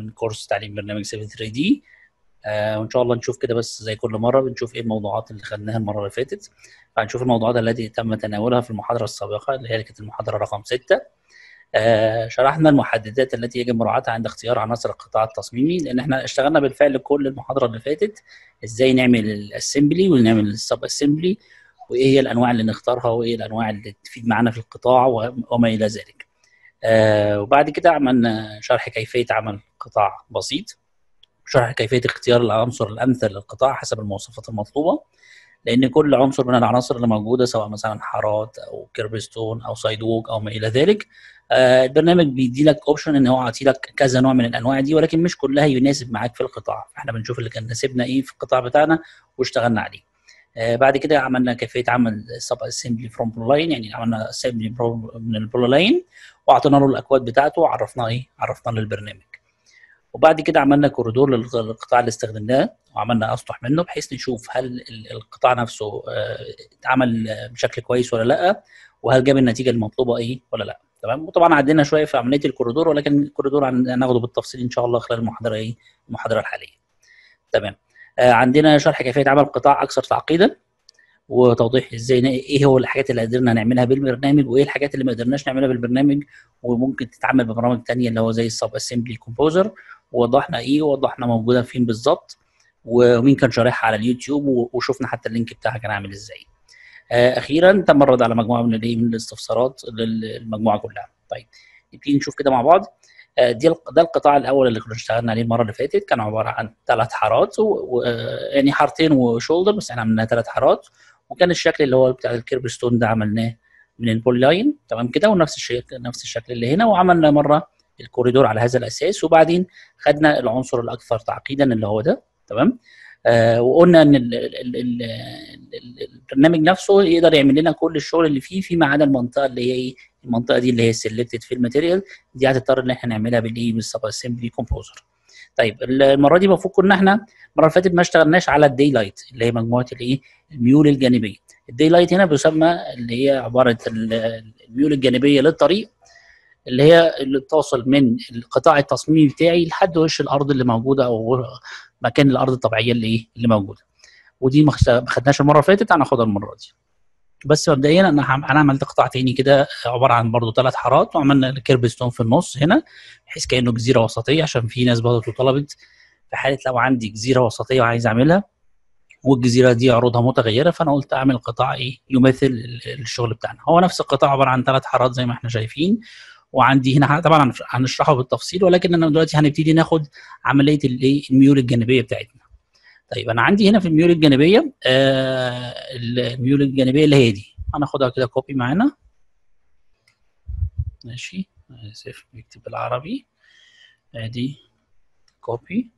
من كورس تعليم برنامج 7 3 دي آه وان شاء الله نشوف كده بس زي كل مره بنشوف ايه الموضوعات اللي خدناها المره اللي فاتت فهنشوف الموضوعات التي تم تناولها في المحاضره السابقه اللي هي كانت المحاضره رقم 6 آه شرحنا المحددات التي يجب مراعاتها عند اختيار عناصر القطاع التصميمي لان احنا اشتغلنا بالفعل كل المحاضره اللي فاتت ازاي نعمل الاسمبلي ونعمل السب اسمبلي وايه هي الانواع اللي نختارها وايه الانواع اللي تفيد معانا في القطاع وما الى ذلك آه وبعد كده عملنا شرح كيفيه عمل قطاع بسيط شرح كيفيه اختيار العنصر الامثل للقطاع حسب المواصفات المطلوبه لان كل عنصر من العناصر اللي موجوده سواء مثلا حارات او كيربستون او سايدوك او ما الى ذلك آه البرنامج بيدي لك اوبشن ان هو يعطي لك كذا نوع من الانواع دي ولكن مش كلها يناسب معاك في القطاع فاحنا بنشوف اللي كان ناسبنا ايه في القطاع بتاعنا واشتغلنا عليه آه بعد كده عملنا كيفيه عمل سب اسمبلي فروم برولاين يعني عملنا اسمبلي من البرولاين واعطينا له الاكواد بتاعته وعرفناه ايه عرفناه للبرنامج وبعد كده عملنا كوريدور للقطاع اللي استخدمناه وعملنا اسطح منه بحيث نشوف هل القطاع نفسه اتعمل بشكل كويس ولا لا وهل جاب النتيجه المطلوبه ايه ولا لا تمام وطبعا عدينا شويه في عمليه الكوريدور ولكن الكوريدور هناخده بالتفصيل ان شاء الله خلال المحاضره ايه المحاضره الحاليه تمام آه عندنا شرح كيفيه عمل قطاع اكثر تعقيدا وتوضيح ازاي ايه هو الحاجات اللي قدرنا نعملها بالبرنامج وايه الحاجات اللي ما قدرناش نعملها بالبرنامج وممكن تتعمل ببرامج ثانيه اللي هو زي السب اسمبلي كومبوزر ووضحنا ايه ووضحنا موجوده فين بالظبط ومين كان شارحها على اليوتيوب وشفنا حتى اللينك بتاعها كان عامل ازاي آه اخيرا تم الرد على مجموعه من الايه من الاستفسارات للمجموعه كلها طيب نبتدي نشوف كده مع بعض آه دي ده القطاع الاول اللي كنا اشتغلنا عليه المره اللي فاتت كان عباره عن ثلاث حارات و... يعني حارتين وشولدر بس احنا عملنا ثلاث حارات وكان الشكل اللي هو بتاع الكيرب ستون ده عملناه من البولي لاين تمام كده ونفس الشكل نفس الشكل اللي هنا وعملنا مره الكوريدور على هذا الاساس وبعدين خدنا العنصر الاكثر تعقيدا اللي هو ده تمام آه وقلنا ان ال ال ال ال البرنامج نفسه يقدر يعمل لنا كل الشغل اللي فيه فيما عدا المنطقه اللي هي ايه المنطقه دي اللي هي سيلكتد في الماتيريال دي هتضطر ان احنا نعملها بالايه بالسب اسمبلي كومبوزر طيب المره دي المفروض كنا احنا المره اللي فاتت ما اشتغلناش على الدي لايت اللي هي مجموعه الايه الميول الجانبيه الدي لايت هنا بيسمى اللي هي عباره الميول الجانبيه للطريق اللي هي اللي بتوصل من القطاع التصميمي بتاعي لحد وش الارض اللي موجوده او مكان الارض الطبيعيه اللي ايه اللي موجوده ودي ما خدناش المره اللي فاتت هناخدها المره دي بس مبدئيا انا انا عملت قطاع تاني كده عباره عن برضو ثلاث حارات وعملنا كيرب ستون في النص هنا بحيث كانه جزيره وسطيه عشان في ناس برضه طلبت في حاله لو عندي جزيره وسطيه وعايز اعملها والجزيره دي عروضها متغيره فانا قلت اعمل قطاع ايه يمثل الشغل بتاعنا هو نفس القطاع عباره عن ثلاث حارات زي ما احنا شايفين وعندي هنا طبعا هنشرحه بالتفصيل ولكن انا دلوقتي هنبتدي ناخد عمليه الايه الميول الجانبيه بتاعتنا طيب انا عندي هنا في الميول الجانبيه آه الميول الجانبيه اللي هي دي هناخدها كده كوبي معانا ماشي اسف نكتب بالعربي ادي كوبي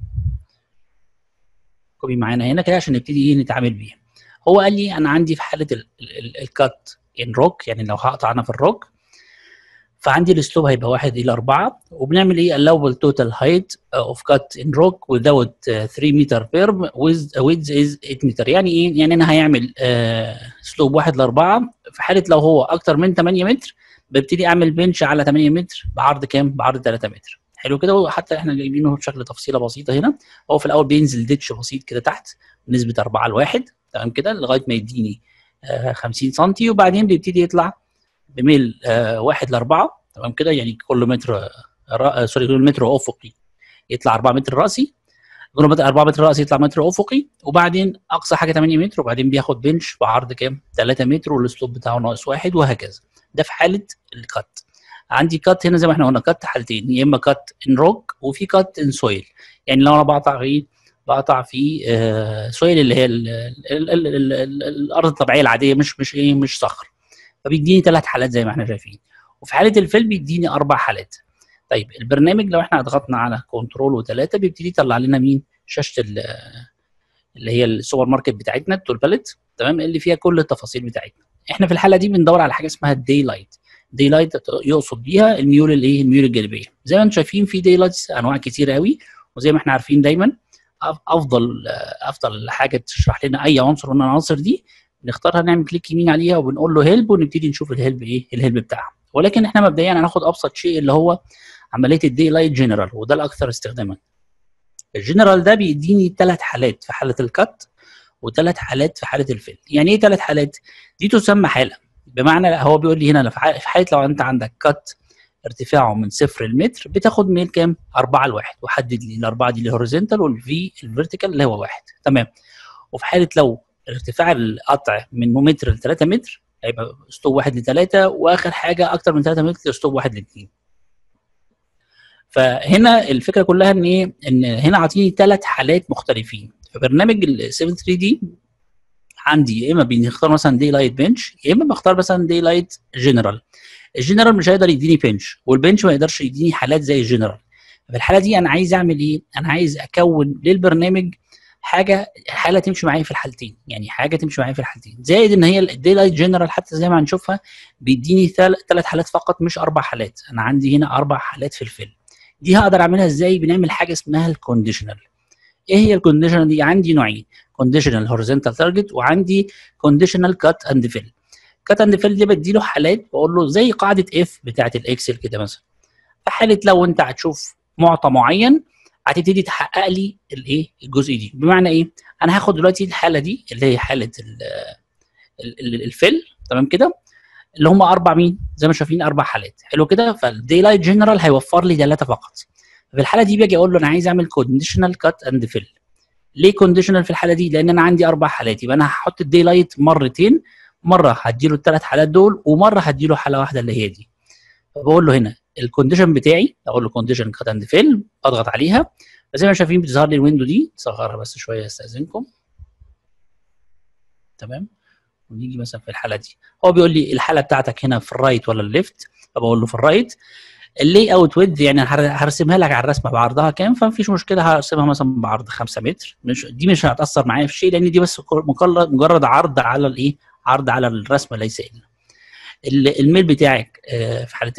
كوبي معانا هنا كده عشان نبتدي نتعامل بيها هو قال لي انا عندي في حاله الكات ان روك يعني لو هقطع انا في الروك فعندي الاسلوب هيبقى واحد الى اربعه وبنعمل ايه allowable total height of cut in rock without 3 meter perm with width is 8 meter يعني ايه؟ يعني انا هيعمل اسلوب واحد لاربعه في حاله لو هو اكتر من 8 متر ببتدي اعمل بنش على 8 متر بعرض كام؟ بعرض 3 متر حلو كده وحتى احنا جايبينه بشكل تفصيله بسيطه هنا هو في الاول بينزل ديتش بسيط كده تحت بنسبه 4 لواحد تمام كده لغايه ما يديني 50 سم وبعدين بيبتدي يطلع بميل آه واحد لاربعه تمام كده يعني كل متر آه سوري كل متر افقي يطلع 4 متر راسي كل متر 4 متر راسي يطلع متر افقي وبعدين اقصى حاجه 8 متر وبعدين بياخد بنش بعرض كام 3 متر والاسلوب بتاعه ناقص واحد وهكذا ده في حاله الكات عندي كات هنا زي ما احنا قلنا كات حالتين يا اما كات ان روك وفي كات ان سويل يعني لو انا بقطع في بقطع في آه سويل اللي هي ال ال ال ال ال الارض الطبيعيه العاديه مش مش ايه مش صخر فبيديني ثلاث حالات زي ما احنا شايفين وفي حاله الفيل بيديني اربع حالات طيب البرنامج لو احنا ضغطنا على كنترول وثلاثه بيبتدي يطلع لنا مين شاشه اللي هي السوبر ماركت بتاعتنا التول باليت تمام اللي فيها كل التفاصيل بتاعتنا احنا في الحاله دي بندور على حاجه اسمها الدي لايت دي لايت يقصد بيها الميول الايه الميول الجانبيه زي ما انتم شايفين في دي لايتس انواع كتير قوي وزي ما احنا عارفين دايما افضل افضل حاجه تشرح لنا اي عنصر من العناصر دي نختارها نعمل كليك يمين عليها وبنقول له هيلب ونبتدي نشوف الهيلب ايه الهيلب بتاعها ولكن احنا مبدئيا هناخد ابسط شيء اللي هو عمليه الدي لايت جنرال وده الاكثر استخداما الجنرال ده بيديني ثلاث حالات في حاله الكت وثلاث حالات في حاله الفيل يعني ايه ثلاث حالات دي تسمى حاله بمعنى هو بيقول لي هنا في حاله لو انت عندك كت ارتفاعه من صفر لمتر بتاخد ميل كام؟ 4 لواحد وحدد لي الاربعه دي الهوريزونتال والفي الفيرتيكال اللي هو واحد تمام وفي حاله لو ارتفاع القطع من متر ل 3 متر هيبقى ستوب واحد لثلاثه واخر حاجه اكتر من 3 متر ستوب واحد لاثنين فهنا الفكره كلها ان ايه ان هنا عاطيني ثلاث حالات مختلفين فبرنامج ال 7 3 دي عندي يا اما بنختار مثلا دي لايت بنش يا اما بختار مثلا دي لايت جنرال الجنرال مش هيقدر يديني بنش والبنش ما يقدرش يديني حالات زي الجنرال في الحاله دي انا عايز اعمل ايه انا عايز اكون للبرنامج حاجه حاله تمشي معايا في الحالتين يعني حاجه تمشي معايا في الحالتين زائد ان هي الدي لايت جنرال حتى زي ما هنشوفها بيديني ثلاث حالات فقط مش اربع حالات انا عندي هنا اربع حالات في الفيلم دي هقدر اعملها ازاي بنعمل حاجه اسمها الكونديشنال ايه هي الكونديشنال دي عندي نوعين كونديشنال هوريزونتال تارجت وعندي كونديشنال كات اند فيل كات اند فيل دي بدي له حالات بقول له زي قاعده اف بتاعه الاكسل كده مثلا في حاله لو انت هتشوف معطى معين هتبتدي تحقق لي الايه الجزء دي بمعنى ايه انا هاخد دلوقتي الحاله دي اللي هي حاله الفيل تمام كده اللي هم اربع مين زي ما شايفين اربع حالات حلو كده فالدي لايت جنرال هيوفر لي ثلاثه فقط في الحاله دي باجي اقول له انا عايز اعمل كونديشنال كات اند فيل ليه كونديشنال في الحاله دي لان انا عندي اربع حالات يبقى انا هحط الدي لايت مرتين مره هديله الثلاث حالات دول ومره هديله حاله واحده اللي هي دي فبقول له هنا الكونديشن بتاعي اقول له كونديشن كات اند فيل اضغط عليها زي ما شايفين بتظهر لي الويندو دي صغرها بس شويه استاذنكم تمام ونيجي مثلا في الحاله دي هو بيقول لي الحاله بتاعتك هنا في الرايت ولا الليفت فبقول له في الرايت اللي اوت ويدث يعني هرسمها لك على الرسمه بعرضها كام فمفيش مشكله هرسمها مثلا بعرض 5 متر مش دي مش هتاثر معايا في شيء لان دي بس مجرد عرض على الايه عرض على الرسمه ليس الا الميل بتاعك في حاله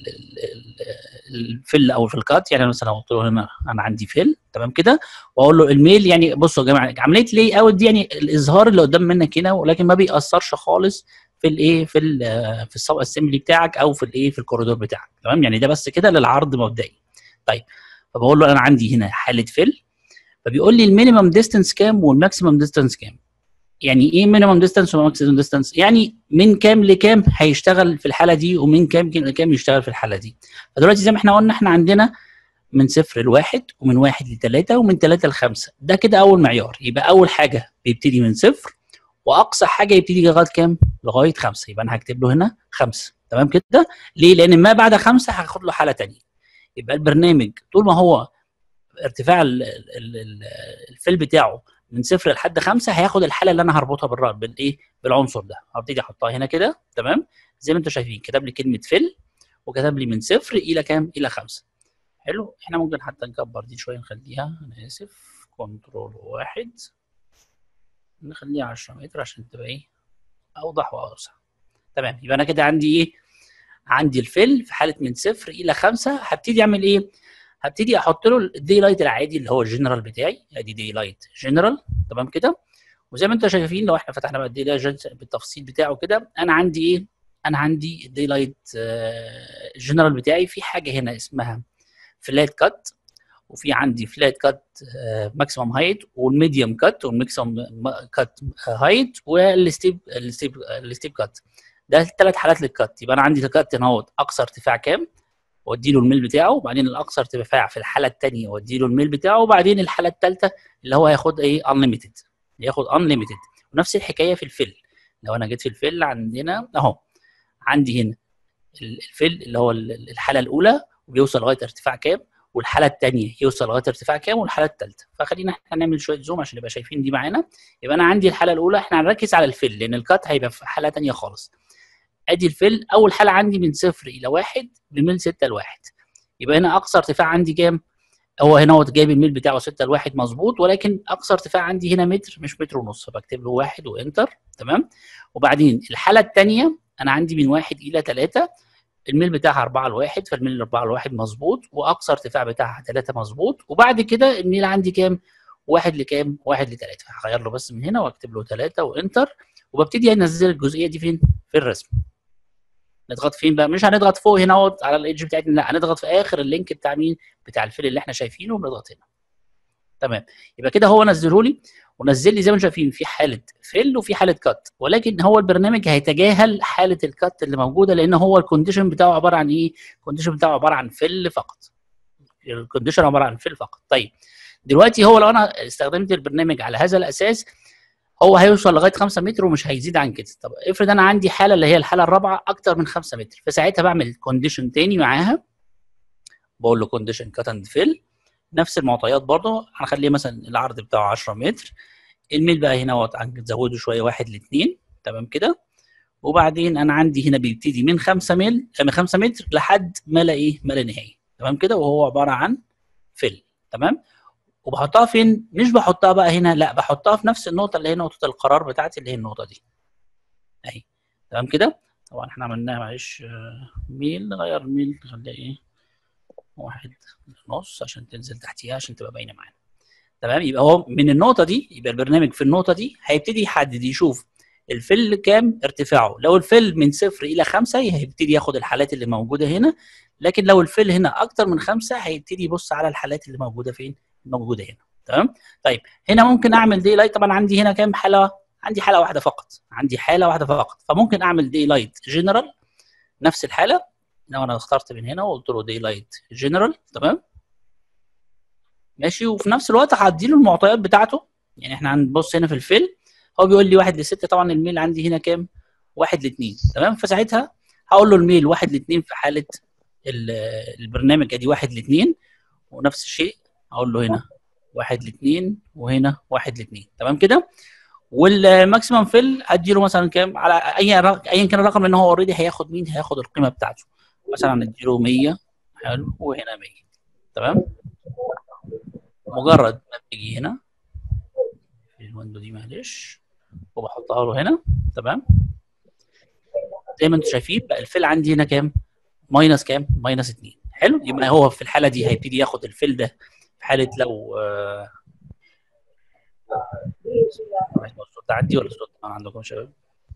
الفل او في الكات يعني مثلا قلت له هنا انا عندي فيل تمام كده واقول له الميل يعني بصوا يا جماعه عمليه لي اوت دي يعني الاظهار اللي قدام منك هنا ولكن ما بيأثرش خالص في الايه في ال في السب اسمبلي بتاعك او في الايه في الكوريدور بتاعك تمام يعني ده بس كده للعرض مبدئي طيب فبقول له انا عندي هنا حاله فيل فبيقول لي المينيمم ديستانس كام والماكسيمم ديستانس كام يعني ايه مينيمم ديستانس وماكسيمم ديستانس يعني من كام لكام هيشتغل في الحاله دي ومن كام لكام يشتغل في الحاله دي فدلوقتي زي ما احنا قلنا احنا عندنا من صفر لواحد ومن واحد لثلاثة ومن ثلاثة لخمسة ده كده أول معيار يبقى أول حاجة بيبتدي من صفر وأقصى حاجة يبتدي لغاية كام؟ لغاية خمسة يبقى أنا هكتب له هنا خمسة تمام كده؟ ليه؟ لأن ما بعد خمسة هاخد له حالة ثانيه يبقى البرنامج طول ما هو ارتفاع الفيل بتاعه من صفر لحد خمسه هياخد الحاله اللي انا هربطها بالرأي بالايه بالعنصر ده هبتدي احطها هنا كده تمام زي ما انتم شايفين كتب لي كلمه فيل وكتب لي من صفر الى كام الى خمسه حلو احنا ممكن حتى نكبر دي شويه نخليها انا اسف كنترول واحد نخليها 10 متر عشان تبقى ايه اوضح واوسع تمام يبقى انا كده عندي ايه عندي الفيل في حاله من صفر الى خمسه هبتدي اعمل ايه هبتدي احط له الدي لايت العادي اللي هو الجنرال بتاعي ادي دي لايت جنرال تمام كده وزي ما انتم شايفين لو احنا فتحنا بقى الدي لايت بالتفصيل بتاعه كده انا عندي ايه انا عندي الدي لايت جنرال بتاعي في حاجه هنا اسمها فلات كات وفي عندي فلات كات ماكسيمم هايت والميديوم كات والماكسيمم كات هايت والستيب الستيب الستيب كات ده الثلاث حالات للكات يبقى انا عندي الكات هنا اهوت اقصى ارتفاع كام وادي له الميل بتاعه وبعدين الاقصى ارتفاع في الحاله الثانيه وادي له الميل بتاعه وبعدين الحاله الثالثه اللي هو هياخد ايه انليميتد ياخد انليميتد ونفس الحكايه في الفيل لو انا جيت في الفيل عندنا اهو عندي هنا الفيل اللي هو الحاله الاولى وبيوصل لغايه ارتفاع كام والحاله الثانيه يوصل لغايه ارتفاع كام والحاله الثالثه فخلينا احنا نعمل شويه زوم عشان نبقى شايفين دي معانا يبقى انا عندي الحاله الاولى احنا هنركز على الفيل لان الكات هيبقى في حاله ثانيه خالص ادي الفيل اول حاله عندي من صفر الى واحد بميل 6 لواحد يبقى هنا اقصى ارتفاع عندي كام؟ هو هنا هو جايب الميل بتاعه 6 لواحد مظبوط ولكن اقصى ارتفاع عندي هنا متر مش متر ونص فبكتب له واحد وانتر تمام وبعدين الحاله الثانيه انا عندي من واحد الى 3 الميل بتاعها 4 لواحد فالميل 4 لواحد مظبوط واقصى ارتفاع بتاعها 3 مظبوط وبعد كده الميل عندي كام؟ واحد لكام؟ واحد لثلاثة هغير له بس من هنا واكتب له 3 وانتر وببتدي انزل الجزئيه دي فين؟ في الرسم نضغط فين بقى مش هنضغط فوق هنا اهوت على الايدج بتاعتنا لا هنضغط في اخر اللينك بتاع مين بتاع الفيل اللي احنا شايفينه ونضغط هنا تمام يبقى كده هو نزله لي ونزل لي زي ما انتم شايفين في حاله فيل وفي حاله كات ولكن هو البرنامج هيتجاهل حاله الكات اللي موجوده لان هو الكونديشن بتاعه عباره عن ايه الكونديشن بتاعه عباره عن فيل فقط الكونديشن عباره عن فيل فقط طيب دلوقتي هو لو انا استخدمت البرنامج على هذا الاساس هو هيوصل لغايه 5 متر ومش هيزيد عن كده طب افرض انا عندي حاله اللي هي الحاله الرابعه اكتر من 5 متر فساعتها بعمل كونديشن تاني معاها بقول له كونديشن كات اند فيل نفس المعطيات برضه هنخليه مثلا العرض بتاعه 10 متر الميل بقى هنا اهوت هنزوده شويه واحد لاثنين تمام كده وبعدين انا عندي هنا بيبتدي من 5 ميل من 5 متر لحد ما لا ايه ما لا نهايه تمام كده وهو عباره عن فيل تمام وبحطها فين مش بحطها بقى هنا لا بحطها في نفس النقطه اللي هي نقطه القرار بتاعتي اللي هي النقطه دي اهي تمام كده طبعا احنا عملناها معلش ميل نغير الميل نخليها ايه واحد ونص عشان تنزل تحتيها عشان تبقى باينه معانا تمام يبقى هو من النقطه دي يبقى البرنامج في النقطه دي هيبتدي يحدد يشوف الفل كام ارتفاعه لو الفل من صفر الى خمسة هيبتدي ياخد الحالات اللي موجوده هنا لكن لو الفل هنا اكتر من خمسة هيبتدي يبص على الحالات اللي موجوده فين موجوده هنا تمام طيب هنا ممكن اعمل دي لايت طبعا عندي هنا كام حاله عندي حاله واحده فقط عندي حاله واحده فقط فممكن اعمل دي لايت جنرال نفس الحاله لو انا اخترت من هنا وقلت له دي لايت جنرال تمام ماشي وفي نفس الوقت هدي له المعطيات بتاعته يعني احنا هنبص هنا في الفيل هو بيقول لي واحد لستة طبعا الميل عندي هنا كام؟ واحد لاثنين تمام فساعتها هقول له الميل واحد لاثنين في حاله البرنامج ادي واحد لاثنين ونفس الشيء اقول له هنا واحد لاثنين وهنا واحد لاثنين تمام كده والماكسيمم فيل هدي له مثلا كام على اي ايا كان الرقم لان هو اوريدي هياخد مين هياخد القيمه بتاعته مثلا ندي له 100 حلو وهنا 100 تمام مجرد ما بيجي هنا في الويندو دي معلش وبحطها له هنا تمام زي ما انتم شايفين بقى الفيل عندي هنا كام ماينس كام ماينس 2 حلو يبقى هو في الحاله دي هيبتدي ياخد الفيل ده في حاله لو آه الصوت عندي ولا الصوت عندكم شباب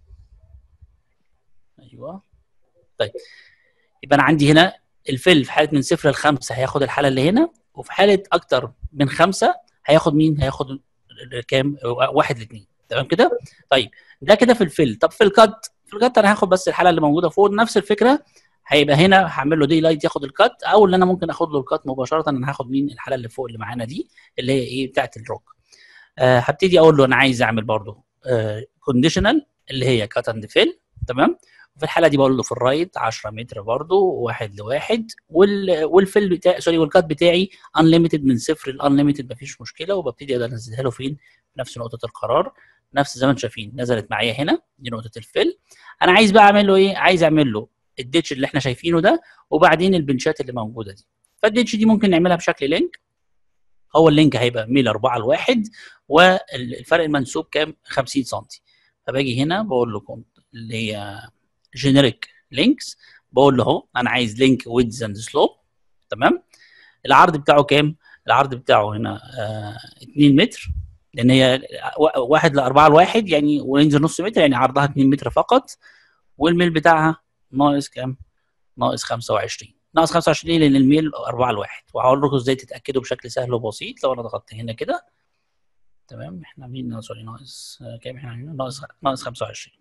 ايوه طيب يبقى انا عندي هنا الفيل في حاله من صفر لخمسه هياخد الحاله اللي هنا وفي حاله اكتر من خمسه هياخد مين؟ هياخد كام؟ واحد لاثنين تمام كده؟ طيب ده كده في الفيل طب في الكات في الكات انا هاخد بس الحاله اللي موجوده فوق نفس الفكره هيبقى هنا هعمل له دي لايت ياخد الكات او اللي انا ممكن اخد له الكات مباشره انا هاخد مين الحاله اللي فوق اللي معانا دي اللي هي ايه بتاعت الروك آه هبتدي اقول له انا عايز اعمل برضه كونديشنال آه اللي هي كات اند فيل تمام في الحاله دي بقول له في الرايت 10 متر برضه واحد لواحد وال والفيل بتاعي سوري والكات بتاعي انليمتد من صفر لانليمتد مفيش مشكله وببتدي انزلها له فين؟ في نفس نقطه القرار نفس زي ما انتم شايفين نزلت معايا هنا دي نقطه الفيل انا عايز بقى اعمل له ايه؟ عايز اعمل له الديتش اللي احنا شايفينه ده وبعدين البنشات اللي موجوده دي فالديتش دي ممكن نعملها بشكل لينك هو اللينك هيبقى ميل 4 لواحد والفرق المنسوب كام 50 سم فباجي هنا بقول له كنت اللي هي جينيريك لينكس بقول له اهو انا عايز لينك ويدز اند سلوب تمام العرض بتاعه كام العرض بتاعه هنا آه 2 متر لان هي واحد لأربعة لواحد يعني وينزل نص متر يعني عرضها 2 متر فقط والميل بتاعها ناقص كام؟ ناقص 25 ناقص 25 لان الميل 4 لواحد وهقول لكم ازاي تتاكدوا بشكل سهل وبسيط لو انا ضغطت هنا كده تمام احنا مين سوري ناقص كام احنا عاملين ناقص ناقص 25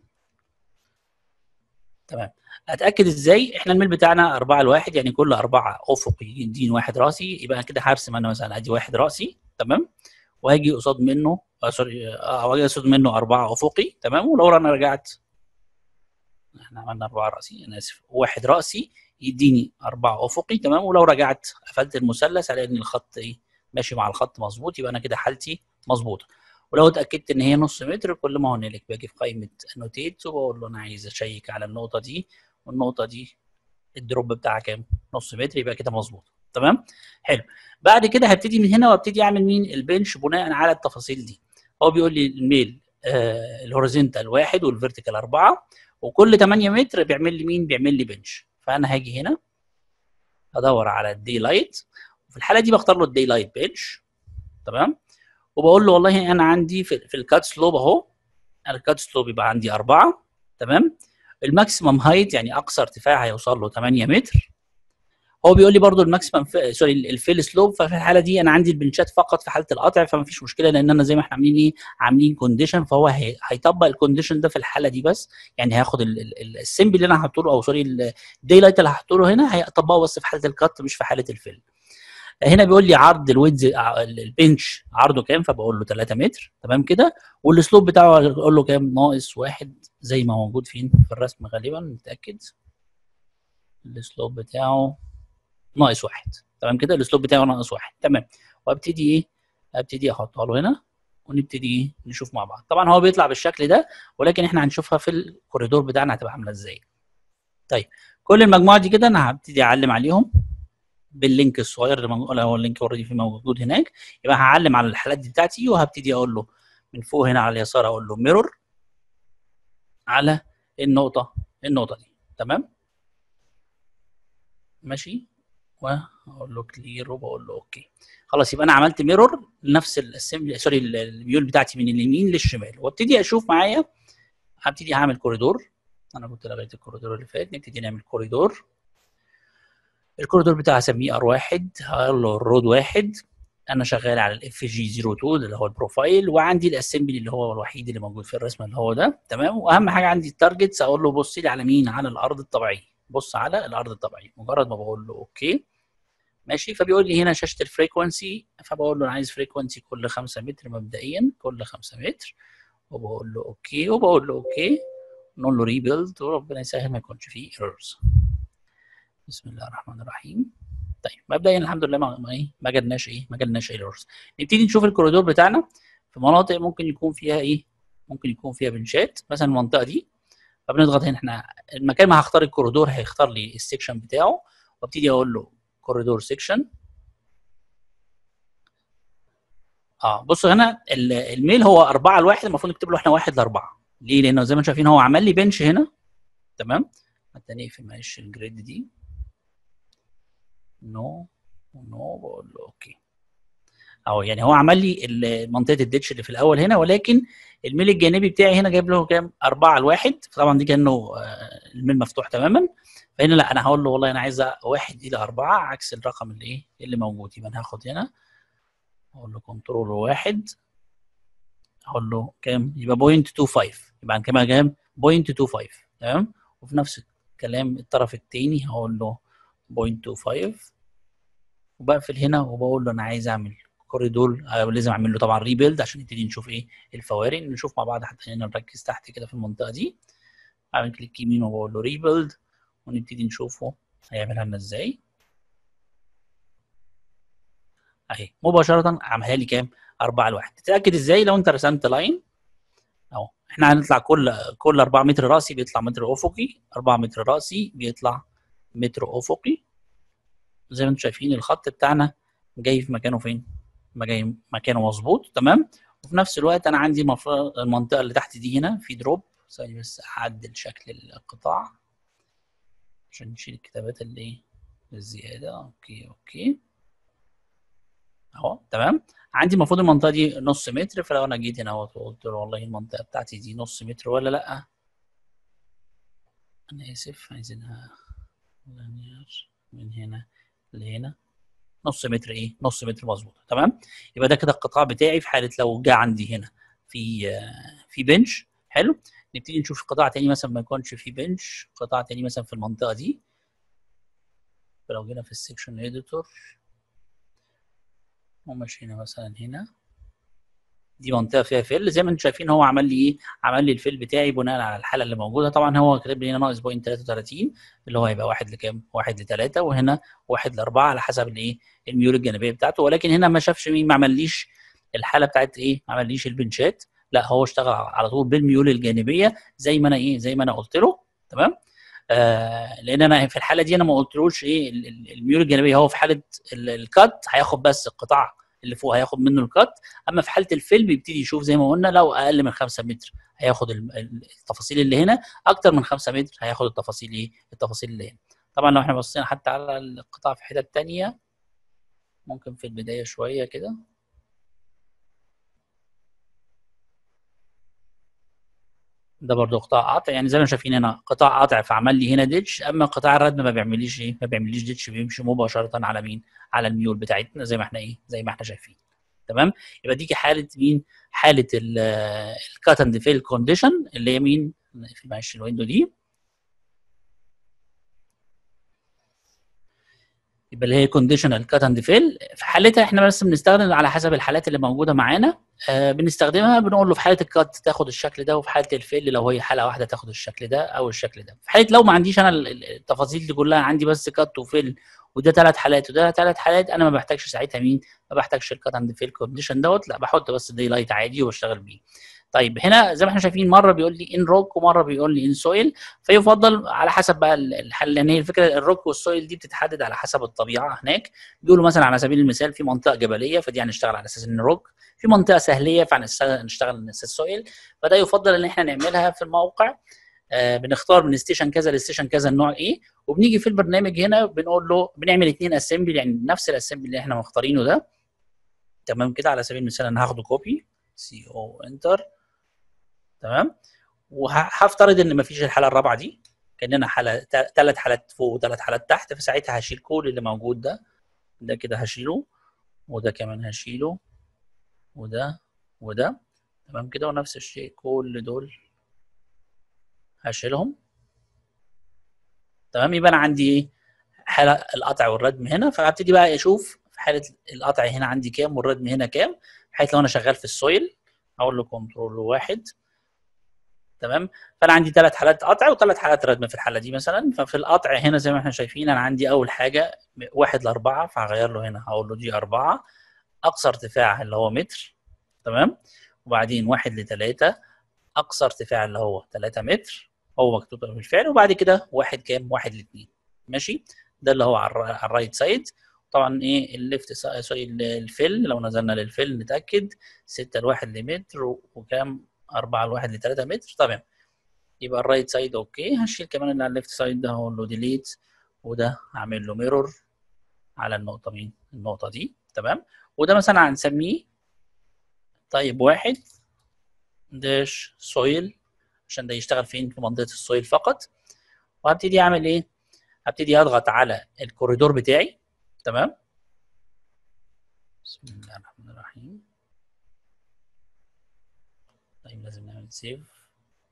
تمام اتاكد ازاي احنا الميل بتاعنا 4 لواحد يعني كل اربعه افقي يدين واحد راسي يبقى كده هرسم انا مثلا ادي واحد راسي تمام وهاجي قصاد منه آه سوري اه هاجي قصاد منه اربعه افقي تمام ولو انا رجعت احنا عملنا اربعه راسي انا اسف واحد راسي يديني اربعه افقي تمام ولو رجعت قفلت المثلث الاقي ان الخط ايه ماشي مع الخط مظبوط يبقى انا كده حالتي مظبوطه ولو اتاكدت ان هي نص متر كل ما هنالك باجي في قائمه انوتيت وبقول له انا عايز اشيك على النقطه دي والنقطه دي الدروب بتاعها كام نص متر يبقى كده مظبوط تمام حلو بعد كده هبتدي من هنا وابتدي اعمل مين البنش بناء على التفاصيل دي هو بيقول لي الميل آه الهوريزونتال واحد والفيرتيكال اربعه وكل 8 متر بيعمل لي مين بيعمل لي بنش فانا هاجي هنا ادور على الدي لايت وفي الحاله دي بختار له الدي لايت بنش تمام وبقول له والله انا عندي في, في الكات سلوب اهو الكات سلوب يبقى عندي اربعه تمام الماكسيمم هايت يعني اقصى ارتفاع هيوصل له 8 متر هو بيقول لي برضو الماكسيمم في... سوري الفيل سلوب ففي الحاله دي انا عندي البنشات فقط في حاله القطع فما فيش مشكله لان انا زي ما احنا عاملين ايه عاملين كونديشن فهو هي... هيطبق الكونديشن ده في الحاله دي بس يعني هياخد السيمبل اللي انا هحطه له او سوري الدي لايت اللي هحطه له هنا هيطبقه بس في حاله الكات مش في حاله الفيل هنا بيقول لي عرض الويدز البنش عرضه كام فبقول له 3 متر تمام كده والسلوب بتاعه اقول له كام ناقص واحد زي ما موجود فين في الرسم غالبا نتاكد السلوب بتاعه ناقص واحد تمام كده الاسلوب بتاعه ناقص واحد تمام وابتدي ايه ابتدي احطها له هنا ونبتدي ايه نشوف مع بعض طبعا هو بيطلع بالشكل ده ولكن احنا هنشوفها في الكوريدور بتاعنا هتبقى عامله ازاي طيب كل المجموعه دي كده انا هبتدي اعلم عليهم باللينك الصغير اللي موجود هو اللينك اوريدي في موجود هناك يبقى هعلم على الحالات دي بتاعتي وهبتدي اقول له من فوق هنا على اليسار اقول له ميرور على النقطه النقطه دي تمام ماشي واقول له كلير وبقول له اوكي خلاص يبقى انا عملت ميرور لنفس الاسمبلي سوري الميول بتاعتي من اليمين للشمال وابتدي اشوف معايا هبتدي هعمل كوريدور انا كنت لغيت الكوريدور اللي فات نبتدي نعمل كوريدور الكوريدور بتاعي هسميه ار واحد هقول له الرود واحد انا شغال على الاف جي 02 اللي هو البروفايل وعندي الاسمبلي اللي هو الوحيد اللي موجود في الرسمه اللي هو ده تمام واهم حاجه عندي التارجتس اقول له بص لي على مين على الارض الطبيعيه بص على الارض الطبيعيه مجرد ما بقول له اوكي ماشي فبيقول لي هنا شاشه الفريكونسي فبقول له انا عايز فريكونسي كل 5 متر مبدئيا كل 5 متر وبقول له اوكي وبقول له اوكي نقول له ريبيلد وربنا يسهل ما يكونش فيه ايرورز بسم الله الرحمن الرحيم طيب مبدئيا الحمد لله ما ايه ما جالناش ايه ما جالناش ايرورز نبتدي نشوف الكوريدور بتاعنا في مناطق ممكن يكون فيها ايه ممكن يكون فيها بنشات مثلا المنطقه دي فبنضغط هنا احنا المكان ما هختار الكوريدور هيختار لي السكشن بتاعه وابتدي اقول له كوريدور سكشن اه بصوا هنا الميل هو 4 لواحد المفروض نكتب له احنا 1 ل 4 ليه؟ لانه زي ما انتم شايفين هو عمل لي بنش هنا تمام حتى نقفل معلش الجريد دي نو نو بقول له اوكي اهو يعني هو عمل لي منطقه الديتش اللي في الاول هنا ولكن الميل الجانبي بتاعي هنا جايب له كام 4 لواحد فطبعا دي كانه الميل مفتوح تماما فهنا لا انا هقول له والله انا عايز 1 الى 4 عكس الرقم اللي ايه اللي موجود يبقى انا هاخد هنا اقول له كنترول واحد اقول له كام يبقى 0.25 يبقى كام كام 0.25 تمام وفي نفس الكلام الطرف الثاني هقول له 0.25 وبقفل هنا وبقول له انا عايز اعمل كوريدور لازم اعمل له طبعا ريبيلد عشان نبتدي نشوف ايه الفوارق نشوف مع بعض حتى هنا نركز تحت كده في المنطقه دي اعمل كليك يمين وبقول له ريبيلد ونبتدي نشوفه هيعملها لنا ازاي اهي مباشره عملها لي كام 4 لواحد تتاكد ازاي لو انت رسمت لاين اهو احنا هنطلع كل كل 4 متر راسي بيطلع متر افقي 4 متر راسي بيطلع متر افقي زي ما انتم شايفين الخط بتاعنا جاي في مكانه فين ما جاي مكانه مظبوط تمام وفي نفس الوقت انا عندي المنطقه اللي تحت دي هنا في دروب ثانيه بس اعدل شكل القطاع عشان نشيل الكتابات اللي ايه الزياده اوكي اوكي اهو تمام عندي المفروض المنطقه دي نص متر فلو انا جيت هنا اهوت وقلت له والله المنطقه بتاعتي دي نص متر ولا لا انا اسف عايزينها من هنا لهنا نص متر ايه نص متر مظبوط تمام يبقى ده كده القطاع بتاعي في حاله لو جه عندي هنا في في بنش حلو نبتدي نشوف قطاع تاني مثلا ما يكونش في بنش قطاع تاني مثلا في المنطقه دي فلو جينا في السكشن اديتور ومشينا مثلا هنا دي منطقه فيها فيل زي ما انتم شايفين هو عمل لي ايه عمل لي الفيل بتاعي بناء على الحاله اللي موجوده طبعا هو كاتب لي هنا ناقص بوينت 33 اللي هو هيبقى واحد لكام واحد لثلاثه وهنا واحد لاربعه على حسب الايه الميول الجانبيه بتاعته ولكن هنا ما شافش مين ما عمليش الحاله بتاعت ايه ما عمليش البنشات لا هو اشتغل على طول بالميول الجانبيه زي ما انا ايه زي ما انا قلت له تمام آه لان انا في الحاله دي انا ما قلتلوش ايه الميول الجانبيه هو في حاله الكات هياخد بس القطاع اللي فوق هياخد منه الكات اما في حاله الفيل بيبتدي يشوف زي ما قلنا لو اقل من 5 متر هياخد التفاصيل اللي هنا اكتر من 5 متر هياخد التفاصيل ايه التفاصيل اللي هنا طبعا لو احنا بصينا حتى على القطاع في حتت تانية ممكن في البدايه شويه كده ده برضو قطاع قطع يعني زي ما شايفين هنا قطاع قطع فعمل لي هنا ديتش اما قطاع الردم ما بيعمليش ايه ما بيعمليش ديتش بيمشي مباشره على مين على الميول بتاعتنا زي ما احنا ايه زي ما احنا شايفين تمام يبقى دي حاله مين حاله الكات اند فيل كونديشن اللي هي مين في معلش الويندو دي يبقى اللي هي كونديشنال كات اند فيل في حالتها احنا بس بنستخدم على حسب الحالات اللي موجوده معانا آه بنستخدمها بنقول له في حاله الكات تاخد الشكل ده وفي حاله الفيل لو هي حاله واحده تاخد الشكل ده او الشكل ده في حاله لو ما عنديش انا التفاصيل دي كلها عندي بس كات وفيل وده ثلاث حالات وده ثلاث حالات انا ما بحتاجش ساعتها مين ما بحتاجش الكات اند فيل كونديشن دوت لا بحط بس دي لايت عادي وبشتغل بيه طيب هنا زي ما احنا شايفين مره بيقول لي ان روك ومره بيقول لي ان سويل فيفضل على حسب بقى الحل لان هي الفكره الروك والسويل دي بتتحدد على حسب الطبيعه هناك بيقولوا مثلا على سبيل المثال في منطقه جبليه فدي هنشتغل على اساس ان روك في منطقه سهليه فهنشتغل على اساس سويل فده يفضل ان احنا نعملها في الموقع آه بنختار من ستيشن كذا لستيشن كذا النوع ايه وبنيجي في البرنامج هنا بنقول له بنعمل اثنين اسمبلي يعني نفس الاسمبلي اللي احنا مختارينه ده تمام كده على سبيل المثال انا هاخده كوبي سي او انتر تمام وهفترض ان مفيش الحاله الرابعه دي كاننا حاله ثلاث حالات فوق وثلاث حالات تحت فساعتها هشيل كل اللي موجود ده ده كده هشيله وده كمان هشيله وده وده تمام كده ونفس الشيء كل دول هشيلهم تمام يبقى انا عندي ايه حاله القطع والردم هنا فهبتدي بقى اشوف في حاله القطع هنا عندي كام والردم هنا كام بحيث لو انا شغال في السويل اقول له كنترول واحد تمام فانا عندي ثلاث حالات قطع وثلاث حالات ردم في الحاله دي مثلا ففي القطع هنا زي ما احنا شايفين انا عندي اول حاجه واحد لاربعه فهغير له هنا هقول له دي اربعه اقصى ارتفاع اللي هو متر تمام وبعدين واحد لثلاثه اقصى ارتفاع اللي هو 3 متر هو مكتوب بالفعل وبعد كده واحد كام؟ واحد لاثنين ماشي ده اللي هو على الرايت سايد طبعا ايه الليفت سايد الفل لو نزلنا للفل نتاكد 6 لواحد لمتر وكام 4 لواحد ل 3 متر تمام يبقى الرايت سايد اوكي هشيل كمان اللي على الليفت سايد ده هقول له ديليت وده هعمل له ميرور على النقطه مين النقطه دي تمام وده مثلا هنسميه طيب واحد داش سويل عشان ده يشتغل فين في منطقه السويل فقط وهبتدي اعمل ايه هبتدي اضغط على الكوريدور بتاعي تمام بسم الله الرحمن الرحيم طيب لازم نعمل سيف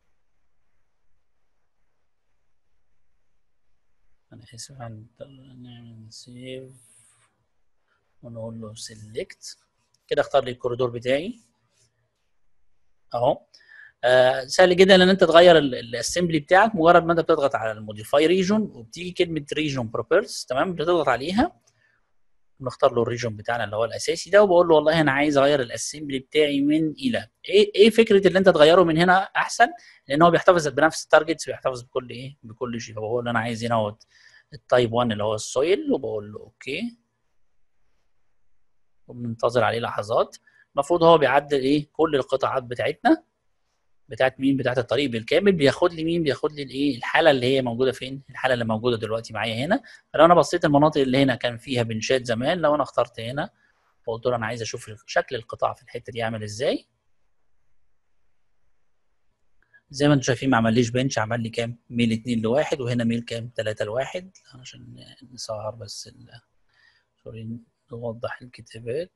انا اسف نعمل سيف ونقول له سيلكت كده اختار لي الكوريدور بتاعي اهو آه سهل جدا ان انت تغير الاسمبلي بتاعك مجرد ما انت بتضغط على الموديفاي ريجون وبتيجي كلمه ريجون بروبرز تمام بتضغط عليها بنختار له الريجون بتاعنا اللي هو الاساسي ده وبقول له والله انا عايز اغير الاسمبلي بتاعي من الى ايه ايه فكره اللي انت تغيره من هنا احسن لان هو بيحتفظ بنفس التارجتس بيحتفظ بكل ايه بكل شيء فبقول له انا عايز هنا هو التايب 1 اللي هو السويل وبقول له اوكي وبننتظر عليه لحظات المفروض هو بيعدل ايه كل القطاعات بتاعتنا بتاعت مين بتاعت الطريق بالكامل بياخد لي مين بياخد لي الايه الحاله اللي هي موجوده فين الحاله اللي موجوده دلوقتي معايا هنا فلو انا بصيت المناطق اللي هنا كان فيها بنشات زمان لو انا اخترت هنا وقلت له انا عايز اشوف شكل القطاع في الحته دي عامل ازاي زي ما انتم شايفين ما عمليش بنش عمل لي كام ميل 2 لواحد وهنا ميل كام 3 لواحد عشان نصغر بس سوري نوضح الكتابات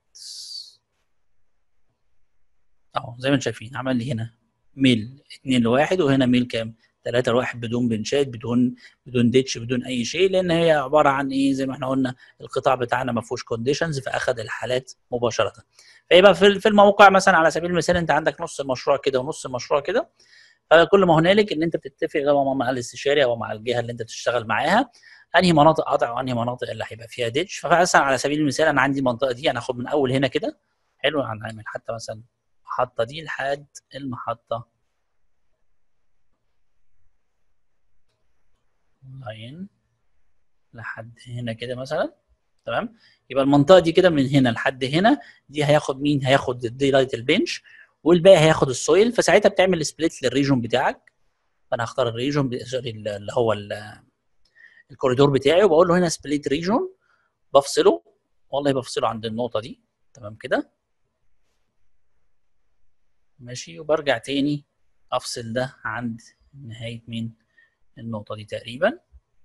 اهو زي ما انتم شايفين عمل لي هنا ميل 2 لواحد وهنا ميل كام 3 لواحد بدون بنشات بدون بدون ديتش بدون اي شيء لان هي عباره عن ايه زي ما احنا قلنا القطاع بتاعنا ما فيهوش كونديشنز فاخذ الحالات مباشره فيبقى في الموقع مثلا على سبيل المثال انت عندك نص المشروع كده ونص المشروع كده فكل ما هنالك ان انت بتتفق مع الاستشاري او مع الجهه اللي انت بتشتغل معاها انهي مناطق قطع وانهي مناطق اللي هيبقى فيها ديتش فمثلا على سبيل المثال انا عندي المنطقه دي انا هاخد من اول هنا كده حلو هنعمل حتى مثلا المحطه دي لحد المحطه لاين لحد هنا كده مثلا تمام يبقى المنطقه دي كده من هنا لحد هنا دي هياخد مين هياخد الدي لايت البنش والباقي هياخد السويل فساعتها بتعمل سبليت للريجون بتاعك فانا هختار الريجون اللي هو الكوريدور بتاعي وبقول له هنا سبليت ريجون بفصله والله بفصله عند النقطه دي تمام كده ماشي وبرجع تاني افصل ده عند نهايه مين النقطه دي تقريبا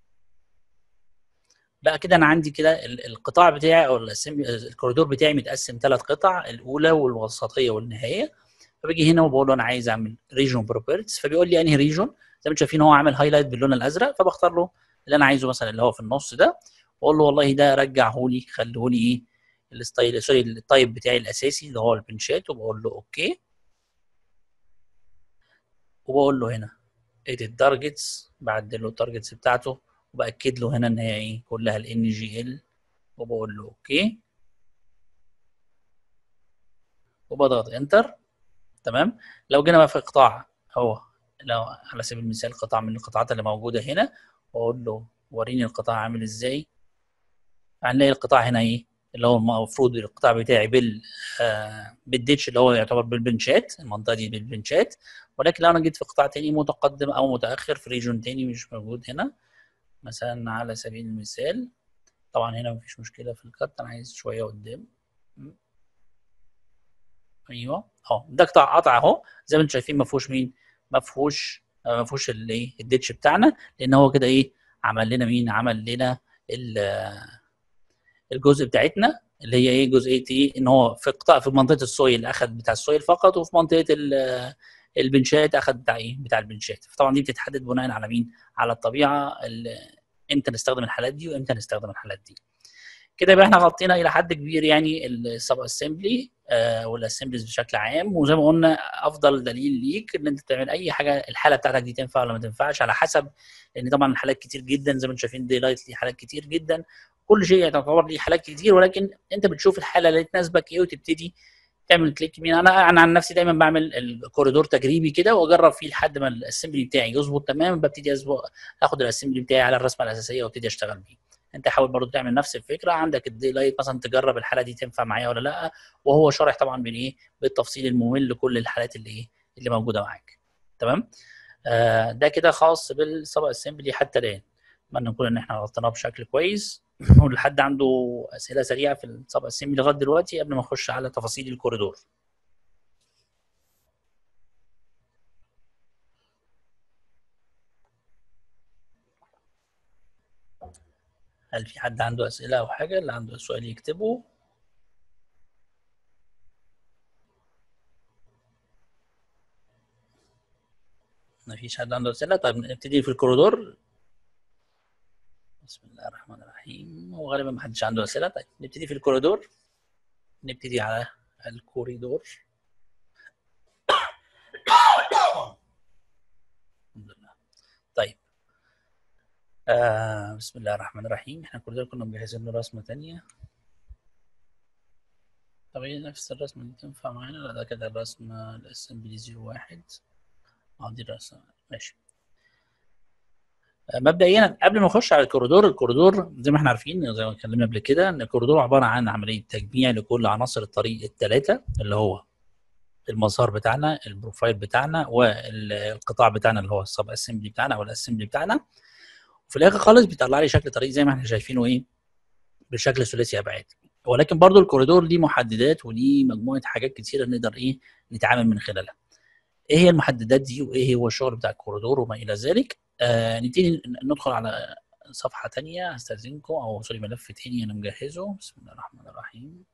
بقى كده انا عندي كده ال- القطاع بتاعي او الأسم- الكوريدور بتاعي متقسم ثلاث قطع الاولى والوسطيه والنهائيه فباجي هنا وبقول له انا عايز اعمل ريجون بروبرتيز فبيقول لي انهي ريجون زي ما انتم شايفين هو عامل هايلايت باللون الازرق فبختار له اللي انا عايزه مثلا اللي هو في النص ده واقول له والله ده رجعه لي خليه لي ايه الستايل سوري التايب بتاعي الاساسي اللي هو البنشات وبقول له اوكي وبقول له هنا edit targets بعدل له التارجتس بتاعته وباكد له هنا ان هي ايه كلها ال NGL وبقول له اوكي وبضغط انتر تمام لو جينا بقى في قطاع اهو لو على سبيل المثال قطاع من القطاعات اللي موجوده هنا واقول له وريني القطاع عامل ازاي هنلاقي القطاع هنا ايه اللي هو المفروض القطاع بتاعي بال آه بالديتش اللي هو يعتبر بالبنشات المنطقه دي بالبنشات ولكن لو انا جيت في قطاع تاني متقدم او متاخر في ريجون تاني مش موجود هنا مثلا على سبيل المثال طبعا هنا مفيش مشكله في الكت انا عايز شويه قدام م. ايوه اهو ده قطاع قطع اهو زي ما انتم شايفين ما فيهوش مين ما فيهوش ما فيهوش الايه الديتش بتاعنا لان هو كده ايه عمل لنا مين عمل لنا ال- الجزء بتاعتنا اللي هي ايه جزئيه ايه ان هو في قطاع في منطقه السويل اخذ بتاع السويل فقط وفي منطقه ال- البنشات اخذ بتاع ايه بتاع البنشات فطبعا دي بتتحدد بناء على مين على الطبيعه ال- امتى نستخدم الحالات دي وامتى نستخدم الحالات دي كده يبقى احنا غطينا الى حد كبير يعني السب اسمبلي آه والاسمبليز بشكل عام وزي ما قلنا افضل دليل ليك ان انت تعمل اي حاجه الحاله بتاعتك دي تنفع ولا ما تنفعش على حسب لان طبعا الحالات كتير جدا زي ما انتم شايفين دي لايت ليه حالات كتير جدا كل شيء يعتبر ليه حالات كتير ولكن انت بتشوف الحاله اللي تناسبك ايه وتبتدي تعمل كليك يمين انا انا عن نفسي دايما بعمل الكوريدور تجريبي كده واجرب فيه لحد ما الاسمبلي بتاعي يظبط تمام ببتدي أزبط اخد الاسمبلي بتاعي على الرسمه الاساسيه وابتدي اشتغل بيه انت حاول برضو تعمل نفس الفكره عندك الدي لايت مثلا تجرب الحاله دي تنفع معايا ولا لا وهو شارح طبعا بالايه بالتفصيل الممل لكل الحالات اللي ايه اللي موجوده معاك تمام آه ده كده خاص بالسب اسمبلي حتى الان اتمنى نكون ان احنا غطيناه بشكل كويس ولحد عنده اسئله سريعه في السب اسمبلي لغايه دلوقتي قبل ما اخش على تفاصيل الكوريدور هل في حد عنده اسئله او حاجه اللي عنده سؤال يكتبه ما فيش حد عنده اسئله طيب نبتدي في الكوريدور بسم الله الرحمن الرحيم وغالبا ما حدش عنده اسئله طيب نبتدي في الكوريدور نبتدي على الكوريدور الحمد لله طيب آه بسم الله الرحمن الرحيم احنا الكوريدور كنا مجهزين له رسمه ثانيه طب ايه نفس الرسمه دي تنفع معانا لا ده كده الرسمه الاسمبلي 01 اه دي الرسمه ماشي مبدئيا قبل ما نخش على الكوريدور الكوريدور زي ما احنا عارفين زي ما اتكلمنا قبل كده ان الكوريدور عباره عن عمليه تجميع لكل عناصر الطريق الثلاثه اللي هو المسار بتاعنا البروفايل بتاعنا والقطاع بتاعنا اللي هو السب اسمبلي بتاعنا او الاسمبلي بتاعنا وفي الاخر خالص بيطلع لي شكل طريق زي ما احنا شايفينه ايه بشكل ثلاثي ابعاد ولكن برضو الكوريدور ليه محددات وليه مجموعه حاجات كتيره نقدر ايه نتعامل من خلالها ايه هي المحددات دي وايه هو الشغل بتاع الكوريدور وما الى ذلك آه نبتدي ندخل على صفحه ثانيه استاذنكم او سوري ملف ثاني انا مجهزه بسم الله الرحمن الرحيم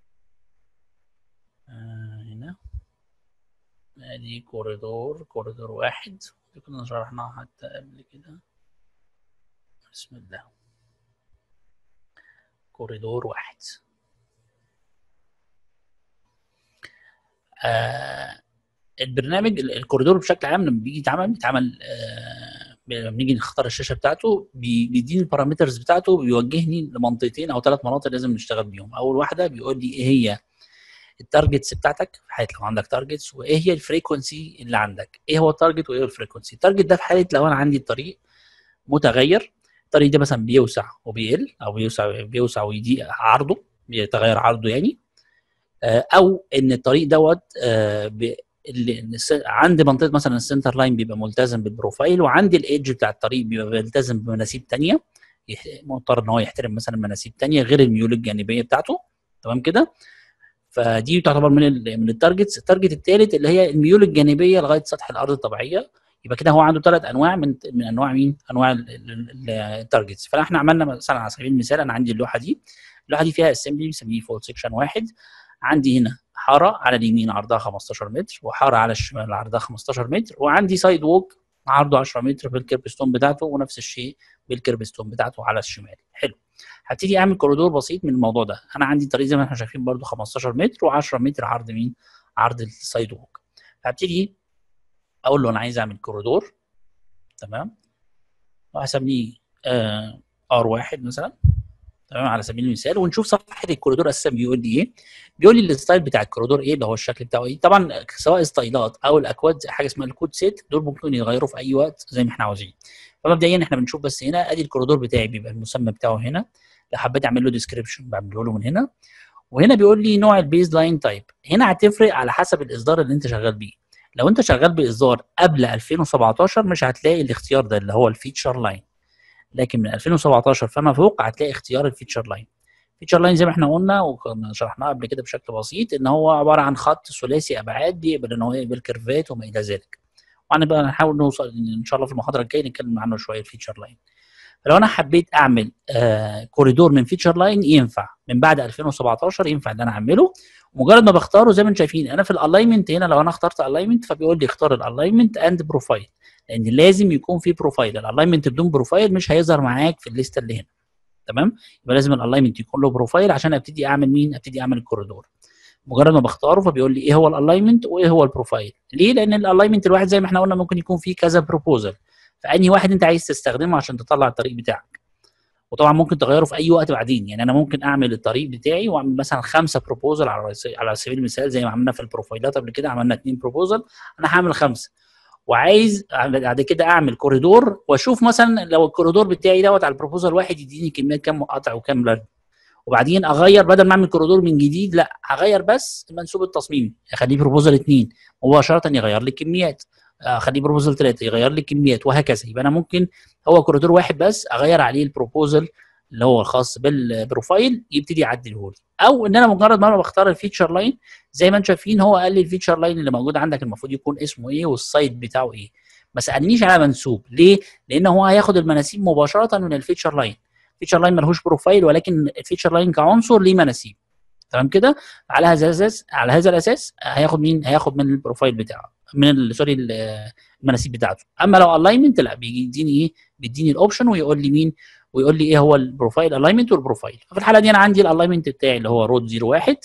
آه هنا ادي كوريدور كوريدور واحد دي كنا شرحناها حتى قبل كده بسم الله كوريدور واحد آه البرنامج الكوريدور بشكل عام لما بيجي يتعمل بيتعمل آه لما بنيجي نختار الشاشه بتاعته بيديني البارامترز بتاعته بيوجهني لمنطقتين او ثلاث مناطق لازم نشتغل بيهم اول واحده بيقول لي ايه هي التارجتس بتاعتك في حاله لو عندك تارجتس وايه هي الفريكونسي اللي عندك ايه هو التارجت وايه هو الفريكونسي التارجت ده في حاله لو انا عندي الطريق متغير الطريق ده مثلا بيوسع وبيقل او بيوسع بيوسع ويضيق عرضه بيتغير عرضه يعني او ان الطريق دوت اللي عند منطقه مثلا السنتر لاين بيبقى ملتزم بالبروفايل وعند الايدج بتاع الطريق بيبقى ملتزم بمناسيب ثانيه مضطر ان هو يحترم مثلا مناسيب ثانيه غير الميول الجانبيه بتاعته تمام كده فدي تعتبر من ال من التارجتس التارجت الثالث اللي هي الميول الجانبيه لغايه سطح الارض الطبيعيه يبقى كده هو عنده ثلاث انواع من من انواع مين؟ انواع التارجتس فاحنا عملنا مثلا على سبيل المثال انا عندي اللوحه دي اللوحه دي فيها اسمبلي بنسميه فول سيكشن واحد عندي هنا حاره على اليمين عرضها 15 متر وحاره على الشمال عرضها 15 متر وعندي سايد ووك عرضه 10 متر بالكيربستون بتاعته ونفس الشيء بالكيربستون بتاعته على الشمال حلو هبتدي اعمل كوريدور بسيط من الموضوع ده انا عندي طريق زي ما احنا شايفين برده 15 متر و10 متر عرض مين عرض السايد ووك هبتدي اقول له انا عايز اعمل كوريدور تمام وهسميه آه ار واحد مثلا تمام على سبيل المثال ونشوف صفحه الكوريدور اساسا بيقول لي ايه بيقول لي الستايل بتاع الكوريدور ايه اللي هو الشكل بتاعه ايه طبعا سواء ستايلات او الاكواد حاجه اسمها الكود سيت دول ممكن يتغيروا في اي وقت زي ما احنا عاوزين فمبدئيا احنا بنشوف بس هنا ادي الكوريدور بتاعي بيبقى المسمى بتاعه هنا لو حبيت اعمل له ديسكربشن بعمله له من هنا وهنا بيقول لي نوع البيز لاين تايب هنا هتفرق على حسب الاصدار اللي انت شغال بيه لو انت شغال باصدار قبل 2017 مش هتلاقي الاختيار ده اللي هو الفيتشر لاين لكن من 2017 فما فوق هتلاقي اختيار الفيتشر لاين فيتشر لاين زي ما احنا قلنا وكنا شرحناه قبل كده بشكل بسيط ان هو عباره عن خط ثلاثي ابعاد بيقبل ان هو يقبل كيرفات وما الى ذلك وهنبقى نحاول نوصل ان شاء الله في المحاضره الجايه نتكلم عنه شويه الفيتشر لاين فلو انا حبيت اعمل آه كوريدور من فيتشر لاين ينفع من بعد 2017 ينفع ان انا اعمله مجرد ما بختاره زي ما انتم شايفين انا في الالاينمنت هنا لو انا اخترت الاينمنت فبيقول لي اختار الالاينمنت اند بروفايل لان لازم يكون في بروفايل الالاينمنت بدون بروفايل مش هيظهر معاك في الليسته اللي هنا تمام يبقى لازم الالاينمنت يكون له بروفايل عشان ابتدي اعمل مين ابتدي اعمل الكوريدور مجرد ما بختاره فبيقول لي ايه هو الالاينمنت وايه هو البروفايل ليه لان الالاينمنت الواحد زي ما احنا قلنا ممكن يكون فيه كذا بروبوزل فانهي واحد انت عايز تستخدمه عشان تطلع الطريق بتاعك وطبعا ممكن تغيره في اي وقت بعدين يعني انا ممكن اعمل الطريق بتاعي واعمل مثلا خمسه بروبوزل على على سبيل المثال زي ما عملنا في البروفايلات قبل كده عملنا اثنين بروبوزل انا هعمل خمسه وعايز بعد كده اعمل كوريدور واشوف مثلا لو الكوريدور بتاعي دوت على البروبوزل واحد يديني كميه كام قطع وكام لرد وبعدين اغير بدل ما اعمل كوريدور من جديد لا هغير بس المنسوب التصميمي اخليه بروبوزل اثنين مباشره يغير لي الكميات اخليه بروبوزل ثلاثه يغير لي الكميات وهكذا يبقى انا ممكن هو كوريدور واحد بس اغير عليه البروبوزل اللي هو الخاص بالبروفايل يبتدي يعدله لي او ان انا مجرد ما انا بختار الفيتشر لاين زي ما انتم شايفين هو قال لي الفيتشر لاين اللي موجود عندك المفروض يكون اسمه ايه والسايت بتاعه ايه ما سالنيش على منسوب ليه لان هو هياخد المناسيب مباشره من الفيتشر لاين الفيتشر لاين ملهوش بروفايل ولكن الفيتشر لاين كعنصر ليه مناسيب تمام كده على هذا الاساس على هذا الاساس هياخد مين هياخد من البروفايل بتاعه من سوري المناسيب بتاعته اما لو الاينمنت لا بيديني ايه بيديني الاوبشن ويقول لي مين ويقول لي ايه هو البروفايل الاينمنت والبروفايل ففي الحاله دي انا عندي الالاينمنت بتاعي اللي هو رود 01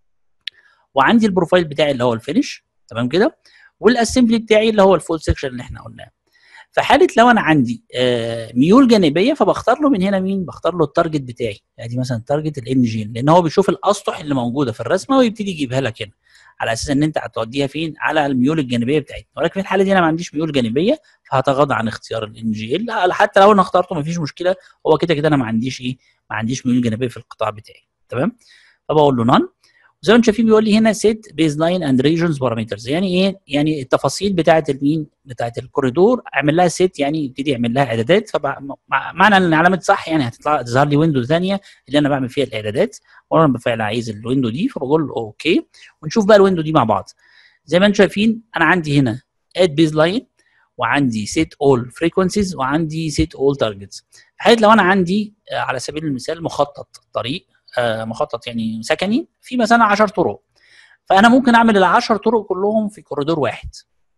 وعندي البروفايل بتاعي اللي هو الفينش تمام كده والاسمبلي بتاعي اللي هو الفول سيكشن اللي احنا قلناه في حاله لو انا عندي آه ميول جانبيه فبختار له من هنا مين بختار له التارجت بتاعي ادي مثلا تارجت الام جي لان هو بيشوف الاسطح اللي موجوده في الرسمه ويبتدي يجيبها لك هنا على اساس ان انت هتوديها فين على الميول الجانبيه بتاعتنا ولكن في الحاله دي انا ما عنديش ميول جانبيه فهتغاضى عن اختيار الان جي ال حتى لو انا اخترته ما فيش مشكله هو كده كده انا ما عنديش ايه ما عنديش ميول جانبيه في القطاع بتاعي تمام فبقول له نون زي ما انتم شايفين بيقول لي هنا سيت بيز لاين اند ريجنز بارامترز يعني ايه يعني التفاصيل بتاعه المين بتاعه الكوريدور اعمل لها سيت يعني يبتدي يعمل لها اعدادات فمعنى ان علامه صح يعني هتطلع تظهر لي ويندو ثانيه اللي انا بعمل فيها الاعدادات وانا بالفعل عايز الويندو دي فبقول له اوكي ونشوف بقى الويندو دي مع بعض زي ما انتم شايفين انا عندي هنا اد بيز لاين وعندي سيت اول فريكونسيز وعندي سيت اول تارجتس في حاله لو انا عندي على سبيل المثال مخطط طريق مخطط يعني سكني في مثلا 10 طرق فانا ممكن اعمل ال 10 طرق كلهم في كوريدور واحد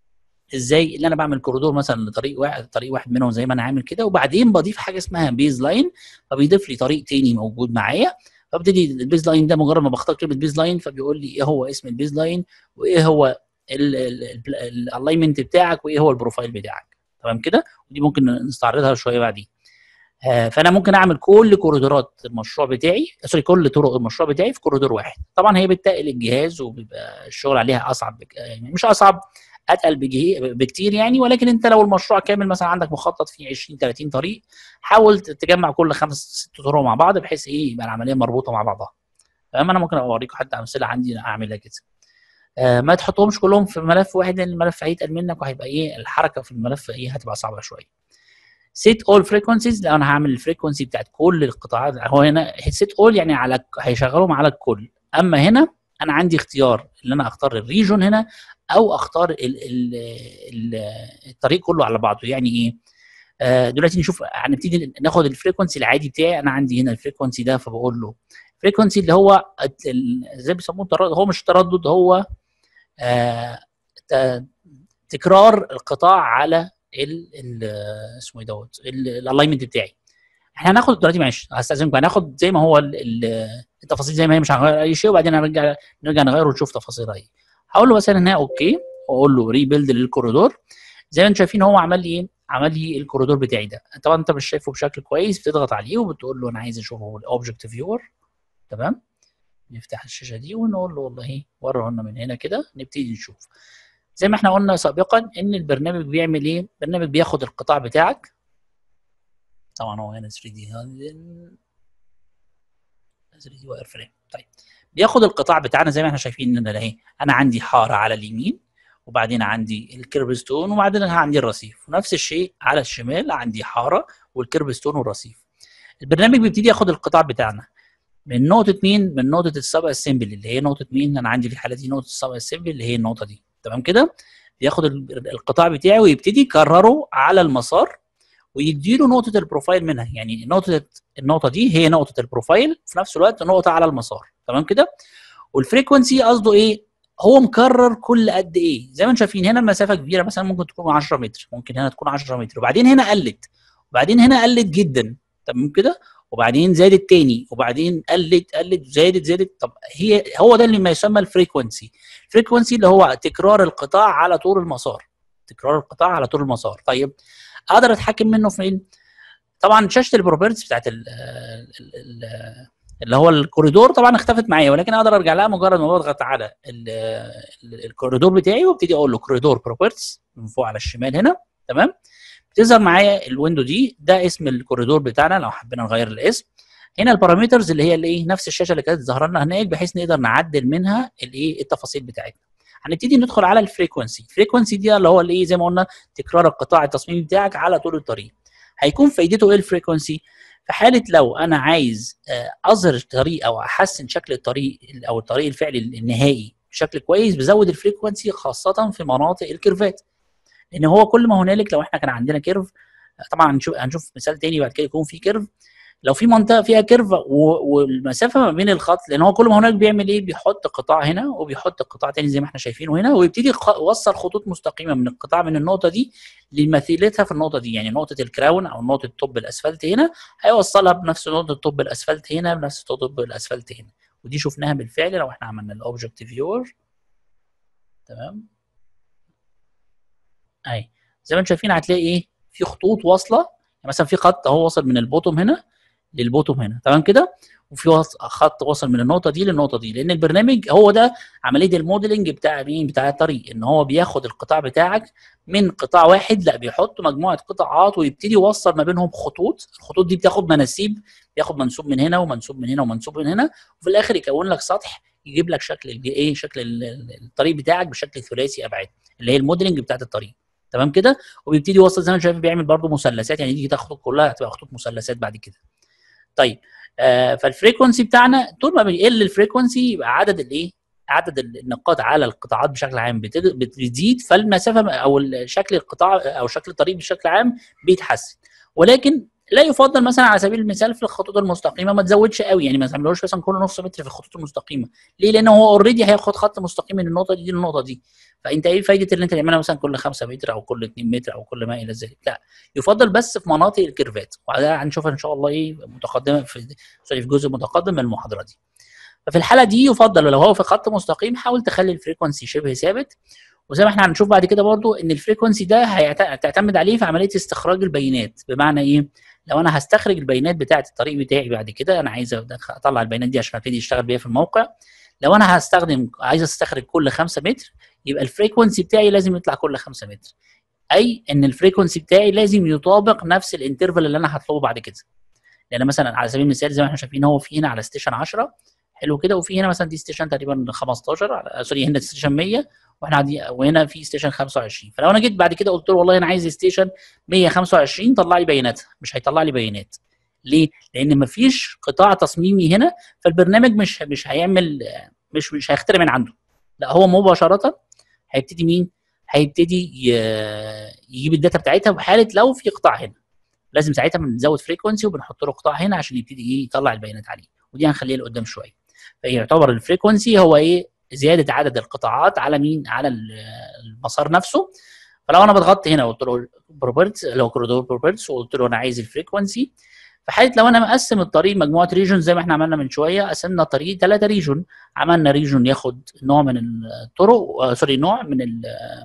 ازاي اللي انا بعمل كوريدور مثلا لطريق واحد طريق واحد منهم زي ما انا عامل كده وبعدين بضيف حاجه اسمها بيز لاين فبيضيف لي طريق تاني موجود معايا فابتدي البيز لاين ده مجرد ما بختار كلمه بيز لاين فبيقول لي ايه هو اسم البيز لاين وايه هو الالاينمنت بتاعك وايه هو البروفايل بتاعك تمام كده ودي ممكن نستعرضها شويه بعدين فانا ممكن اعمل كل كوريدورات المشروع بتاعي سوري كل طرق المشروع بتاعي في كوريدور واحد طبعا هي بتقل الجهاز وبيبقى الشغل عليها اصعب بك... يعني مش اصعب اتقل بجه... بكتير يعني ولكن انت لو المشروع كامل مثلا عندك مخطط فيه 20 30 طريق حاول تجمع كل خمس ست طرق مع بعض بحيث ايه يبقى العمليه مربوطه مع بعضها تمام انا ممكن اوريكم حتى امثله عندي اعملها كده آه ما تحطهمش كلهم في ملف واحد لان الملف هيتقل منك وهيبقى ايه الحركه في الملف ايه هتبقى صعبه شويه سيت اول فريكونسيز لو انا هعمل الفريكونسي بتاعت كل القطاعات هو هنا سيت اول يعني على هيشغلهم على الكل اما هنا انا عندي اختيار ان انا اختار الريجون هنا او اختار ال ال ال الطريق كله على بعضه يعني ايه آه دلوقتي نشوف هنبتدي ناخد الفريكونسي العادي بتاعي انا عندي هنا الفريكونسي ده فبقول له فريكونسي اللي هو زي بيسموه التردد هو مش تردد هو آه تكرار القطاع على ال ال اسمه ايه دوت الالاينمنت بتاعي احنا هناخد دلوقتي معلش هستاذنكم هناخد زي ما هو التفاصيل زي ما هي مش هنغير اي شيء وبعدين هنرجع نرجع نغير ونشوف تفاصيلها ايه هقول له مثلا هنا اوكي واقول له ريبيلد للكوريدور زي ما انتم شايفين هو عمل لي ايه عمل لي الكوريدور بتاعي ده طبعا انت مش شايفه بشكل كويس بتضغط عليه وبتقول له انا عايز اشوفه الاوبجكت فيور تمام نفتح الشاشه دي ونقول له والله وروا لنا من هنا كده نبتدي نشوف زي ما احنا قلنا سابقا ان البرنامج بيعمل ايه البرنامج بياخد القطاع بتاعك طبعا هو هنا 3 دي 3 دي واير فريم طيب بياخد القطاع بتاعنا زي ما احنا شايفين ان اهي انا عندي حاره على اليمين وبعدين عندي الكيرب ستون وبعدين انا عندي الرصيف ونفس الشيء على الشمال عندي حاره والكيرب ستون والرصيف البرنامج بيبتدي ياخد القطاع بتاعنا من نقطه مين من نقطه السب اسمبلي اللي هي نقطه مين انا عندي في الحاله دي نقطه السب اسمبلي اللي هي النقطه دي تمام كده بياخد القطاع بتاعي ويبتدي يكرره على المسار ويديله نقطه البروفايل منها يعني نقطه النقطه دي هي نقطه البروفايل في نفس الوقت نقطه على المسار تمام كده والفريكونسي قصده ايه هو مكرر كل قد ايه زي ما انتم شايفين هنا المسافه كبيره مثلا ممكن تكون 10 متر ممكن هنا تكون 10 متر وبعدين هنا قلت وبعدين هنا قلت جدا تمام كده وبعدين زادت تاني وبعدين قلت قلت زادت زادت طب هي هو ده اللي ما يسمى الفريكونسي الفريكونسي اللي هو تكرار القطاع على طول المسار تكرار القطاع على طول المسار طيب اقدر اتحكم منه فين طبعا شاشه البروبرتيز بتاعت ال ال ال اللي هو الكوريدور طبعا اختفت معايا ولكن اقدر ارجع لها مجرد ما بضغط على الكوريدور بتاعي وابتدي اقول له كوريدور بروبرتيز من فوق على الشمال هنا تمام بتظهر معايا الويندو دي ده اسم الكوريدور بتاعنا لو حبينا نغير الاسم هنا البارامترز اللي هي الايه نفس الشاشه اللي كانت ظاهره لنا هناك بحيث نقدر نعدل منها الايه التفاصيل بتاعتنا هنبتدي ندخل على الفريكونسي الفريكونسي دي اللي هو الايه زي ما قلنا تكرار القطاع التصميمي بتاعك على طول الطريق هيكون فايدته ايه الفريكونسي في حاله لو انا عايز اظهر الطريق او احسن شكل الطريق او الطريق الفعلي النهائي بشكل كويس بزود الفريكونسي خاصه في مناطق الكيرفات لان هو كل ما هنالك لو احنا كان عندنا كيرف طبعا هنشوف هنشوف مثال تاني بعد كده يكون في كيرف لو في منطقه فيها كيرف والمسافه ما بين الخط لان هو كل ما هناك بيعمل ايه بيحط قطاع هنا وبيحط قطاع تاني زي ما احنا شايفينه هنا ويبتدي يوصل خطوط مستقيمه من القطاع من النقطه دي لمثيلتها في النقطه دي يعني نقطه الكراون او نقطه توب الاسفلت هنا هيوصلها بنفس نقطه توب الاسفلت هنا بنفس نقطه توب الاسفلت هنا ودي شفناها بالفعل لو احنا عملنا الاوبجكت فيور تمام اهي زي ما انتم شايفين هتلاقي ايه في خطوط واصله يعني مثلا في خط اهو وصل من البوتوم هنا للبوتوم هنا تمام كده وفي خط وصل من النقطه دي للنقطه دي لان البرنامج هو ده عمليه الموديلنج بتاع مين بتاع الطريق ان هو بياخد القطاع بتاعك من قطاع واحد لا بيحط مجموعه قطاعات ويبتدي يوصل ما بينهم خطوط الخطوط دي بتاخد مناسيب بياخد منسوب من هنا ومنسوب من هنا ومنسوب من هنا وفي الاخر يكون لك سطح يجيب لك شكل ايه شكل الطريق بتاعك بشكل ثلاثي ابعاد اللي هي الموديلنج بتاعت الطريق تمام كده وبيبتدي يوصل زي ما انت شايف بيعمل برده مثلثات يعني دي تاخد كلها هتبقى خطوط مثلثات بعد كده طيب آه فالفريكونسي بتاعنا طول ما بيقل الفريكونسي يبقى عدد الايه عدد النقاط على القطاعات بشكل عام بتزيد فالمسافه او شكل القطاع او شكل الطريق بشكل عام بيتحسن ولكن لا يفضل مثلا على سبيل المثال في الخطوط المستقيمه ما تزودش قوي يعني ما تعملوش مثلا كل نص متر في الخطوط المستقيمه ليه لان هو اوريدي هياخد خط مستقيم من النقطه دي للنقطه دي فانت ايه فايده اللي انت تعملها مثلا كل 5 متر او كل 2 متر او كل ما الى ذلك لا يفضل بس في مناطق الكيرفات وده هنشوفها ان شاء الله ايه متقدمه في سوري في جزء متقدم من المحاضره دي ففي الحاله دي يفضل لو هو في خط مستقيم حاول تخلي الفريكونسي شبه ثابت وزي ما احنا هنشوف بعد كده برضو ان الفريكونسي ده هتعتمد عليه في عمليه استخراج البيانات بمعنى ايه لو انا هستخرج البيانات بتاعه الطريق بتاعي بعد كده انا عايز اطلع البيانات دي عشان ابتدي اشتغل بيها في الموقع لو انا هستخدم عايز استخرج كل 5 متر يبقى الفريكونسي بتاعي لازم يطلع كل 5 متر اي ان الفريكونسي بتاعي لازم يطابق نفس الانترفال اللي انا هطلبه بعد كده لان مثلا على سبيل المثال زي ما احنا شايفين هو في هنا على ستيشن 10 حلو كده وفي هنا مثلا دي ستيشن تقريبا 15 سوري هنا ستيشن 100 واحنا عادي وهنا في ستيشن 25 فلو انا جيت بعد كده قلت له والله انا عايز ستيشن 125 طلع لي بياناتها مش هيطلع لي بيانات ليه؟ لان مفيش قطاع تصميمي هنا فالبرنامج مش مش هيعمل مش مش هيخترع من عنده لا هو مباشره هيبتدي مين هيبتدي يجيب الداتا بتاعتها في حاله لو في قطاع هنا لازم ساعتها بنزود فريكونسي وبنحط له قطاع هنا عشان يبتدي ايه يطلع البيانات عليه ودي هنخليها لقدام شويه فيعتبر الفريكونسي هو ايه زياده عدد القطاعات على مين على المسار نفسه فلو انا بضغط هنا وقلت له بروبرتس لو كوريدور بروبرتس وقلت له انا عايز الفريكونسي في حاله لو انا مقسم الطريق مجموعه ريجون زي ما احنا عملنا من شويه قسمنا الطريق ثلاثه ريجون عملنا ريجون ياخد نوع من الطرق آه سوري نوع من ال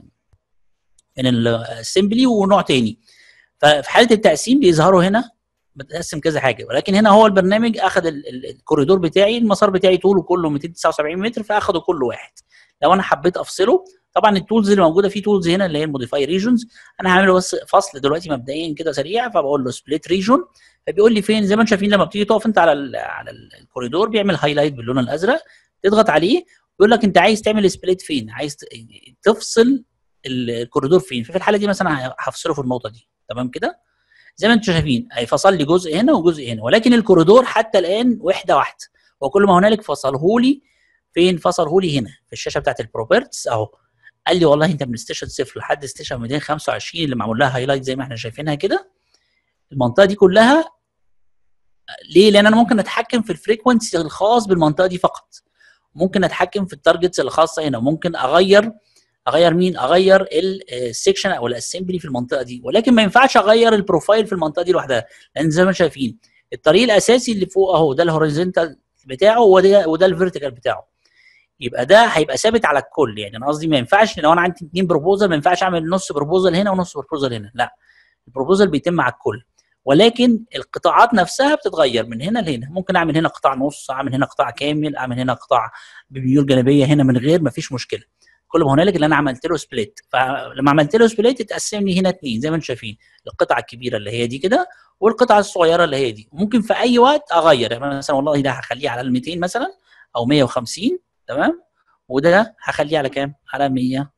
من الاسمبلي ونوع تاني ففي حاله التقسيم بيظهروا هنا بتقسم كذا حاجه ولكن هنا هو البرنامج اخذ الكوريدور بتاعي المسار بتاعي طوله كله 279 متر فاخده كل واحد لو انا حبيت افصله طبعا التولز اللي موجوده في تولز هنا اللي هي الموديفاي ريجونز انا هعمل بس فصل دلوقتي مبدئيا كده سريع فبقول له سبليت ريجون فبيقول لي فين زي ما انتم شايفين لما بتيجي تقف انت على ال على الكوريدور بيعمل هايلايت باللون الازرق تضغط عليه يقول لك انت عايز تعمل سبليت فين عايز تفصل الكوريدور فين ففي الحاله دي مثلا هفصله في النقطه دي تمام كده زي ما انتم شايفين هيفصل لي جزء هنا وجزء هنا ولكن الكوريدور حتى الان وحده واحده وكل ما هنالك فصله لي فين فصله لي هنا في الشاشه بتاعت البروبرتس اهو قال لي والله انت من ستيشن صفر لحد ستيشن 225 اللي معمول لها هايلايت زي ما احنا شايفينها كده المنطقه دي كلها ليه؟ لان انا ممكن اتحكم في الفريكونسي الخاص بالمنطقه دي فقط ممكن اتحكم في التارجتس الخاصه هنا ممكن اغير اغير مين؟ اغير السكشن او الاسمبلي في المنطقه دي ولكن ما ينفعش اغير البروفايل في المنطقه دي لوحدها لان زي ما شايفين الطريق الاساسي اللي فوق اهو ده الهوريزونتال بتاعه وده وده الفيرتيكال بتاعه يبقى ده هيبقى ثابت على الكل يعني انا قصدي ما ينفعش لو انا عندي اثنين بروبوزل ما ينفعش اعمل نص بروبوزل هنا ونص بروبوزل هنا لا البروبوزل بيتم على الكل ولكن القطاعات نفسها بتتغير من هنا لهنا ممكن اعمل هنا قطاع نص اعمل هنا قطاع كامل اعمل هنا قطاع بميول جانبيه هنا من غير ما فيش مشكله كل ما هنالك اللي انا عملت له سبليت فلما عملت له سبليت اتقسم لي هنا اثنين زي ما انتم شايفين القطعه الكبيره اللي هي دي كده والقطعه الصغيره اللي هي دي ممكن في اي وقت اغير يعني مثلا والله ده هخليه على ال 200 مثلا او 150 تمام وده هخليه على كام؟ على 100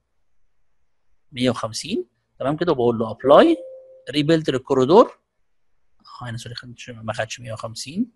150 تمام كده وبقول له ابلاي ريبيلد للكوريدور اه انا سوري ما خدش 150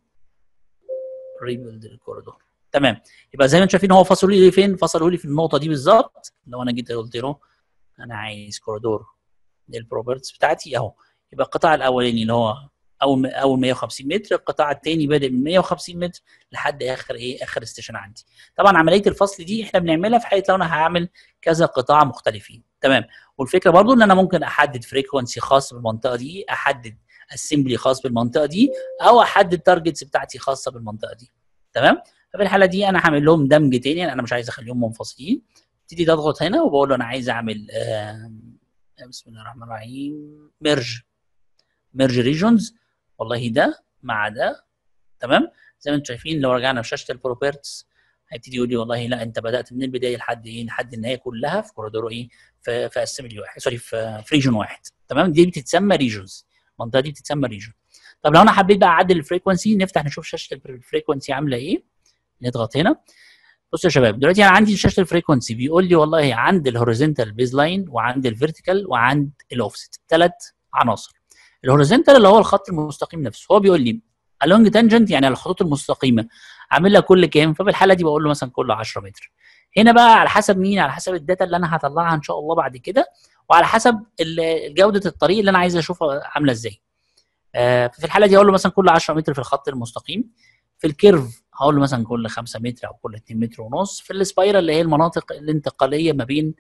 ريبيلد للكوريدور تمام يبقى زي ما انتم شايفين هو فصلوا لي فين؟ فصلوا لي في النقطه دي بالظبط لو انا جيت قلت له انا عايز كوريدور للبروبرتيز بتاعتي اهو يبقى القطاع الاولاني اللي هو اول اول 150 متر القطاع الثاني بادئ من 150 متر لحد اخر ايه اخر ستيشن عندي طبعا عمليه الفصل دي احنا بنعملها في حاله لو انا هعمل كذا قطاع مختلفين تمام والفكره برضو ان انا ممكن احدد فريكونسي خاص بالمنطقه دي احدد اسمبلي خاص بالمنطقه دي او احدد تارجتس بتاعتي خاصه بالمنطقه دي تمام ففي الحاله دي انا هعمل لهم دمج تاني انا مش عايز اخليهم منفصلين ابتدي اضغط هنا وبقول له انا عايز اعمل آه بسم الله الرحمن الرحيم ميرج ميرج ريجونز والله ده مع ده تمام زي ما انتم شايفين لو رجعنا في شاشه البروبرتس هيبتدي يقول لي والله لا انت بدات من البدايه لحد ايه لحد النهايه كلها في كوريدور ايه في في اسمبلي واحد سوري في في ريجون واحد تمام دي بتتسمى ريجونز المنطقه دي بتتسمى ريجون طب لو انا حبيت بقى اعدل الفريكونسي نفتح نشوف شاشه الفريكونسي عامله ايه نضغط هنا بصوا يا شباب دلوقتي انا عندي شاشه الفريكونسي بيقول لي والله عند الهوريزونتال بيز لاين وعند الفيرتيكال وعند الاوفست ثلاث عناصر الهوريزونتال اللي هو الخط المستقيم نفسه هو بيقول لي along تانجنت يعني الخطوط المستقيمه عامل لها كل كام ففي الحاله دي بقول له مثلا كل 10 متر هنا بقى على حسب مين على حسب الداتا اللي انا هطلعها ان شاء الله بعد كده وعلى حسب جوده الطريق اللي انا عايز اشوفها عامله ازاي آه في الحاله دي اقول له مثلا كل 10 متر في الخط المستقيم في الكيرف هقول له مثلا كل 5 متر او كل 2 متر ونص في السبايرال اللي هي المناطق الانتقاليه ما بين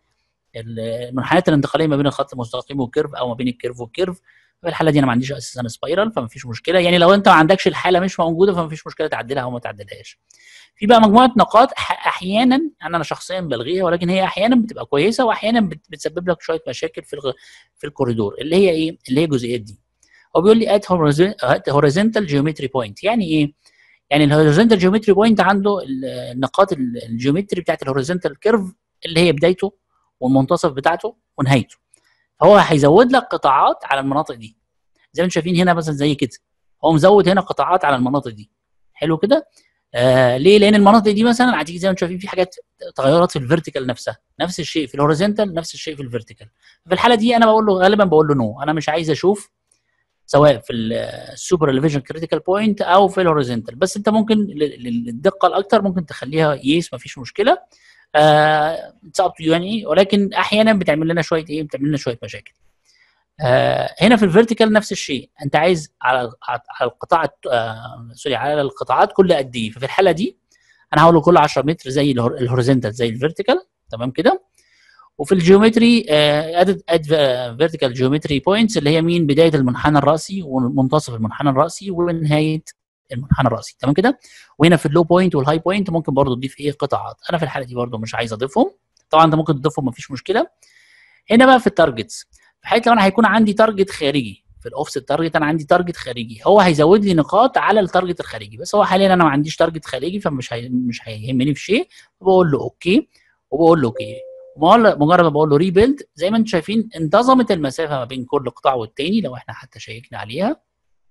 المنحنيات الانتقاليه ما بين الخط المستقيم والكيرف او ما بين الكيرف والكيرف في الحاله دي انا ما عنديش اساسا سبايرال فما فيش مشكله يعني لو انت ما عندكش الحاله مش موجوده فما فيش مشكله تعدلها او ما تعدلهاش في بقى مجموعه نقاط احيانا انا شخصيا بلغيها ولكن هي احيانا بتبقى كويسه واحيانا بتسبب لك شويه مشاكل في الغ... في الكوريدور اللي هي ايه اللي هي الجزئيات دي هو بيقول لي ات هوريزونتال جيومتري بوينت يعني ايه يعني الهوريزونتال جيومتري بوينت عنده النقاط الجيومتري بتاعت الهوريزونتال كيرف اللي هي بدايته والمنتصف بتاعته ونهايته فهو هيزود لك قطاعات على المناطق دي زي ما انتم شايفين هنا مثلا زي كده هو مزود هنا قطاعات على المناطق دي حلو كده آه ليه لان المناطق دي مثلا هتيجي زي ما انتم شايفين في حاجات تغيرات في الفيرتيكال نفسها نفس الشيء في الهوريزونتال نفس الشيء في الفيرتيكال في الحاله دي انا بقول له غالبا بقول له نو انا مش عايز اشوف سواء في السوبر اليفيشن كريتيكال بوينت او في الهوريزونتال بس انت ممكن لل- للدقه الاكتر ممكن تخليها يس مفيش مشكله اتس اب تو يعني ولكن احيانا بتعمل لنا شويه ايه بتعمل لنا شويه مشاكل آه هنا في الفيرتيكال نفس الشيء انت عايز على على القطاع الت- آه سوري على القطاعات كل قد ايه ففي الحاله دي انا هقول له كل 10 متر زي الهور- الهوريزونتال زي الفيرتيكال تمام كده وفي الجيومتري اد اد فيرتيكال جيومتري بوينتس اللي هي مين بدايه المنحنى الراسي ومنتصف المنحنى الراسي ونهايه المنحنى الراسي تمام كده وهنا في اللو بوينت والهاي بوينت ممكن برضو تضيف ايه قطاعات انا في الحاله دي برضو مش عايز اضيفهم طبعا انت ممكن تضيفهم مفيش مشكله هنا بقى في التارجتس في حاله لو انا هيكون عندي تارجت خارجي في الاوفست تارجت انا عندي تارجت خارجي هو هيزود لي نقاط على التارجت الخارجي بس هو حاليا انا ما عنديش تارجت خارجي فمش هي... مش هيهمني في شيء بقول له اوكي وبقول له اوكي ومجرد مجرد ما بقول له ريبيلد زي ما انتم شايفين انتظمت المسافه ما بين كل قطاع والتاني لو احنا حتى شيكنا عليها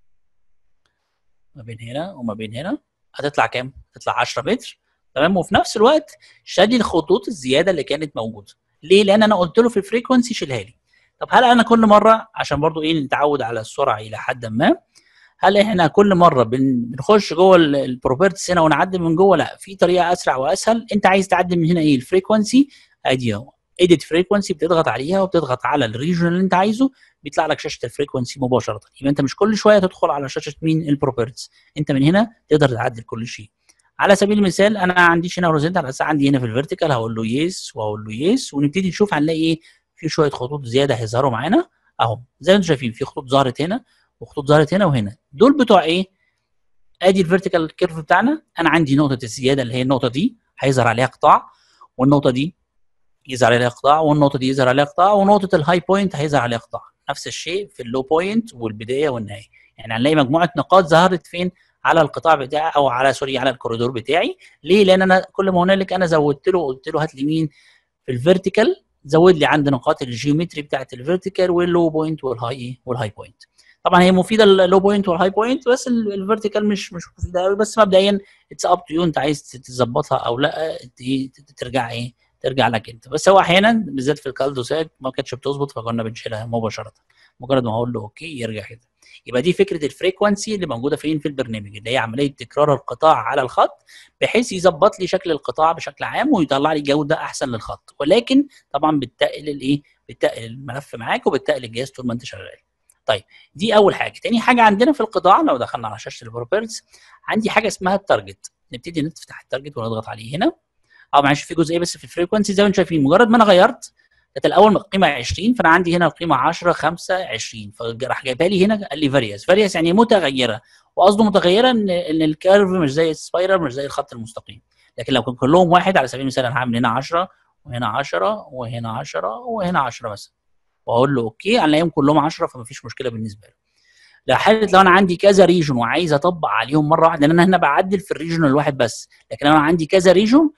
ما بين هنا وما بين هنا هتطلع كام؟ هتطلع 10 متر تمام وفي نفس الوقت شال لي الخطوط الزياده اللي كانت موجوده ليه؟ لان انا قلت له في الفريكونسي شيلها لي طب هل انا كل مره عشان برضو ايه نتعود على السرعه الى حد ما هل احنا كل مره بن- بنخش جوه البروبرتس هنا ونعدل من جوه لا في طريقه اسرع واسهل انت عايز تعدل من هنا ايه الفريكونسي ادي اهو اديت فريكونسي بتضغط عليها وبتضغط على الريجن اللي انت عايزه بيطلع لك شاشه الفريكونسي مباشره يبقى انت مش كل شويه تدخل على شاشه مين البروبرتس انت من هنا تقدر تعدل كل شيء على سبيل المثال انا ما عنديش هنا هوريزونتال بس عندي هنا في الفيرتيكال هقول له يس وهقول له يس ونبتدي نشوف هنلاقي ايه في شويه خطوط زياده هيظهروا معانا اهو زي ما انتم شايفين في خطوط ظهرت هنا وخطوط ظهرت هنا وهنا دول بتوع ايه ادي الفيرتيكال كيرف بتاعنا انا عندي نقطه الزياده اللي هي النقطه دي هيظهر عليها قطاع والنقطه دي يظهر عليها قطاع والنقطه دي يظهر عليها قطاع ونقطه الهاي بوينت هيظهر عليها قطاع نفس الشيء في اللو بوينت والبدايه والنهايه يعني هنلاقي مجموعه نقاط ظهرت فين على القطاع بتاعي او على سوري على الكوريدور بتاعي ليه لان انا كل ما هنالك انا زودت له قلت له هات لي مين في الفيرتيكال زود لي عند نقاط الجيومتري بتاعت الفيرتيكال واللو بوينت والهاي والهاي بوينت طبعا هي مفيده اللو بوينت والهاي بوينت بس ال- الفيرتيكال مش مش مفيده قوي بس مبدئيا اتس اب تو يو انت عايز تظبطها او لا ت- ت- ترجع ايه ترجع لك انت بس هو احيانا بالذات في الكالدوسات ما كانتش بتظبط فكنا بنشيلها مباشره مجرد ما اقول له اوكي يرجع كده يبقى دي فكره الفريكونسي اللي موجوده فين في البرنامج اللي هي عمليه تكرار القطاع على الخط بحيث يظبط لي شكل القطاع بشكل عام ويطلع لي جوده احسن للخط ولكن طبعا بتقل الايه بتقل الملف معاك وبتقل الجهاز طول ما انت شغال طيب دي اول حاجه تاني حاجه عندنا في القطاع لو دخلنا على شاشه البروبرتس عندي حاجه اسمها التارجت نبتدي نفتح التارجت ونضغط عليه هنا اه معلش في جزئيه بس في الفريكونسي زي ما انتم شايفين مجرد ما انا غيرت كانت الاول القيمه 20 فانا عندي هنا القيمه 10 5 20 فراح جايبها لي هنا قال لي فارياس فارياس يعني متغيره وقصده متغيره ان ان الكيرف مش زي السبايرال مش زي الخط المستقيم لكن لو كان كلهم واحد على سبيل المثال انا هعمل هنا 10 وهنا 10 وهنا 10 وهنا 10 مثلا واقول له اوكي هنلاقيهم كلهم 10 فما فيش مشكله بالنسبه له لا حاله لو انا عندي كذا ريجن وعايز اطبق عليهم مره واحده لان انا هنا بعدل في الريجن الواحد بس لكن لو انا عندي كذا ريجن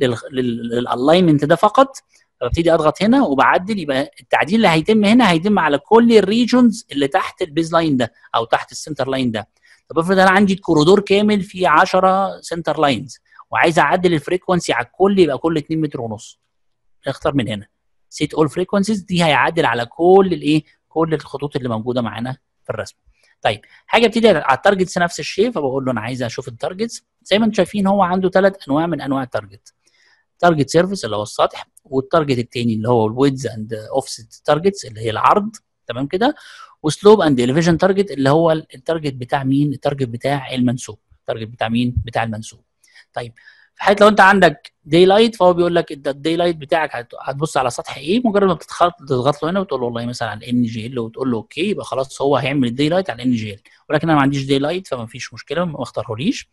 للالاينمنت ده فقط فببتدي اضغط هنا وبعدل يبقى التعديل اللي هيتم هنا هيتم على كل الريجنز اللي تحت البيز لاين ده او تحت السنتر لاين ده طب افرض انا عندي كوريدور كامل فيه 10 سنتر لاينز وعايز اعدل الفريكونسي على الكل يبقى كل 2 متر ونص اختار من هنا سيت اول فريكونسيز دي هيعدل على كل الايه كل الخطوط اللي موجوده معانا في الرسم طيب حاجه ابتدي على التارجتس نفس الشيء فبقول له انا عايز اشوف التارجتس زي ما انتم شايفين هو عنده ثلاث انواع من انواع التارجت تارجت سيرفيس اللي هو السطح والتارجت الثاني اللي هو الويدز اند اوفست تارجتس اللي هي العرض تمام كده وسلوب اند اليفيجن تارجت اللي هو التارجت بتاع مين التارجت بتاع المنسوب التارجت بتاع مين بتاع المنسوب طيب في حاله لو انت عندك داي لايت فهو بيقول لك انت الداي لايت بتاعك هت- هتبص على سطح ايه مجرد ما بتتخ- تضغط له هنا وتقول له والله مثلا على الان جي ال وتقول له اوكي يبقى خلاص هو هيعمل الداي لايت على الان جي ال ولكن انا ما عنديش داي لايت فما فيش مشكله ما اختارهوليش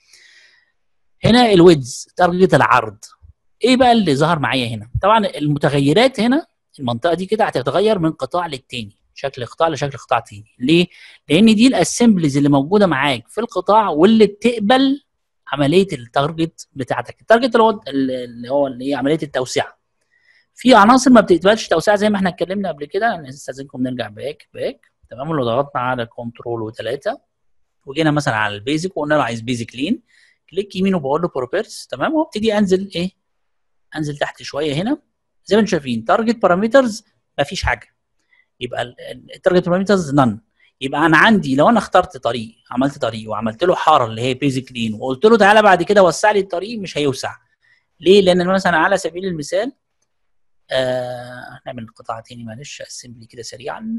هنا الويدز تارجت العرض ايه بقى اللي ظهر معايا هنا طبعا المتغيرات هنا المنطقه دي كده هتتغير من قطاع للتاني شكل قطاع لشكل قطاع تاني ليه لان دي الاسمبليز اللي موجوده معاك في القطاع واللي بتقبل عمليه التارجت بتاعتك التارجت اللي هو اللي هو اللي هي عمليه التوسعه في عناصر ما بتقبلش توسعه زي ما احنا اتكلمنا قبل كده نستاذنكم نرجع باك باك تمام لو ضغطنا على كنترول وثلاثه وجينا مثلا على البيزك وقلنا له عايز بيزك لين كليك يمين وبقول له بروبيرس تمام وابتدي انزل ايه انزل تحت شويه هنا زي ما انتم شايفين تارجت بارامترز ما فيش حاجه يبقى التارجت بارامترز نن يبقى انا عندي لو انا اخترت طريق عملت طريق وعملت له حاره اللي هي بيزك لين وقلت له تعالى بعد كده وسع لي الطريق مش هيوسع ليه لان مثلا على سبيل المثال آه نعمل قطعه تاني معلش اسمبلي كده سريعا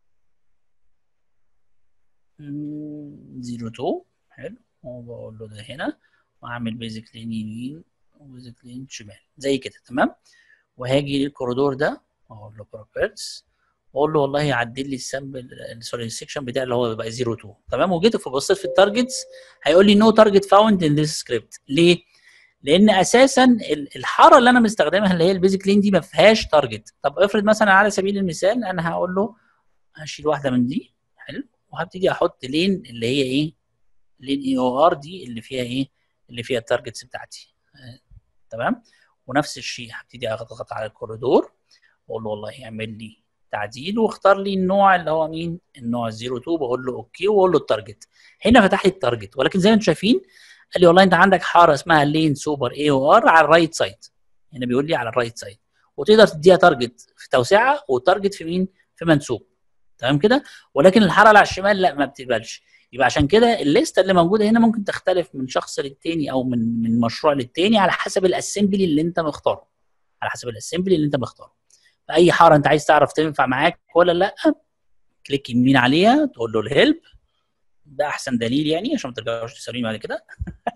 02 حلو وبقول له ده هنا واعمل بيزك لين يمين وبيزك لين شمال زي كده تمام وهاجي للكوريدور ده اقول له بروبرتس واقول له والله عدل لي السامبل سوري السكشن بتاعي اللي هو بيبقى 02 تمام وجيت فبصيت في التارجتس هيقول لي نو تارجت فاوند ان ذيس سكريبت ليه؟ لان اساسا الحاره اللي انا مستخدمها اللي هي البيزك لين دي ما فيهاش تارجت طب افرض مثلا على سبيل المثال انا هقول له هشيل واحده من دي حلو وهبتدي احط لين اللي هي ايه لين اي او ار دي اللي فيها ايه اللي فيها التارجتس بتاعتي آه. تمام ونفس الشيء هبتدي اضغط على الكوريدور واقول له والله اعمل لي تعديل واختار لي النوع اللي هو مين النوع 02 بقول له اوكي واقول له التارجت هنا فتح لي التارجت ولكن زي ما انتم شايفين قال لي والله انت عندك حاره اسمها لين سوبر اي او ار على الرايت سايد هنا بيقول لي على الرايت سايد وتقدر تديها تارجت في توسعه وتارجت في مين في منسوب تمام كده ولكن الحاره اللي على الشمال لا ما بتقبلش يبقى عشان كده الليسته اللي موجوده هنا ممكن تختلف من شخص للتاني او من من مشروع للتاني على حسب الاسمبلي اللي انت مختاره على حسب الاسمبلي اللي انت مختاره فاي حاره انت عايز تعرف تنفع معاك ولا لا كليك يمين عليها تقول له الهيلب ده احسن دليل يعني عشان ما ترجعوش تسالوني بعد كده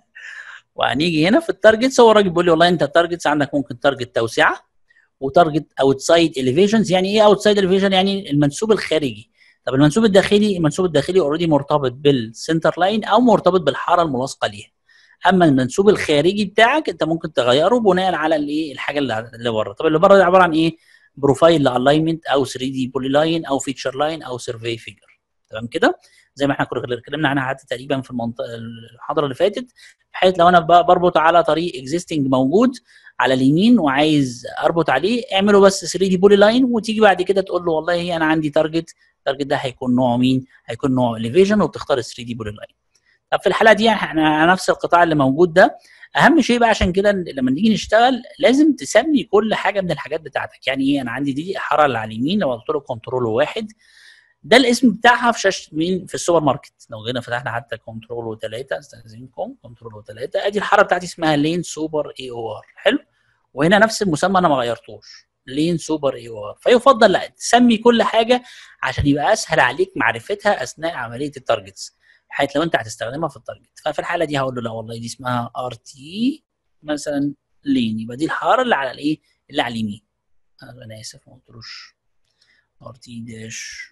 وهنيجي هنا في التارجتس هو الراجل بيقول لي والله انت التارجتس عندك ممكن تارجت توسعه وتارجت اوتسايد اليفيشنز يعني ايه اوتسايد اليفيشن يعني المنسوب الخارجي طب المنسوب الداخلي المنسوب الداخلي اوريدي مرتبط بالسنتر لاين او مرتبط بالحاره الملاصقه ليها اما المنسوب الخارجي بتاعك انت ممكن تغيره بناء على الايه الحاجه اللي بره طب اللي بره ده عباره عن ايه بروفايل لالاينمنت او 3 دي بولي لاين او فيتشر لاين او سيرفي فيجر تمام كده زي ما احنا كنا اتكلمنا عنها حتى تقريبا في المنطقه المحاضره اللي فاتت بحيث لو انا بربط على طريق اكزيستنج موجود على اليمين وعايز اربط عليه اعمله بس 3 دي بولي لاين وتيجي بعد كده تقول له والله انا عندي تارجت التارجت ده هيكون نوعه مين؟ هيكون نوع اليفيجن وبتختار 3 دي بولي لاين طب في الحاله دي احنا نفس القطاع اللي موجود ده اهم شيء بقى عشان كده لما نيجي نشتغل لازم تسمي كل حاجه من الحاجات بتاعتك يعني ايه انا عندي دي الحاره اللي على اليمين لو قلت له كنترول واحد ده الاسم بتاعها في شاشه مين في السوبر ماركت لو جينا فتحنا حتى كنترول و3 استاذنكم كنترول و3 ادي الحاره بتاعتي اسمها لين سوبر اي او ار حلو وهنا نفس المسمى انا ما غيرتوش لين سوبر اي او ار فيفضل لا تسمي كل حاجه عشان يبقى اسهل عليك معرفتها اثناء عمليه التارجتس بحيث لو انت هتستخدمها في التارجت ففي الحاله دي هقول له لا والله دي اسمها ار تي مثلا لين يبقى دي الحاره اللي على الايه اللي على اليمين انا اسف ما قلتلوش ار تي داش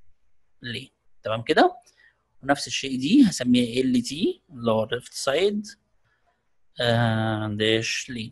لين تمام كده ونفس الشيء دي هسميها ال تي اللي هو ليفت سايد داش لين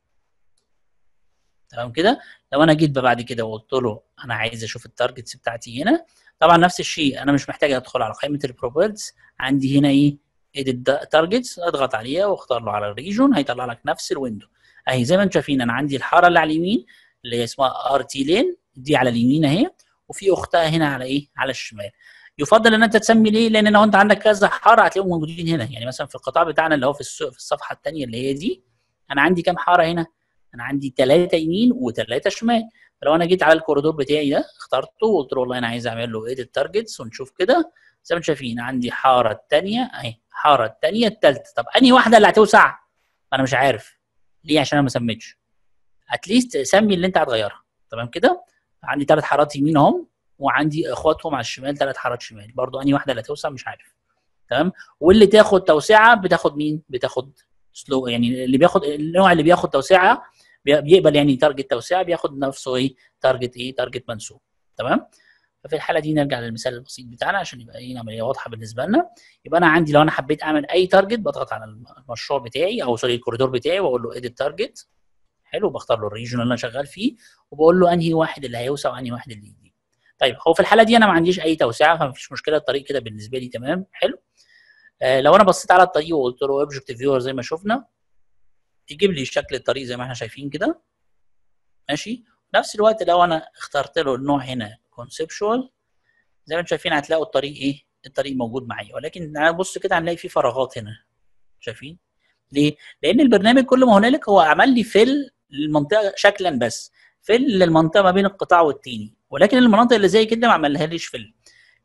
تمام كده لو انا جيت بعد كده وقلت له انا عايز اشوف التارجتس بتاعتي هنا طبعا نفس الشيء انا مش محتاج ادخل على قائمه البروبرتس عندي هنا ايه اديت تارجتس اضغط عليها واختار له على الريجون هيطلع لك نفس الويندو اهي زي ما انتم شايفين انا عندي الحاره اللي على اليمين اللي هي اسمها ار تي لين دي على اليمين اهي وفي اختها هنا على ايه على الشمال يفضل ان انت تسمي ليه لان لو انت عندك كذا حاره هتلاقيهم موجودين هنا يعني مثلا في القطاع بتاعنا اللي هو في في الصفحه الثانيه اللي هي دي انا عندي كام حاره هنا انا عندي ثلاثه يمين وثلاثه شمال فلو انا جيت على الكوريدور بتاعي ده اخترته وقلت له والله انا عايز اعمل له ايديت تارجتس ونشوف كده زي ما انتم شايفين عندي حاره الثانيه اهي حاره الثانيه الثالثه طب انهي واحده اللي هتوسع انا مش عارف ليه عشان انا ما سميتش اتليست سمي اللي انت هتغيرها تمام كده عندي ثلاث حارات يمين اهم وعندي اخواتهم على الشمال ثلاث حارات شمال برضو انهي واحده اللي هتوسع مش عارف تمام واللي تاخد توسعه بتاخد مين بتاخد سلو يعني اللي بياخد النوع اللي بياخد توسعه بيقبل يعني تارجت توسعه بياخد نفسه ايه تارجت ايه تارجت منسوب تمام ففي الحاله دي نرجع للمثال البسيط بتاعنا عشان يبقى ايه العمليه واضحه بالنسبه لنا يبقى انا عندي لو انا حبيت اعمل اي تارجت بضغط على المشروع بتاعي او سوري الكوريدور بتاعي واقول له اديت تارجت حلو بختار له الريجن اللي انا شغال فيه وبقول له انهي واحد اللي هيوسع وانهي واحد اللي يجي طيب هو في الحاله دي انا ما عنديش اي توسعه فمفيش مشكله الطريق كده بالنسبه لي تمام حلو آه لو انا بصيت على الطريق وقلت له اوبجكت فيور زي ما شفنا يجيب لي شكل الطريق زي ما احنا شايفين كده ماشي في نفس الوقت لو انا اخترت له النوع هنا كونسبشوال زي ما انتم شايفين هتلاقوا الطريق ايه الطريق موجود معايا ولكن بص كده هنلاقي فيه فراغات هنا شايفين ليه لان البرنامج كل ما هنالك هو عمل لي فيل للمنطقه شكلا بس فيل للمنطقه ما بين القطاع والتاني ولكن المناطق اللي زي كده ما عملها ليش فيل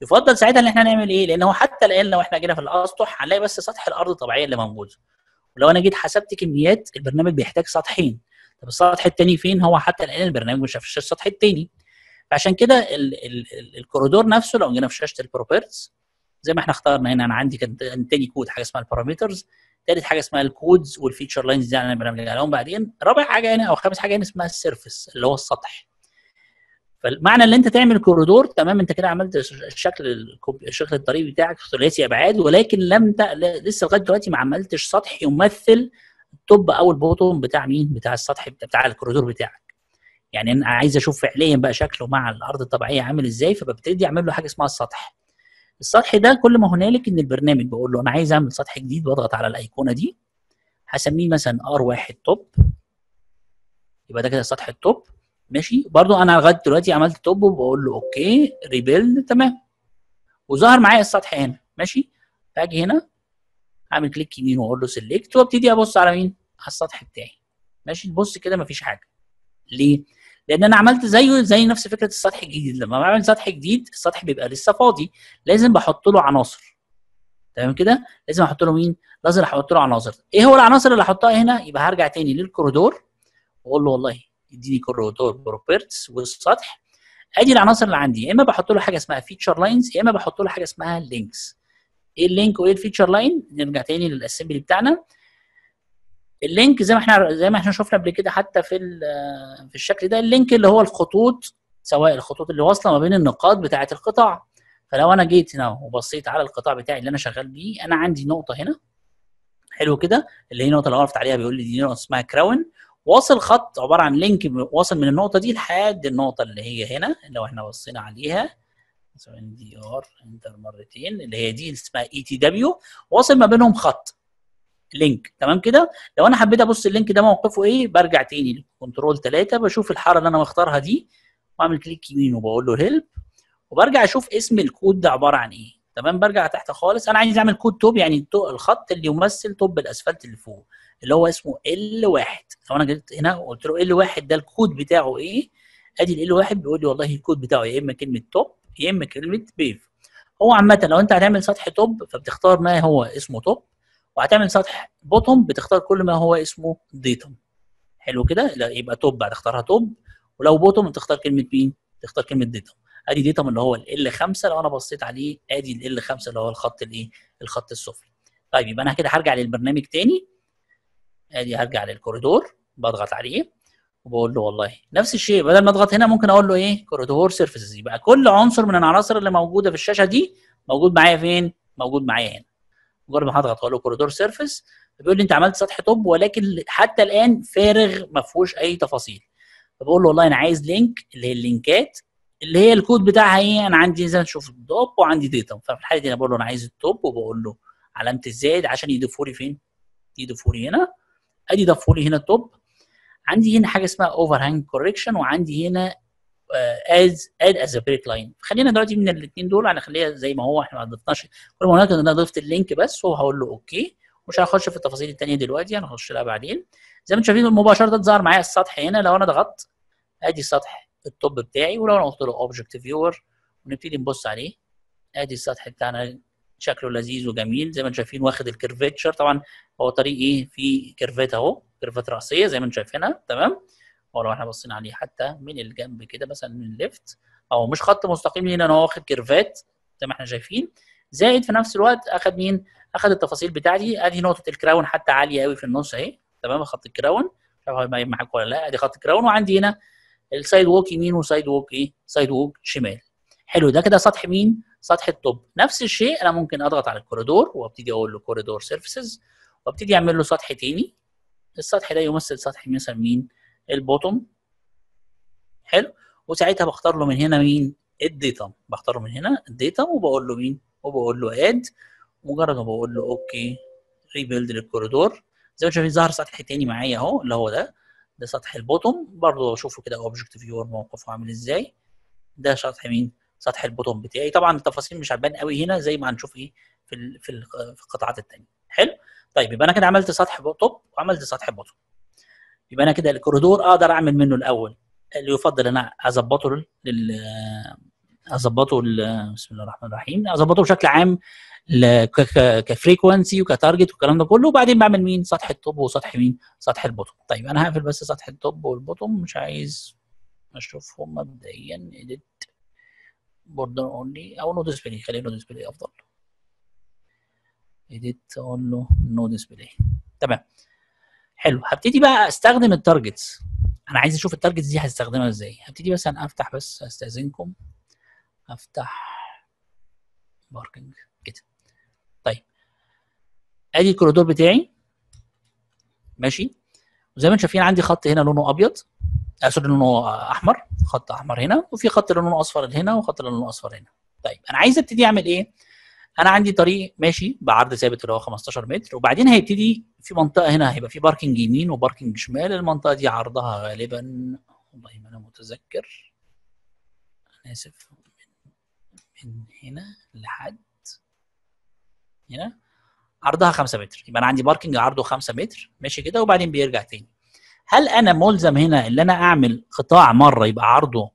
يفضل ساعتها ان احنا نعمل ايه لان هو حتى الان لو احنا جينا في الاسطح هنلاقي بس سطح الارض الطبيعيه اللي موجوده ولو انا جيت حسبت كميات البرنامج بيحتاج سطحين طب السطح الثاني فين هو حتى الان البرنامج مش شافش السطح الثاني فعشان كده ال ال ال الكوريدور نفسه لو جينا في شاشه البروبرتس زي ما احنا اخترنا هنا انا عندي كان تاني كود حاجه اسمها البارامترز ثالث حاجه اسمها الكودز والفيتشر لاينز دي انا بنعمل عليهم بعدين رابع حاجه هنا او خامس حاجه هنا اسمها السيرفس اللي هو السطح فالمعنى ان انت تعمل كوريدور تمام انت كده عملت الشكل شكل الطريق بتاعك ثلاثي ابعاد ولكن لم ت... لسه لغايه دلوقتي ما عملتش سطح يمثل التوب او البوتوم بتاع مين بتاع السطح بتاع الكوريدور بتاعك يعني انا عايز اشوف فعليا بقى شكله مع الارض الطبيعيه عامل ازاي فببتدي اعمل له حاجه اسمها السطح السطح ده كل ما هنالك ان البرنامج بقول له انا عايز اعمل سطح جديد واضغط على الايقونه دي هسميه مثلا ار واحد توب يبقى ده كده سطح التوب ماشي برضو انا لغايه دلوقتي عملت توب وبقول له اوكي ريبيلد تمام وظهر معايا السطح هنا ماشي فاجي هنا اعمل كليك يمين واقول له سيلكت وابتدي ابص على مين على السطح بتاعي ماشي تبص كده مفيش حاجه ليه لان انا عملت زيه زي نفس فكره السطح الجديد لما بعمل سطح جديد السطح بيبقى لسه فاضي لازم بحط له عناصر تمام كده لازم احط له مين لازم احط له عناصر ايه هو العناصر اللي احطها هنا يبقى هرجع تاني للكوريدور واقول له والله اديني كوريدور بروبرتس والسطح ادي العناصر اللي عندي يا اما بحط له حاجه اسمها فيتشر لاينز يا اما بحط له حاجه اسمها لينكس ايه اللينك وايه الفيتشر لاين نرجع تاني للاسمبلي بتاعنا اللينك زي ما احنا زي ما احنا شفنا قبل كده حتى في في الشكل ده اللينك اللي هو الخطوط سواء الخطوط اللي واصله ما بين النقاط بتاعه القطاع فلو انا جيت هنا وبصيت على القطاع بتاعي اللي انا شغال بيه انا عندي نقطه هنا حلو كده اللي هي النقطه اللي وقفت عليها بيقول لي دي نقطه اسمها كراون واصل خط عباره عن لينك واصل من النقطه دي لحد النقطه اللي هي هنا لو احنا بصينا عليها دي ار انتر مرتين اللي هي دي اسمها اي تي دبليو واصل ما بينهم خط لينك تمام كده لو انا حبيت ابص اللينك ده موقفه ايه برجع تاني لكنترول 3 بشوف الحاره اللي انا مختارها دي واعمل كليك يمين وبقول له هيلب وبرجع اشوف اسم الكود ده عباره عن ايه تمام برجع تحت خالص انا عايز اعمل كود توب يعني الخط اللي يمثل توب الاسفلت اللي فوق اللي هو اسمه ال 1 لو انا جيت هنا وقلت له ال 1 ده الكود بتاعه ايه ادي ال 1 بيقول لي والله الكود بتاعه يا اما كلمه توب يا اما كلمه بيف هو عامه لو انت هتعمل سطح توب فبتختار ما هو اسمه توب وهتعمل سطح بوتوم بتختار كل ما هو اسمه ديتوم حلو كده يبقى توب هتختارها توب ولو بوتوم تختار كلمه مين تختار كلمه ديتوم ادي ديتوم اللي هو ال 5 لو انا بصيت عليه ادي ال 5 اللي هو الخط الايه الخط السفلي طيب يبقى انا كده هرجع للبرنامج تاني ادي هرجع للكوريدور بضغط عليه وبقول له والله نفس الشيء بدل ما اضغط هنا ممكن اقول له ايه كوريدور سيرفيسز يبقى كل عنصر من العناصر اللي موجوده في الشاشه دي موجود معايا فين موجود معايا هنا مجرد ما هضغط اقول له كوريدور سيرفيس بيقول لي انت عملت سطح توب ولكن حتى الان فارغ ما فيهوش اي تفاصيل فبقول له والله انا عايز لينك اللي هي اللينكات اللي هي الكود بتاعها ايه انا عندي زي ما تشوف توب وعندي ديتا ففي الحاله دي انا بقول له انا عايز التوب وبقول له علامه الزائد عشان يضيفوا لي فين يضيفوا لي هنا ادي ضافوا لي هنا التوب عندي هنا حاجه اسمها اوفر هانج كوركشن وعندي هنا از اد از بريك لاين خلينا دلوقتي من الاثنين دول هنخليها زي ما هو احنا ما ضفناش كل ما هناك انا ضفت اللينك بس وهقول له اوكي مش هخش في التفاصيل الثانيه دلوقتي هنخش لها بعدين زي ما انتم شايفين مباشره ظهر معايا السطح هنا لو انا ضغطت ادي سطح التوب بتاعي ولو انا قلت له اوبجكت فيور ونبتدي نبص عليه ادي السطح بتاعنا شكله لذيذ وجميل زي ما انتم شايفين واخد الكيرفيتشر طبعا هو طريق ايه في كيرفات اهو كيرفات راسيه زي ما انتم شايفينها تمام ولو احنا بصينا عليه حتى من الجنب كده مثلا من الليفت او مش خط مستقيم هنا هو واخد كيرفات زي ما احنا شايفين زائد في نفس الوقت اخد مين اخد التفاصيل بتاعتي ادي نقطه الكراون حتى عاليه قوي في النص اهي تمام خط الكراون مش عارف هيبقى معاك ولا لا ادي خط الكراون وعندي هنا السايد ووك يمين وسايد ووك ايه سايد ووك شمال حلو ده كده سطح مين سطح التوب نفس الشيء انا ممكن اضغط على الكوريدور وابتدي اقول له كوريدور سيرفيسز وابتدي اعمل له سطح تاني السطح ده يمثل سطح مثلا مين البوتوم حلو وساعتها بختار له من هنا مين الديتا بختار له من هنا الديتا وبقول له مين وبقول له اد مجرد ما بقول له اوكي ريبيلد للكوريدور زي ما شايفين ظهر سطح تاني معايا اهو اللي هو ده ده سطح البوتوم برضه اشوفه كده اوبجكت فيور موقفه عامل ازاي ده سطح مين سطح البوتوم بتاعي طبعا التفاصيل مش هتبان قوي هنا زي ما هنشوف ايه في ال في, ال في القطاعات الثانيه حلو طيب يبقى انا كده عملت سطح توب وعملت سطح بوتوم يبقى انا كده الكوريدور اقدر اعمل منه الاول اللي يفضل انا اظبطه لل اظبطه ال- بسم الله الرحمن الرحيم اظبطه بشكل عام ل- ك- ك- كفريكونسي وكتارجت والكلام ده كله وبعدين بعمل مين سطح التوب وسطح مين سطح البوتوم طيب انا هقفل بس سطح التوب والبوتوم مش عايز اشوفهم مبدئيا اديت بوردر اونلي او نو ديسبلاي خلينا نو ديسبلاي افضل اديت اقول له نو ديسبلاي تمام حلو هبتدي بقى استخدم التارجتس انا عايز اشوف التارجتس دي هستخدمها ازاي هبتدي مثلا افتح بس استاذنكم افتح باركنج كده طيب ادي الكوريدور بتاعي ماشي وزي ما انتم شايفين عندي خط هنا لونه ابيض آه، سوري لونه احمر خط احمر هنا وفي خط لونه اصفر هنا وخط لونه اصفر هنا طيب انا عايز ابتدي اعمل ايه انا عندي طريق ماشي بعرض ثابت اللي هو 15 متر وبعدين هيبتدي في منطقه هنا هيبقى في باركنج يمين وباركنج شمال المنطقه دي عرضها غالبا والله ما انا متذكر انا اسف من, من هنا لحد هنا عرضها 5 متر يبقى انا عندي باركنج عرضه 5 متر ماشي كده وبعدين بيرجع تاني هل انا ملزم هنا ان انا اعمل قطاع مره يبقى عرضه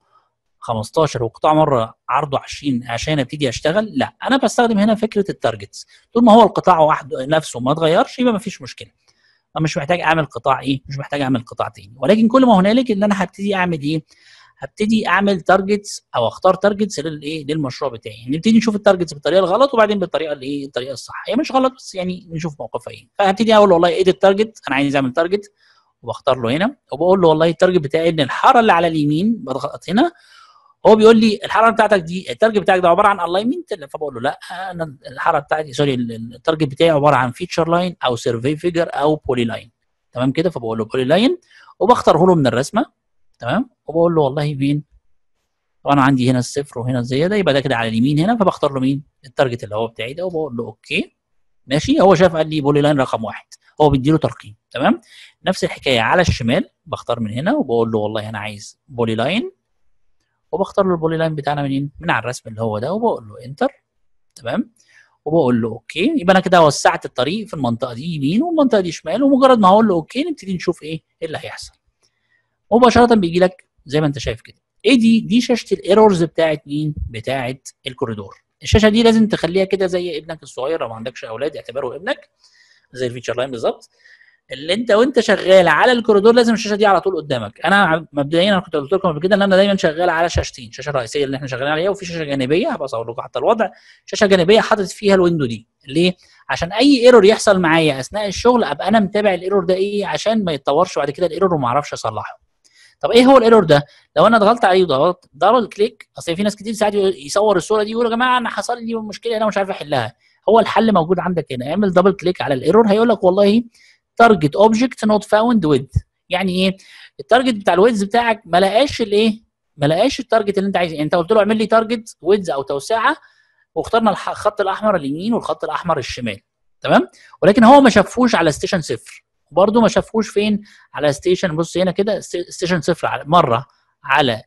15 وقطاع مره عرضه 20 عشان ابتدي اشتغل لا انا بستخدم هنا فكره التارجتس طول ما هو القطاع وحده نفسه ما اتغيرش يبقى ما فيش مشكله أنا مش محتاج اعمل قطاع ايه مش محتاج اعمل قطاع تاني ولكن كل ما هنالك ان انا هبتدي اعمل ايه هبتدي اعمل تارجتس او اختار تارجتس للايه للمشروع بتاعي نبتدي نشوف التارجتس بالطريقه الغلط وبعدين بالطريقه الايه الطريقه الصح هي مش غلط بس يعني نشوف موقفها ايه فهبتدي اقول والله ايه التارجت انا عايز اعمل تارجت وبختار له هنا وبقول له والله التارجت بتاعي ان الحاره اللي على اليمين بضغط هنا هو بيقول لي الحاره بتاعتك دي التارجت بتاعك ده عباره عن الاينمنت فبقول له لا انا الحاره بتاعتي سوري التارجت بتاعي عباره عن فيتشر لاين او سيرفي فيجر او بولي لاين تمام كده فبقول له بولي لاين وبختاره له من الرسمه تمام وبقول له والله مين وانا عندي هنا الصفر وهنا الزياده يبقى ده كده على اليمين هنا فبختار له مين التارجت اللي هو بتاعي ده وبقول له اوكي ماشي هو شاف قال لي بولي لاين رقم واحد هو بيديله ترقيم تمام نفس الحكايه على الشمال بختار من هنا وبقول له والله انا عايز بولي لاين وبختار له البولي لاين بتاعنا منين من على الرسم اللي هو ده وبقول له انتر تمام وبقول له اوكي يبقى انا كده وسعت الطريق في المنطقه دي يمين والمنطقه دي شمال ومجرد ما هقول له اوكي نبتدي نشوف ايه ايه اللي هيحصل مباشره بيجي لك زي ما انت شايف كده ايه دي دي شاشه الايرورز بتاعت مين بتاعت الكوريدور الشاشه دي لازم تخليها كده زي ابنك الصغير لو ما عندكش اولاد اعتبره ابنك زي الفيتشر لاين بالظبط اللي انت وانت شغال على الكوريدور لازم الشاشه دي على طول قدامك انا مبدئيا انا كنت قلت لكم قبل كده ان انا دايما شغال على شاشتين شاشه رئيسيه اللي احنا شغالين عليها وفي شاشه جانبيه هبقى اصور لكم حتى الوضع شاشه جانبيه حاطط فيها الويندو دي ليه عشان اي ايرور يحصل معايا اثناء الشغل ابقى انا متابع الايرور ده ايه عشان ما يتطورش بعد كده الايرور وما اعرفش اصلحه طب ايه هو الايرور ده لو انا ضغطت عليه وضغطت دبل كليك اصل في ناس كتير ساعات يصور الصوره دي يقول يا جماعه انا حصل لي مشكله انا مش عارف احلها هو الحل موجود عندك هنا اعمل دبل كليك على الايرور هيقول لك والله تارجت اوبجكت نوت فاوند ويد يعني ايه التارجت بتاع الويدز بتاعك ما لقاش الايه ما لقاش التارجت اللي انت عايزه يعني انت قلت له اعمل لي تارجت ويدز او توسعه واخترنا الخط الاحمر اليمين والخط الاحمر الشمال تمام ولكن هو ما شافوش على ستيشن صفر وبرده ما شافوش فين على ستيشن بص هنا كده ستيشن صفر على مره على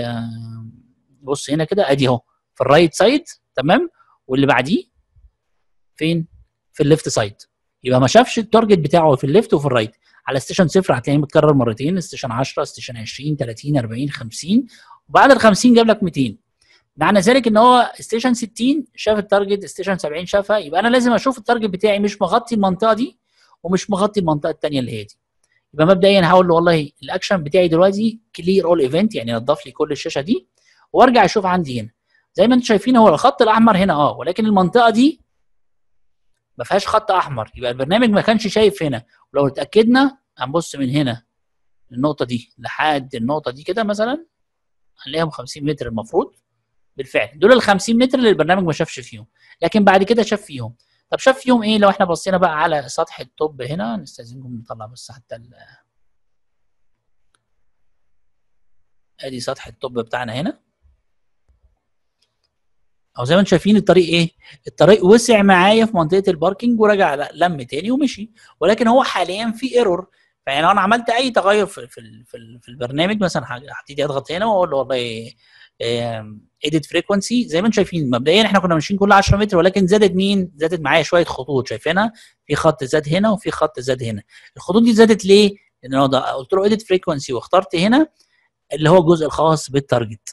بص هنا كده ادي اهو في الرايت سايد تمام واللي بعديه فين في الليفت سايد يبقى ما شافش التارجت بتاعه في الليفت وفي الرايت على ستيشن صفر هتلاقيه متكرر مرتين ستيشن 10 ستيشن 20 30 40 50 وبعد ال 50 جاب لك 200 معنى ذلك ان هو ستيشن 60 شاف التارجت ستيشن 70 شافها يبقى انا لازم اشوف التارجت بتاعي مش مغطي المنطقه دي ومش مغطي المنطقه الثانيه اللي هي دي يبقى مبدئيا هقول له والله الاكشن بتاعي دلوقتي كلير اول ايفنت يعني نضف لي كل الشاشه دي وارجع اشوف عندي هنا زي ما انتم شايفين هو الخط الاحمر هنا اه ولكن المنطقه دي ما فيهاش خط احمر يبقى البرنامج ما كانش شايف هنا ولو اتاكدنا هنبص من هنا النقطه دي لحد النقطه دي كده مثلا هنلاقيهم 50 متر المفروض بالفعل دول ال 50 متر اللي البرنامج ما شافش فيهم لكن بعد كده شاف فيهم طب شاف فيهم ايه لو احنا بصينا بقى على سطح التوب هنا نستاذنكم نطلع بس حتى ال ادي سطح التوب بتاعنا هنا او زي ما انتم شايفين الطريق ايه الطريق وسع معايا في منطقه الباركينج ورجع لم تاني ومشي ولكن هو حاليا في ايرور فيعني لو انا عملت اي تغير في في في, في البرنامج مثلا هبتدي اضغط هنا واقول له والله ايديت فريكونسي زي ما انتم شايفين مبدئيا احنا كنا ماشيين كل 10 متر ولكن زادت مين؟ زادت معايا شويه خطوط شايفينها؟ في خط زاد هنا وفي خط زاد هنا. الخطوط دي زادت ليه؟ لان انا قلت له ايديت فريكونسي واخترت هنا اللي هو الجزء الخاص بالتارجت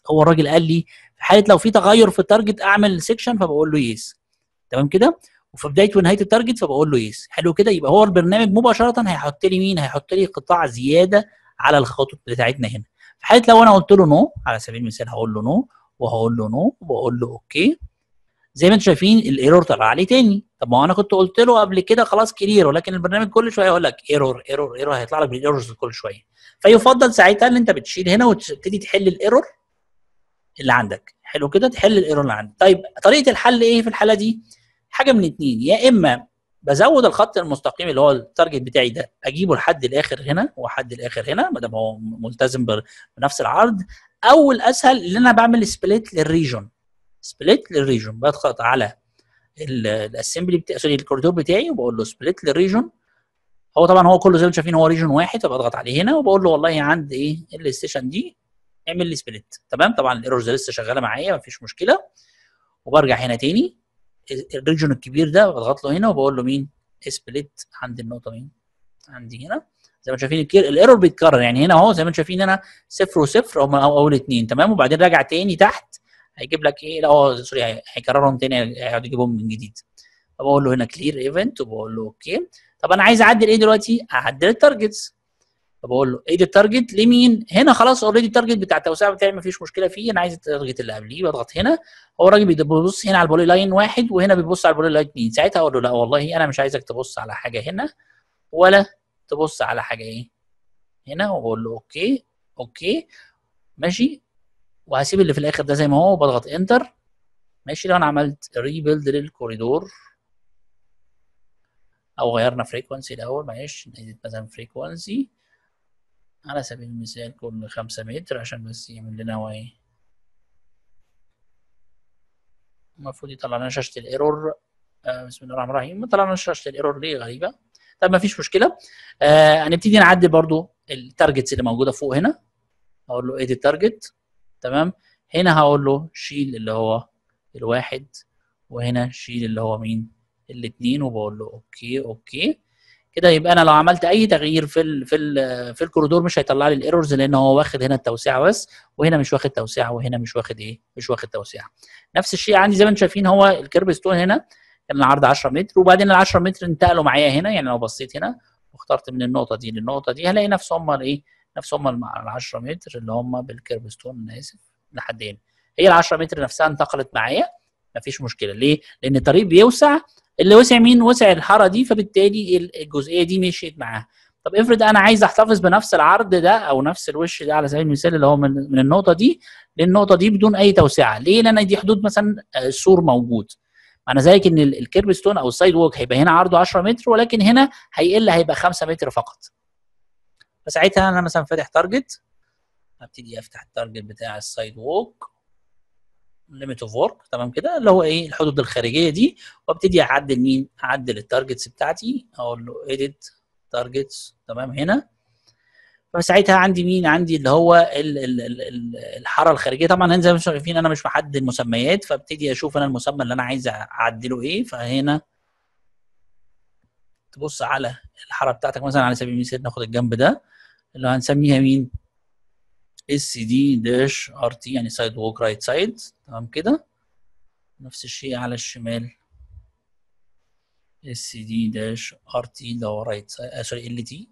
هو الراجل قال لي في حاله لو في تغير في التارجت اعمل سيكشن فبقول له يس تمام كده وفي بدايه ونهايه التارجت فبقول له يس حلو كده يبقى هو البرنامج مباشره هيحط لي مين هيحط لي قطاع زياده على الخطوط بتاعتنا هنا في حاله لو انا قلت له نو على سبيل المثال هقول له نو وهقول له نو وبقول له اوكي زي ما انتم شايفين الايرور طلع لي تاني طب ما هو انا كنت قلت له قبل كده خلاص كلير ولكن البرنامج كل شويه يقول لك ايرور ايرور ايرور هيطلع لك بالايرورز كل شويه فيفضل ساعتها ان انت بتشيل هنا وتبتدي تحل الايرور اللي عندك حلو كده تحل الايرور اللي عندك طيب طريقه الحل ايه في الحاله دي حاجه من اتنين يا اما بزود الخط المستقيم اللي هو التارجت بتاعي ده اجيبه لحد الاخر هنا وحد الاخر هنا ما دام هو ملتزم بنفس العرض او الاسهل ان انا بعمل سبليت للريجون سبليت للريجون بضغط على الاسمبلي بتاعي سوري الكوريدور بتاعي وبقول له سبليت للريجون هو طبعا هو كله زي ما انتم شايفين هو ريجون واحد فبضغط عليه هنا وبقول له والله عند ايه الستيشن دي اعمل لي سبليت تمام طبعا الايرورز لسه شغاله معايا مفيش مشكله وبرجع هنا تاني الريجون الكبير ده بضغط له هنا وبقول له مين سبليت عند النقطه مين عندي هنا زي ما شايفين الايرور بيتكرر يعني هنا اهو زي ما انتم شايفين هنا صفر وصفر هم اول اثنين تمام وبعدين راجع تاني تحت هيجيب لك ايه لا هو سوري هيكررهم تاني هيقعد يجيبهم من جديد فبقول له هنا كلير ايفنت وبقول له اوكي طب انا عايز اعدل ايه دلوقتي؟ اعدل التارجتس فبقول له ايه التارجت لمين؟ هنا خلاص اوريدي التارجت بتاع التوسعه بتاعي مفيش مشكله فيه انا عايز التارجت اللي قبليه بضغط هنا هو الراجل بيبص هنا على البولي لاين واحد وهنا بيبص على البولي لاين اثنين ساعتها اقول له لا والله انا مش عايزك تبص على حاجه هنا ولا تبص على حاجه ايه؟ هنا وبقول له اوكي اوكي ماشي وهسيب اللي في الاخر ده زي ما هو وبضغط انتر ماشي لو انا عملت ريبيلد للكوريدور او غيرنا فريكونسي الاول معلش نزيد مثلا فريكونسي على سبيل المثال كل خمسة متر عشان بس يعمل لنا هو ايه المفروض يطلع لنا شاشة الايرور آه بسم الله الرحمن الرحيم ما طلعنا شاشة الايرور ليه غريبة طب ما فيش مشكلة آه هنبتدي نعدل برضو التارجتس اللي موجودة فوق هنا اقول له ادي التارجت تمام هنا هقول له شيل اللي هو الواحد وهنا شيل اللي هو مين الاثنين وبقول له اوكي اوكي كده يبقى انا لو عملت اي تغيير في ال في ال في الكوريدور مش هيطلع لي الايرورز لان هو واخد هنا التوسعه بس وهنا مش واخد توسعه وهنا مش واخد ايه مش واخد توسعه نفس الشيء عندي زي ما انتم شايفين هو الكيرب ستون هنا كان العرض 10 متر وبعدين ال 10 متر انتقلوا معايا هنا يعني لو بصيت هنا واخترت من النقطه دي للنقطه دي هلاقي نفس هم الايه نفس هم ال 10 متر اللي هم بالكيرب ستون انا اسف لحد هنا هي ال 10 متر نفسها انتقلت معايا مفيش مشكله ليه؟ لان الطريق بيوسع اللي وسع مين؟ وسع الحاره دي فبالتالي الجزئيه دي مشيت معاها. طب افرض انا عايز احتفظ بنفس العرض ده او نفس الوش ده على سبيل المثال اللي هو من من النقطه دي للنقطه دي بدون اي توسعه، ليه؟ لان دي حدود مثلا السور موجود. معنى ذلك ان الكيرب ستون او السايد ووك هيبقى هنا عرضه 10 متر ولكن هنا هيقل هيبقى 5 متر فقط. فساعتها انا مثلا فاتح تارجت ابتدي افتح التارجت بتاع السايد ووك ليميت اوف ورك تمام كده اللي هو ايه الحدود الخارجيه دي وابتدي اعدل مين اعدل التارجتس بتاعتي اقول له اديت تارجتس تمام هنا فساعتها عندي مين عندي اللي هو ال ال ال الحاره الخارجيه طبعا زي ما انتم شايفين انا مش محدد المسميات فابتدي اشوف انا المسمى اللي انا عايز اعدله ايه فهنا تبص على الحاره بتاعتك مثلا على سبيل المثال ناخد الجنب ده اللي هنسميها مين اس دي داش ار تي يعني سايد ووك رايت سايد تمام كده نفس الشيء على الشمال اس دي داش ار تي اللي هو رايت سايد سوري ال تي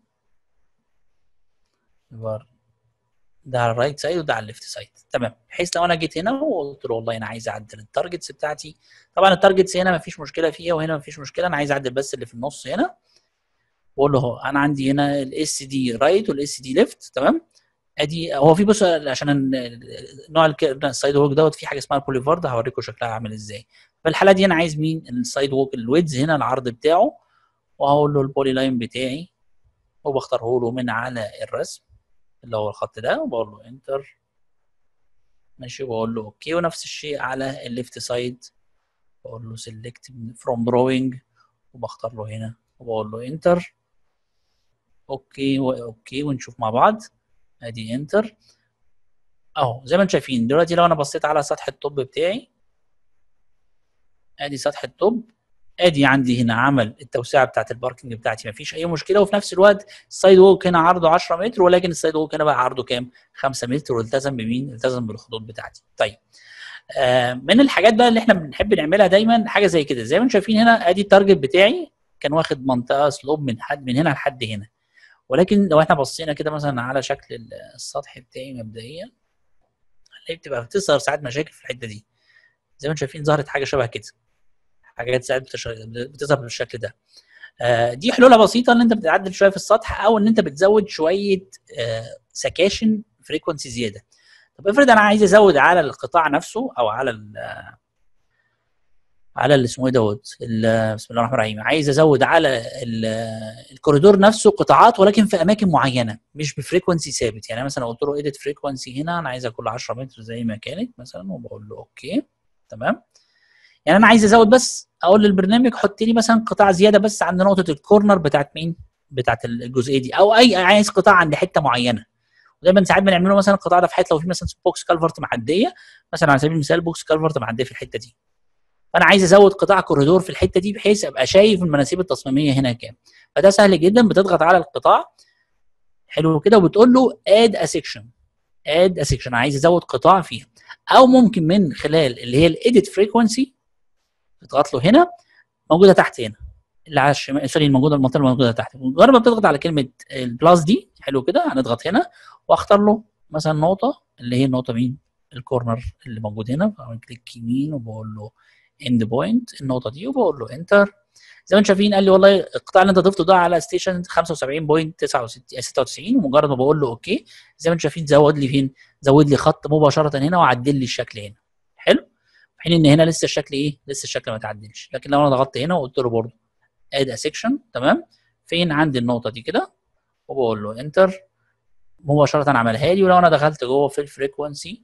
ده على الرايت سايد وده على الليفت سايد تمام بحيث لو انا جيت هنا وقلت له والله انا عايز اعدل التارجتس بتاعتي طبعا التارجتس هنا مفيش مشكله فيها وهنا مفيش مشكله انا عايز اعدل بس اللي في النص هنا بقول له اهو انا عندي هنا الاس دي رايت والاس دي ليفت تمام ادي هو في بص عشان نوع السايد ووك دوت في حاجه اسمها البوليفارد هوريكم شكلها عامل ازاي في الحاله دي انا عايز مين السايد ووك الويدز هنا العرض بتاعه وهقول له البولي لاين بتاعي وبختاره له من على الرسم اللي هو الخط ده وبقول له انتر ماشي وبقول له اوكي ونفس الشيء على الليفت سايد بقول له سيلكت فروم دروينج وبختار له هنا وبقول له انتر اوكي واوكي ونشوف مع بعض ادي انتر اهو زي ما انتم شايفين دلوقتي لو انا بصيت على سطح التوب بتاعي ادي سطح التوب ادي عندي هنا عمل التوسعه بتاعت الباركنج بتاعتي ما فيش اي مشكله وفي نفس الوقت السايد ووك هنا عرضه 10 متر ولكن السايد ووك هنا بقى عرضه كام 5 متر والتزم بمين التزم بالخطوط بتاعتي طيب آه من الحاجات بقى اللي احنا بنحب نعملها دايما حاجه زي كده زي ما انتم شايفين هنا ادي التارجت بتاعي كان واخد منطقه سلوب من حد من هنا لحد هنا ولكن لو احنا بصينا كده مثلا على شكل السطح بتاعي مبدئيا هنلاقي بتبقى بتظهر ساعات مشاكل في الحته دي زي ما انتم شايفين ظهرت حاجه شبه كده حاجات ساعات بتظهر بالشكل ده آه دي حلولها بسيطه ان انت بتعدل شويه في السطح او ان انت بتزود شويه آه سكاشن فريكونسي زياده طب افرض انا عايز ازود على القطاع نفسه او على ال على اللي اسمه ايه دوت بسم الله الرحمن الرحيم عايز ازود على الكوريدور نفسه قطاعات ولكن في اماكن معينه مش بفريكونسي ثابت يعني مثلا قلت له ايديت فريكونسي هنا انا عايزها كل 10 متر زي ما كانت مثلا وبقول له اوكي تمام يعني انا عايز ازود بس اقول للبرنامج حط لي مثلا قطاع زياده بس عند نقطه الكورنر بتاعت مين بتاعت الجزئيه دي او اي عايز قطاع عند حته معينه ودايما ساعات بنعمله مثلا القطاع ده في حته لو في مثلا بوكس كالفرت معديه مثلا على سبيل المثال بوكس كالفرت معديه في الحته دي فانا عايز ازود قطاع كوريدور في الحته دي بحيث ابقى شايف المناسيب التصميميه هنا كام فده سهل جدا بتضغط على القطاع حلو كده وبتقول له اد ا سيكشن اد ا سيكشن عايز ازود قطاع فيها او ممكن من خلال اللي هي الايديت فريكونسي تضغط له هنا موجوده تحت هنا اللي على الشمال سوري الموجوده المنطقه الموجوده تحت مجرد ما بتضغط على كلمه البلاس دي حلو كده هنضغط هنا واختار له مثلا نقطه اللي هي النقطه مين الكورنر اللي موجود هنا بعمل كليك يمين وبقول له اند بوينت النقطه دي وبقول له انتر زي ما انتم شايفين قال لي والله القطاع اللي انت ضفته ده على ستيشن 75.96 ومجرد ما بقول له اوكي زي ما انتم شايفين زود لي فين زود لي خط مباشره هنا وعدل لي الشكل هنا حلو في حين ان هنا لسه الشكل ايه لسه الشكل ما تعدلش لكن لو انا ضغطت هنا وقلت له برضه اد ا سيكشن تمام فين عندي النقطه دي كده وبقول له انتر مباشره عملها لي ولو انا دخلت جوه في الفريكونسي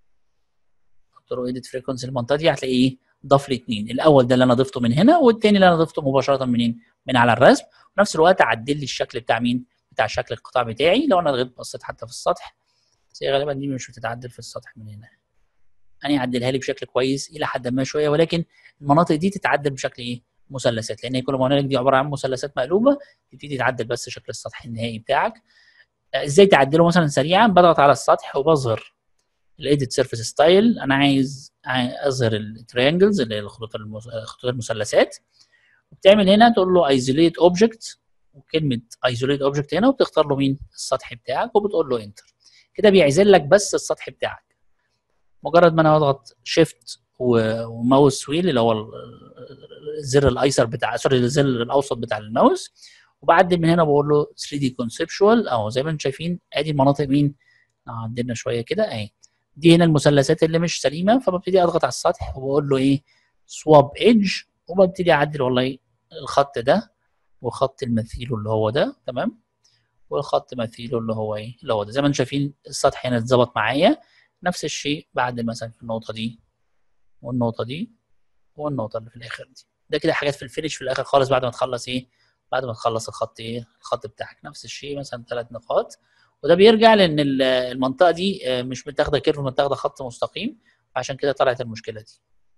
قلت له ايديت فريكونسي المنطقه دي هتلاقي ايه ضاف لي اثنين الاول ده اللي انا ضفته من هنا والثاني اللي انا ضفته مباشره منين من على الرسم وفي نفس الوقت عدل لي الشكل بتاع مين بتاع شكل القطاع بتاعي لو انا غير بصيت حتى في السطح بس هي غالبا دي مش بتتعدل في السطح من هنا انا اعدلها لي بشكل كويس الى حد ما شويه ولكن المناطق دي تتعدل بشكل ايه مثلثات لان هي كل ما هنالك دي عباره عن مثلثات مقلوبه تبتدي تعدل بس شكل السطح النهائي بتاعك ازاي تعدله مثلا سريعا بضغط على السطح وبظهر الايديت سيرفيس ستايل انا عايز اظهر التريانجلز اللي هي الخطوط خطوط المثلثات وبتعمل هنا تقول له ايزوليت اوبجكت وكلمه ايزوليت اوبجكت هنا وبتختار له مين السطح بتاعك وبتقول له انتر كده بيعزل لك بس السطح بتاعك مجرد ما انا اضغط شيفت وماوس ويل اللي هو الزر الايسر بتاع سوري الزر الاوسط بتاع الماوس وبعدل من هنا بقول له 3 دي كونسبشوال اهو زي ما انتم شايفين ادي المناطق مين عدلنا شويه كده اهي دي هنا المثلثات اللي مش سليمه فببتدي اضغط على السطح وبقول له ايه سواب ايدج وببتدي اعدل والله الخط ده وخط المثيل اللي هو ده تمام والخط مثيله اللي هو ايه اللي هو ده زي ما انتم شايفين السطح هنا اتظبط معايا نفس الشيء بعد مثلا في النقطه دي والنقطه دي والنقطه اللي في الاخر دي ده كده حاجات في الفينش في الاخر خالص بعد ما تخلص ايه بعد ما تخلص الخط ايه الخط بتاعك نفس الشيء مثلا ثلاث نقاط وده بيرجع لان المنطقه دي مش متاخده كيرف متاخده خط مستقيم عشان كده طلعت المشكله دي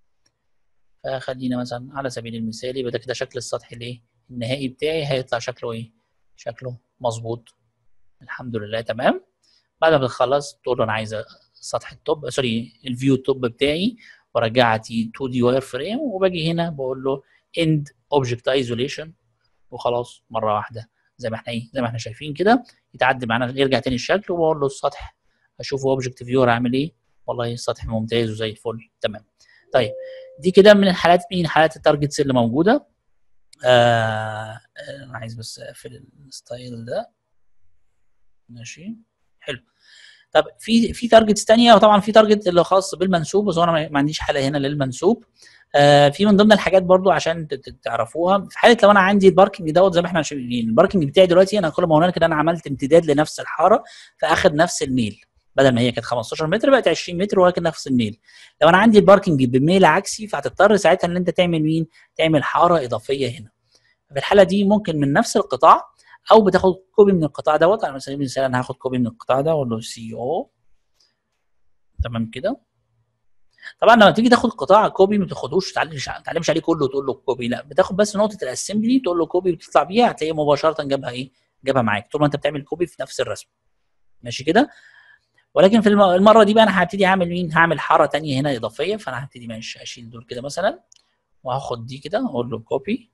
فخلينا مثلا على سبيل المثال يبقى ده كده شكل السطح الايه النهائي بتاعي هيطلع شكله ايه شكله مظبوط الحمد لله تمام بعد ما تخلص تقول له انا عايز سطح التوب سوري الفيو التوب بتاعي ورجعتي 2 دي واير فريم وباجي هنا بقول له اند اوبجكت ايزوليشن وخلاص مره واحده زي ما احنا ايه زي ما احنا شايفين كده يتعدل معانا يرجع تاني الشكل وبقول له السطح اشوفه اوبجكت فيور عامل ايه والله السطح ممتاز وزي الفل تمام طيب دي كده من الحالات مين حالات التارجتس اللي موجوده آه انا عايز بس اقفل الستايل ده ماشي حلو طب في في تارجتس ثانيه وطبعا في تارجت اللي خاص بالمنسوب بس انا ما عنديش حاله هنا للمنسوب آه في من ضمن الحاجات برضو عشان تعرفوها في حاله لو انا عندي الباركنج دوت زي ما احنا شايفين الباركنج بتاعي دلوقتي انا كل ما هنالك انا عملت امتداد لنفس الحاره فاخد نفس الميل بدل ما هي كانت 15 متر بقت 20 متر ولكن نفس الميل لو انا عندي الباركنج بميل عكسي فهتضطر ساعتها ان انت تعمل مين تعمل حاره اضافيه هنا في الحاله دي ممكن من نفس القطاع او بتاخد كوبي من القطاع دوت على سبيل المثال انا هاخد كوبي من القطاع ده واقول له سي او تمام كده طبعا لما تيجي تاخد قطاع كوبي ما تاخدوش تعلمش تعلمش عليه كله وتقول له كوبي لا بتاخد بس نقطه الاسمبلي تقول له كوبي وتطلع بيها هتلاقيه مباشره جابها ايه جابها معاك طول ما انت بتعمل كوبي في نفس الرسم ماشي كده ولكن في الم- المره دي بقى انا هبتدي اعمل مين هعمل حاره تانية هنا اضافيه فانا هبتدي ماشي اشيل دول كده مثلا وهاخد دي كده اقول له كوبي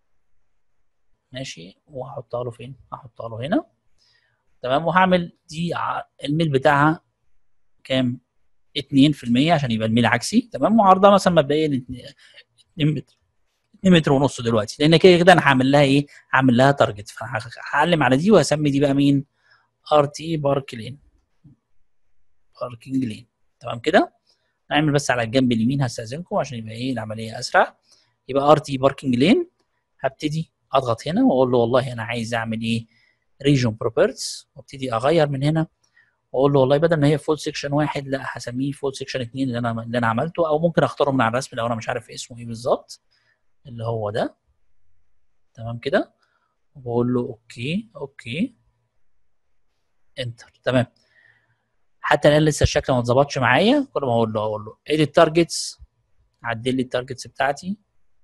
ماشي وهحطها له فين هحطها له هنا تمام وهعمل دي ع- الميل بتاعها كام 2% عشان يبقى الميل عكسي تمام وعرضها مثلا مبدئيا 2 متر 2 متر ونص دلوقتي لان كده كده انا هعمل لها ايه هعمل لها تارجت فهعلم على دي وهسمي دي بقى مين ار تي بارك لين باركينج لين تمام كده نعمل بس على الجنب اليمين هستاذنكم عشان يبقى ايه العمليه اسرع يبقى ار تي باركينج لين هبتدي اضغط هنا واقول له والله انا عايز اعمل ايه ريجون بروبرتس وابتدي اغير من هنا واقول له والله بدل ما هي فول سيكشن واحد لا هسميه فول سيكشن اتنين اللي انا اللي انا عملته او ممكن اختاره من على الرسم لو انا مش عارف اسمه ايه بالظبط اللي هو ده تمام كده وبقول له اوكي اوكي انتر تمام حتى الان لسه الشكل ما اتظبطش معايا كل ما اقول له اقول له ايه التارجتس عدل لي التارجتس بتاعتي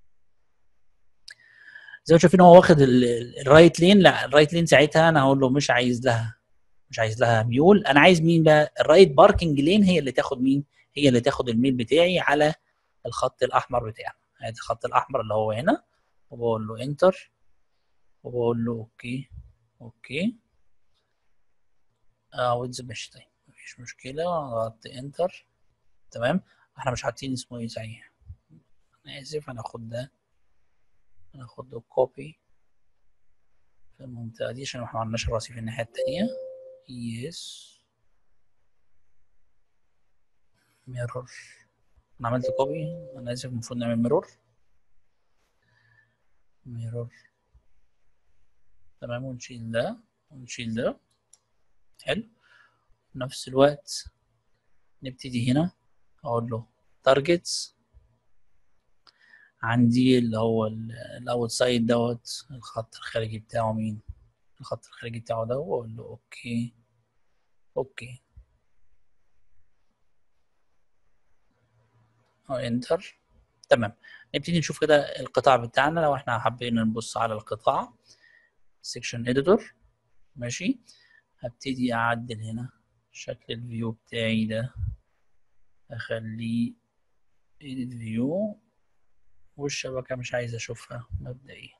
زي ما شايفين هو واخد ال- ال- الرايت لين لا الرايت لين ساعتها انا هقول له مش عايز لها مش عايز لها ميول انا عايز مين بقى الرايت باركنج لين هي اللي تاخد مين هي اللي تاخد الميل بتاعي على الخط الاحمر بتاعنا ادي الخط الاحمر اللي هو هنا وبقول له انتر وبقول له اوكي اوكي اه ويدز ماشي طيب مفيش مشكله ضغطت انتر تمام احنا مش حاطين اسمه ايه صحيح انا اسف هناخد ده هناخد ده كوبي في المنطقه دي عشان احنا ما عندناش الرصيف الناحيه التانيه يس ميرور انا عملت كوبي انا اسف المفروض نعمل ميرور ميرور تمام ونشيل ده ونشيل ده حلو في نفس الوقت نبتدي هنا اقول له تارجتس عندي اللي هو الاوت سايد دوت الخط الخارجي بتاعه مين الخط الخارجي بتاعه ده واقول له اوكي اوكي او انتر تمام نبتدي نشوف كده القطاع بتاعنا لو احنا حابين نبص على القطاع سيكشن اديتور ماشي هبتدي اعدل هنا شكل الفيو بتاعي ده اخليه edit view والشبكة مش عايز اشوفها مبدئيا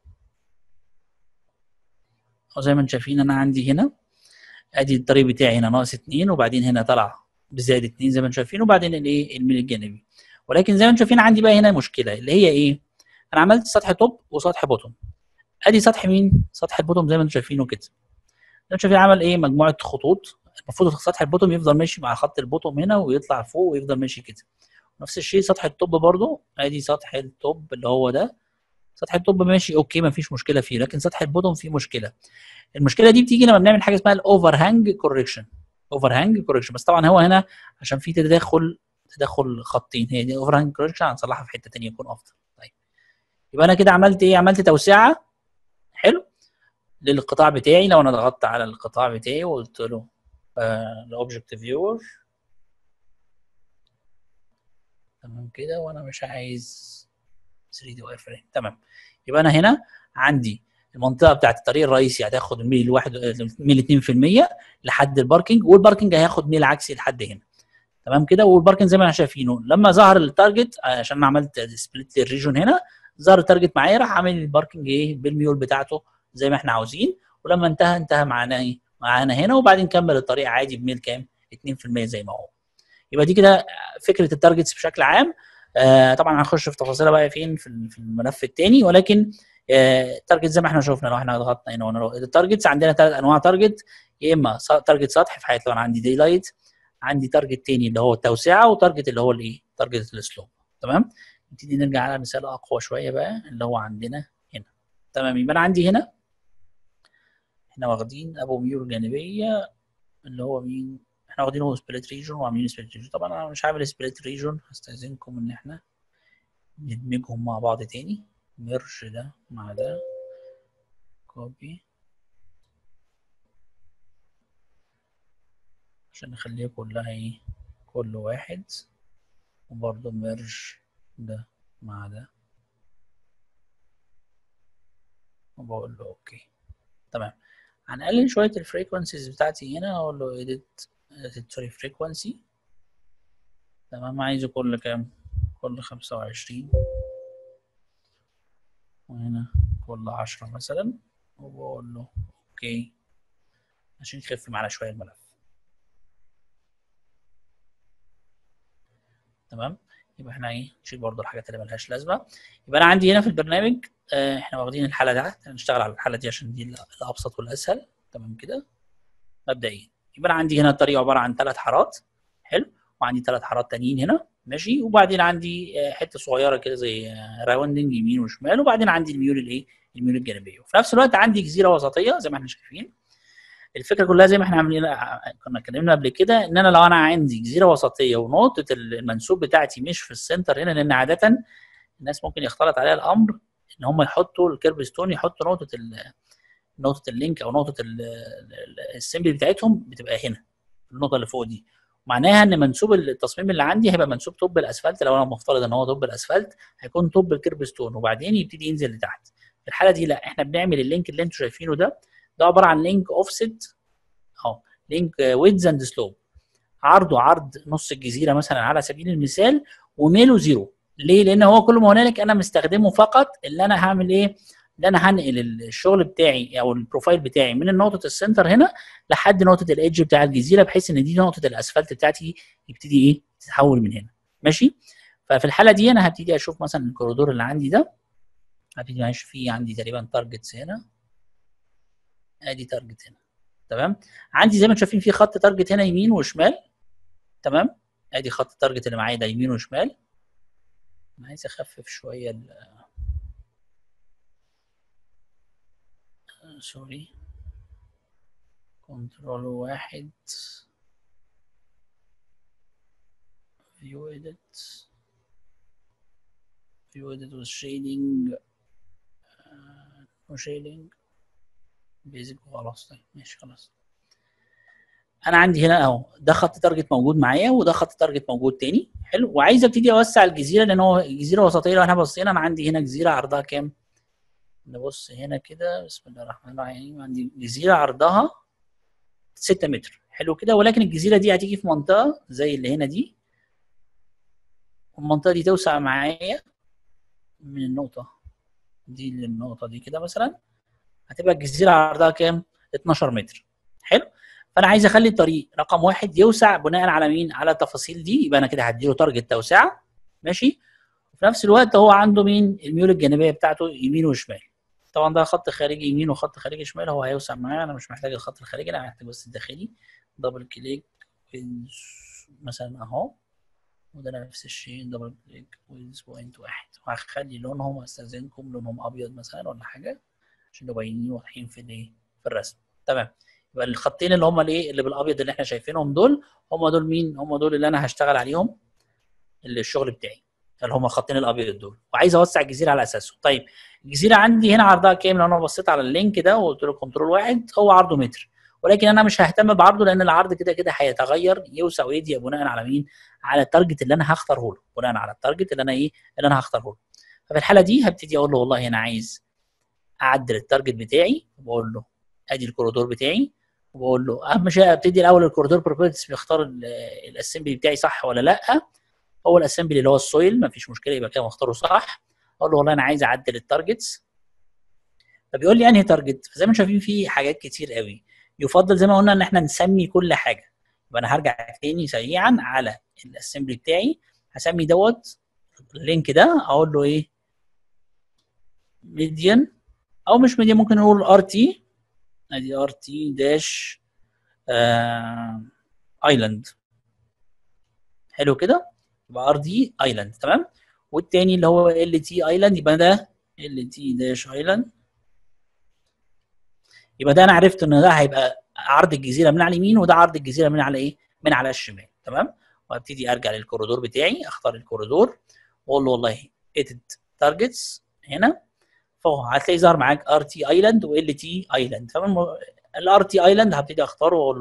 وزي ما انتم شايفين انا عندي هنا ادي الطريق بتاعي هنا ناقص اتنين وبعدين هنا طلع بزائد اتنين زي ما انتم شايفين وبعدين الايه الميل الجانبي ولكن زي ما انتم شايفين عندي بقى هنا مشكله اللي هي ايه؟ انا عملت سطح توب وسطح بوتوم ادي سطح مين؟ سطح البوتوم زي ما انتم شايفينه كده زي ما انتم شايفين عمل ايه؟ مجموعه خطوط المفروض سطح البوتوم يفضل ماشي مع خط البوتوم هنا ويطلع فوق ويفضل ماشي كده نفس الشيء سطح التوب برضو ادي سطح التوب اللي هو ده سطح التوب ماشي اوكي ما فيش مشكله فيه لكن سطح البوتوم فيه مشكله المشكله دي بتيجي لما بنعمل حاجه اسمها الاوفر هانج كوركشن اوفر هانج كوركشن بس طبعا هو هنا عشان في تداخل تدخل خطين هي دي اوفر هانج كوركشن هنصلحها في حته ثانيه يكون افضل طيب يبقى انا كده عملت ايه عملت توسعه حلو للقطاع بتاعي لو انا ضغطت على القطاع بتاعي وقلت له الاوبجكت فيور تمام كده وانا مش عايز 3 دي واير فريم تمام يبقى انا هنا عندي المنطقه بتاعت الطريق الرئيسي هتاخد الميل واحد الميل 2% لحد الباركينج والباركينج هياخد ميل عكسي لحد هنا تمام كده والباركنج زي ما احنا شايفينه لما ظهر التارجت عشان انا عملت سبليت للريجون هنا ظهر التارجت معايا راح عامل الباركنج ايه بالميول بتاعته زي ما احنا عاوزين ولما انتهى انتهى معانا ايه معانا هنا وبعدين كمل الطريق عادي بميل كام 2% زي ما هو يبقى دي كده فكره التارجتس بشكل عام آه طبعا هنخش في تفاصيلها بقى فين في في الملف الثاني ولكن التارجت زي ما احنا شفنا لو احنا ضغطنا هنا ونروح التارجتس عندنا ثلاث انواع تارجت يا اما تارجت سطح في حيث لو انا عندي دي لايت عندي تارجت تاني اللي هو التوسعه وتارجت اللي هو الايه تارجت السلوب تمام نبتدي نرجع على مثال اقوى شويه بقى اللي هو عندنا هنا تمام يبقى انا عندي هنا احنا واخدين ابو ميول جانبيه اللي هو مين احنا واخدينه سبليت ريجون وعاملين سبليت ريجون طبعا انا مش عامل سبليت ريجون هستاذنكم ان احنا ندمجهم مع بعض تاني ميرج ده مع ده كوبي عشان نخليها كلها ايه كل واحد وبرضه ميرج ده مع ده وبقول له اوكي تمام هنقلل شويه الفريكونسيز بتاعتي هنا اقول له edit edit سوري frequency تمام عايزه كل كام كل خمسة وعشرين وهنا كل عشرة مثلا وبقول له اوكي عشان يخف معانا شويه الملف تمام يبقى احنا ايه نشيل برضو الحاجات اللي ملهاش لازمه يبقى انا عندي هنا في البرنامج اه احنا واخدين الحاله ده هنشتغل على الحاله دي عشان دي الابسط والاسهل تمام كده مبدئيا يبقى انا عندي هنا الطريق عباره عن ثلاث حارات حلو وعندي ثلاث حارات تانيين هنا ماشي وبعدين عندي اه حته صغيره كده زي راوندنج يمين وشمال وبعدين عندي الميول الايه الميول الجانبيه وفي نفس الوقت عندي جزيره وسطيه زي ما احنا شايفين الفكره كلها زي ما احنا عاملين كنا اتكلمنا قبل كده ان انا لو انا عندي جزيره وسطيه ونقطه المنسوب بتاعتي مش في السنتر هنا لان عاده الناس ممكن يختلط عليها الامر ان هم يحطوا الكيرب ستون يحطوا نقطه نقطه اللينك او نقطه السمبل بتاعتهم بتبقى هنا النقطه اللي فوق دي معناها ان منسوب التصميم اللي عندي هيبقى منسوب توب الاسفلت لو انا مفترض ان هو توب الاسفلت هيكون توب الكيرب ستون وبعدين يبتدي ينزل لتحت في الحاله دي لا احنا بنعمل اللينك اللي انتم شايفينه ده ده عباره عن لينك اوفست اهو لينك ويدز اند سلوب عرضه عرض نص الجزيره مثلا على سبيل المثال وميله زيرو ليه؟ لان هو كل ما هنالك انا مستخدمه فقط اللي انا هعمل ايه؟ اللي انا هنقل الشغل بتاعي او البروفايل بتاعي من نقطه السنتر هنا لحد نقطه الايدج بتاع الجزيره بحيث ان دي نقطه الاسفلت بتاعتي يبتدي ايه؟ تتحول من هنا ماشي؟ ففي الحاله دي انا هبتدي اشوف مثلا الكوريدور اللي عندي ده هبتدي ماشي فيه عندي تقريبا تارجتس هنا ادي تارجت هنا تمام عندي زي ما انتم شايفين في خط تارجت هنا يمين وشمال تمام ادي خط التارجت اللي معايا ده يمين وشمال انا عايز اخفف شويه ال سوري كنترول واحد فيو اديت فيو اديت والشيدنج وشيدنج بيزك وخلاص طيب ماشي خلاص انا عندي هنا اهو ده خط تارجت موجود معايا وده خط تارجت موجود تاني حلو وعايز ابتدي اوسع الجزيره لان هو جزيره وسطيه لو احنا بصينا انا عندي هنا جزيره عرضها كام نبص هنا كده بسم الله الرحمن الرحيم عندي جزيره عرضها 6 متر حلو كده ولكن الجزيره دي هتيجي في منطقه زي اللي هنا دي والمنطقه دي توسع معايا من النقطه دي للنقطه دي كده مثلا هتبقى الجزيره عرضها كام 12 متر حلو فانا عايز اخلي الطريق رقم واحد يوسع بناء على مين على التفاصيل دي يبقى انا كده هديله تارجت توسعه ماشي وفي نفس الوقت هو عنده مين الميول الجانبيه بتاعته يمين وشمال طبعا ده خط خارجي يمين وخط خارجي شمال هو هيوسع معايا انا مش محتاج الخط الخارجي انا محتاج بس الداخلي دبل كليك مثلا اهو وده نفس الشيء دبل كليك ويز بوينت واحد وهخلي لونهم استاذنكم لونهم ابيض مثلا ولا حاجه عشان يبقوا باينين واضحين في الايه في الرسم تمام يبقى الخطين اللي هم الايه اللي بالابيض اللي احنا شايفينهم دول هم دول مين هم دول اللي انا هشتغل عليهم اللي الشغل بتاعي اللي هم الخطين الابيض دول وعايز اوسع الجزيره على اساسه طيب الجزيره عندي هنا عرضها كام لو انا بصيت على اللينك ده وقلت له كنترول واحد هو عرضه متر ولكن انا مش ههتم بعرضه لان العرض كده كده هيتغير يوسع ويضيق بناء على مين على التارجت اللي انا هختاره له بناء على التارجت اللي انا ايه اللي انا هختاره له ففي الحاله دي هبتدي اقول له والله انا عايز اعدل التارجت بتاعي وبقول له ادي الكوريدور بتاعي وبقول له اهم شيء ابتدي الاول الكوريدور بروبرتيز بيختار الاسمبلي بتاعي صح ولا لا هو الاسمبلي اللي هو السويل ما فيش مشكله يبقى كده مختاره صح اقول له والله انا عايز اعدل التارجتس فبيقول لي انهي تارجت فزي ما شايفين في حاجات كتير قوي يفضل زي ما قلنا ان احنا نسمي كل حاجه يبقى انا هرجع تاني سريعا على الاسمبلي بتاعي هسمي دوت اللينك ده اقول له ايه ميديان او مش ميديان ممكن نقول ار تي ادي ار تي داش ايلاند حلو كده يبقى ار دي ايلاند تمام والتاني اللي هو ال تي ايلاند يبقى ده ال تي داش ايلاند يبقى ده انا عرفت ان ده هيبقى عرض الجزيره من على اليمين وده عرض الجزيره من على ايه من على الشمال تمام وابتدي ارجع للكوريدور بتاعي اختار الكوريدور واقول له والله edit تارجتس هنا فهو هتلاقي ظهر معاك ار تي ايلاند وال تي ايلاند فمن الار تي ايلاند هبتدي اختاره واقول له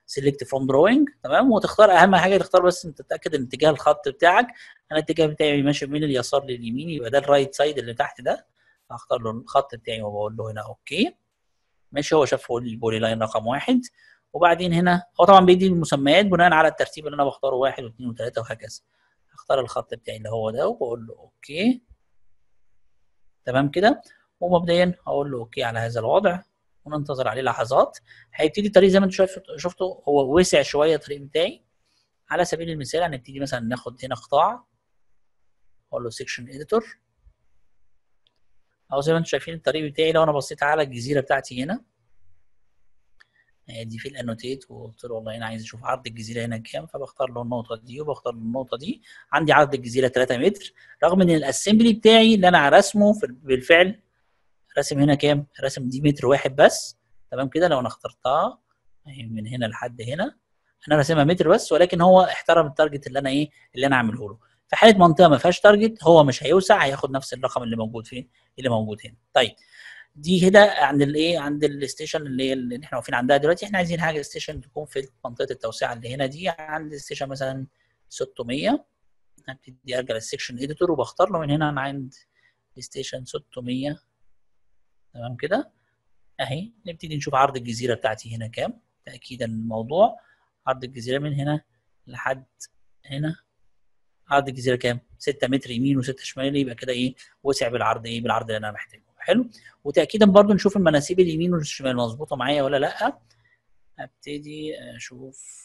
سيلكت فروم دروينج تمام وتختار اهم حاجه تختار بس انت تتاكد ان اتجاه الخط بتاعك انا الاتجاه بتاعي ماشي من اليسار لليمين يبقى ده الرايت سايد اللي تحت ده هختار له الخط بتاعي وبقول له هنا اوكي ماشي هو شاف البولي لاين رقم واحد وبعدين هنا هو طبعا بيدي المسميات بناء على الترتيب اللي انا بختاره واحد واثنين وثلاثه وهكذا هختار الخط بتاعي اللي هو ده وبقول له اوكي تمام كده ومبدئيا هقول له اوكي على هذا الوضع وننتظر عليه لحظات هيبتدي الطريق زي ما انتم شفتوا هو وسع شويه الطريق بتاعي على سبيل المثال هنبتدي مثلا ناخد هنا قطاع اقول له سيكشن اديتور او زي ما انتم شايفين الطريق بتاعي لو انا بصيت على الجزيره بتاعتي هنا دي في الانوتيت وقلت له والله انا عايز اشوف عرض الجزيره هنا كام فبختار له النقطه دي وبختار له النقطه دي عندي عرض الجزيره 3 متر رغم ان الاسمبلي بتاعي اللي انا راسمه بالفعل راسم هنا كام؟ راسم دي متر واحد بس تمام كده لو انا اخترتها من هنا لحد هنا انا راسمها متر بس ولكن هو احترم التارجت اللي انا ايه اللي انا عامله له في حاله منطقه ما فيهاش تارجت هو مش هيوسع هياخد نفس الرقم اللي موجود فين اللي موجود هنا طيب دي هنا عند الايه عند الستيشن اللي, اللي احنا واقفين عندها دلوقتي احنا عايزين حاجه ستيشن تكون في منطقه التوسعه اللي هنا دي عند ستيشن مثلا 600 هبتدي ارجع للسكشن اديتور وبختار له من هنا انا عند ستيشن 600 تمام كده اهي نبتدي نشوف عرض الجزيره بتاعتي هنا كام تاكيدا للموضوع عرض الجزيره من هنا لحد هنا عرض الجزيره كام 6 متر يمين و6 شمال يبقى كده ايه وسع بالعرض ايه بالعرض اللي انا محتاجه حلو وتاكيدا برضو نشوف المناسيب اليمين والشمال مظبوطه معايا ولا لا ابتدي اشوف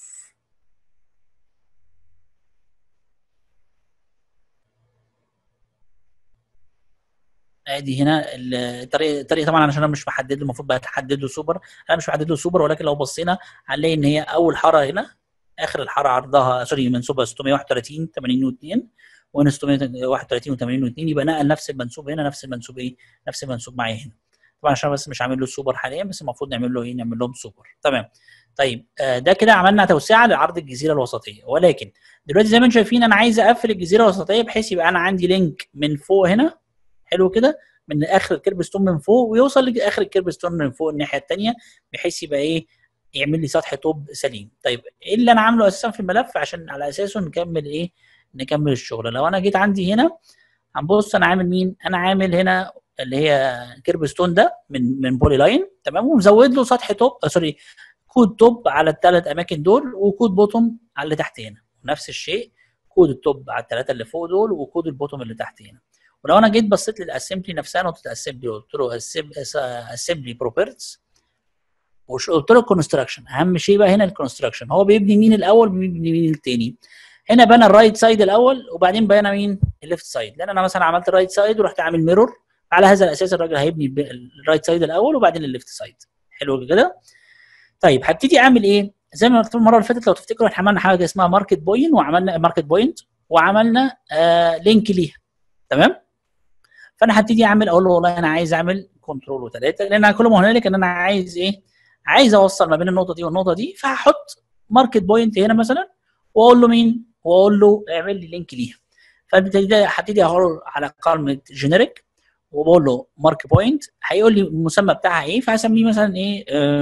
ادي هنا الطريق الطريق طبعا عشان انا مش محدد المفروض بقى تحدده سوبر انا مش محدد له سوبر ولكن لو بصينا هنلاقي ان هي اول حاره هنا اخر الحاره عرضها سوري منسوبها 631 82 وهنا 631 و82 يبقى نقل نفس المنسوب هنا نفس المنسوب ايه نفس المنسوب معايا هنا طبعا عشان بس مش عامل له سوبر حاليا بس المفروض نعمل له ايه نعمل لهم سوبر تمام طيب آه ده كده عملنا توسعه لعرض الجزيره الوسطيه ولكن دلوقتي زي ما انتم شايفين انا عايز اقفل الجزيره الوسطيه بحيث يبقى انا عندي لينك من فوق هنا حلو كده من اخر الكيرب ستون من فوق ويوصل لاخر الكيرب ستون من فوق الناحيه الثانيه بحيث يبقى ايه يعمل لي سطح طوب سليم طيب ايه اللي انا عامله اساسا في الملف عشان على اساسه نكمل ايه نكمل الشغل لو انا جيت عندي هنا هنبص انا عامل مين انا عامل هنا اللي هي كيرب ستون ده من من بولي لاين تمام ومزود له سطح توب آه سوري كود توب على الثلاث اماكن دول وكود بوتوم على اللي تحت هنا نفس الشيء كود التوب على الثلاثه اللي فوق دول وكود البوتوم اللي تحت هنا ولو انا جيت بصيت للاسمبلي نفسها نقطه اسمبلي قلت له اسمبلي بروبرتس وقلت له كونستراكشن اهم شيء بقى هنا الكونستراكشن هو بيبني مين الاول بيبني مين الثاني هنا بنى الرايت سايد الاول وبعدين بنى مين الليفت سايد لان انا مثلا عملت الرايت سايد ورحت عامل ميرور على هذا الاساس الراجل هيبني الرايت سايد الاول وبعدين الليفت سايد حلو كده طيب هبتدي اعمل ايه زي ما قلت المره اللي فاتت لو تفتكروا احنا عملنا حاجه اسمها ماركت بوين وعملنا ماركت بوينت وعملنا آه لينك ليها تمام فانا هبتدي اعمل اقول له والله انا عايز اعمل كنترول وثلاثه لان كل ما هنالك ان انا عايز ايه عايز اوصل ما بين النقطه دي والنقطه دي فهحط ماركت بوينت هنا مثلا واقول له مين واقول له اعمل لي لينك ليها فبالتالي هبتدي اقول على قائمه جينيريك وبقول له مارك بوينت هيقول لي المسمى بتاعها ايه فهسميه مثلا ايه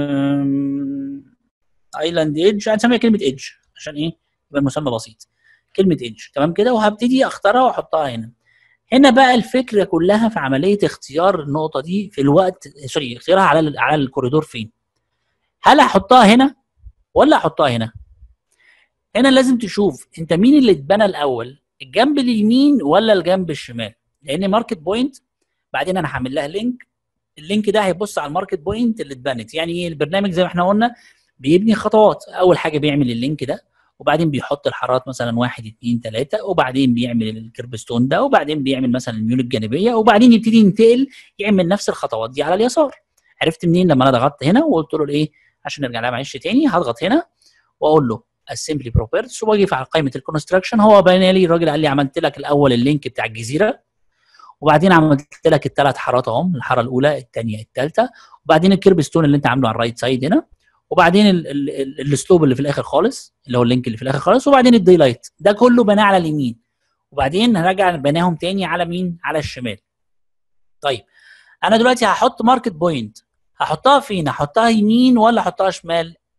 ايلاند ايدج هنسميها كلمه ايدج عشان ايه يبقى المسمى بسيط كلمه ايدج تمام كده وهبتدي اختارها واحطها هنا هنا بقى الفكره كلها في عمليه اختيار النقطه دي في الوقت سوري اختيارها على على الكوريدور فين هل هحطها هنا ولا احطها هنا هنا لازم تشوف انت مين اللي اتبنى الاول الجنب اليمين ولا الجنب الشمال لان ماركت بوينت بعدين انا هعمل لها لينك اللينك ده هيبص على الماركت بوينت اللي اتبنت يعني ايه البرنامج زي ما احنا قلنا بيبني خطوات اول حاجه بيعمل اللينك ده وبعدين بيحط الحارات مثلا واحد اثنين ثلاثة وبعدين بيعمل الكربستون ده وبعدين بيعمل مثلا الميول الجانبية وبعدين يبتدي ينتقل يعمل نفس الخطوات دي على اليسار عرفت منين لما انا ضغطت هنا وقلت له ايه عشان نرجع لها معلش تاني هضغط هنا واقول له اسمبلي بروبرتس واجي على قائمه الكونستراكشن هو بين لي الراجل قال لي عملت لك الاول اللينك بتاع الجزيره وبعدين عملت لك الثلاث حارات اهم الحاره الاولى الثانيه الثالثه وبعدين الكيرب ستون اللي انت عامله على الرايت سايد هنا وبعدين السلوب اللي في الاخر خالص اللي هو اللينك اللي في الاخر خالص وبعدين الدي لايت ده كله بناه على اليمين وبعدين هرجع بناهم تاني على مين على الشمال طيب انا دلوقتي هحط ماركت بوينت هحطها فين هحطها يمين ولا احطها شمال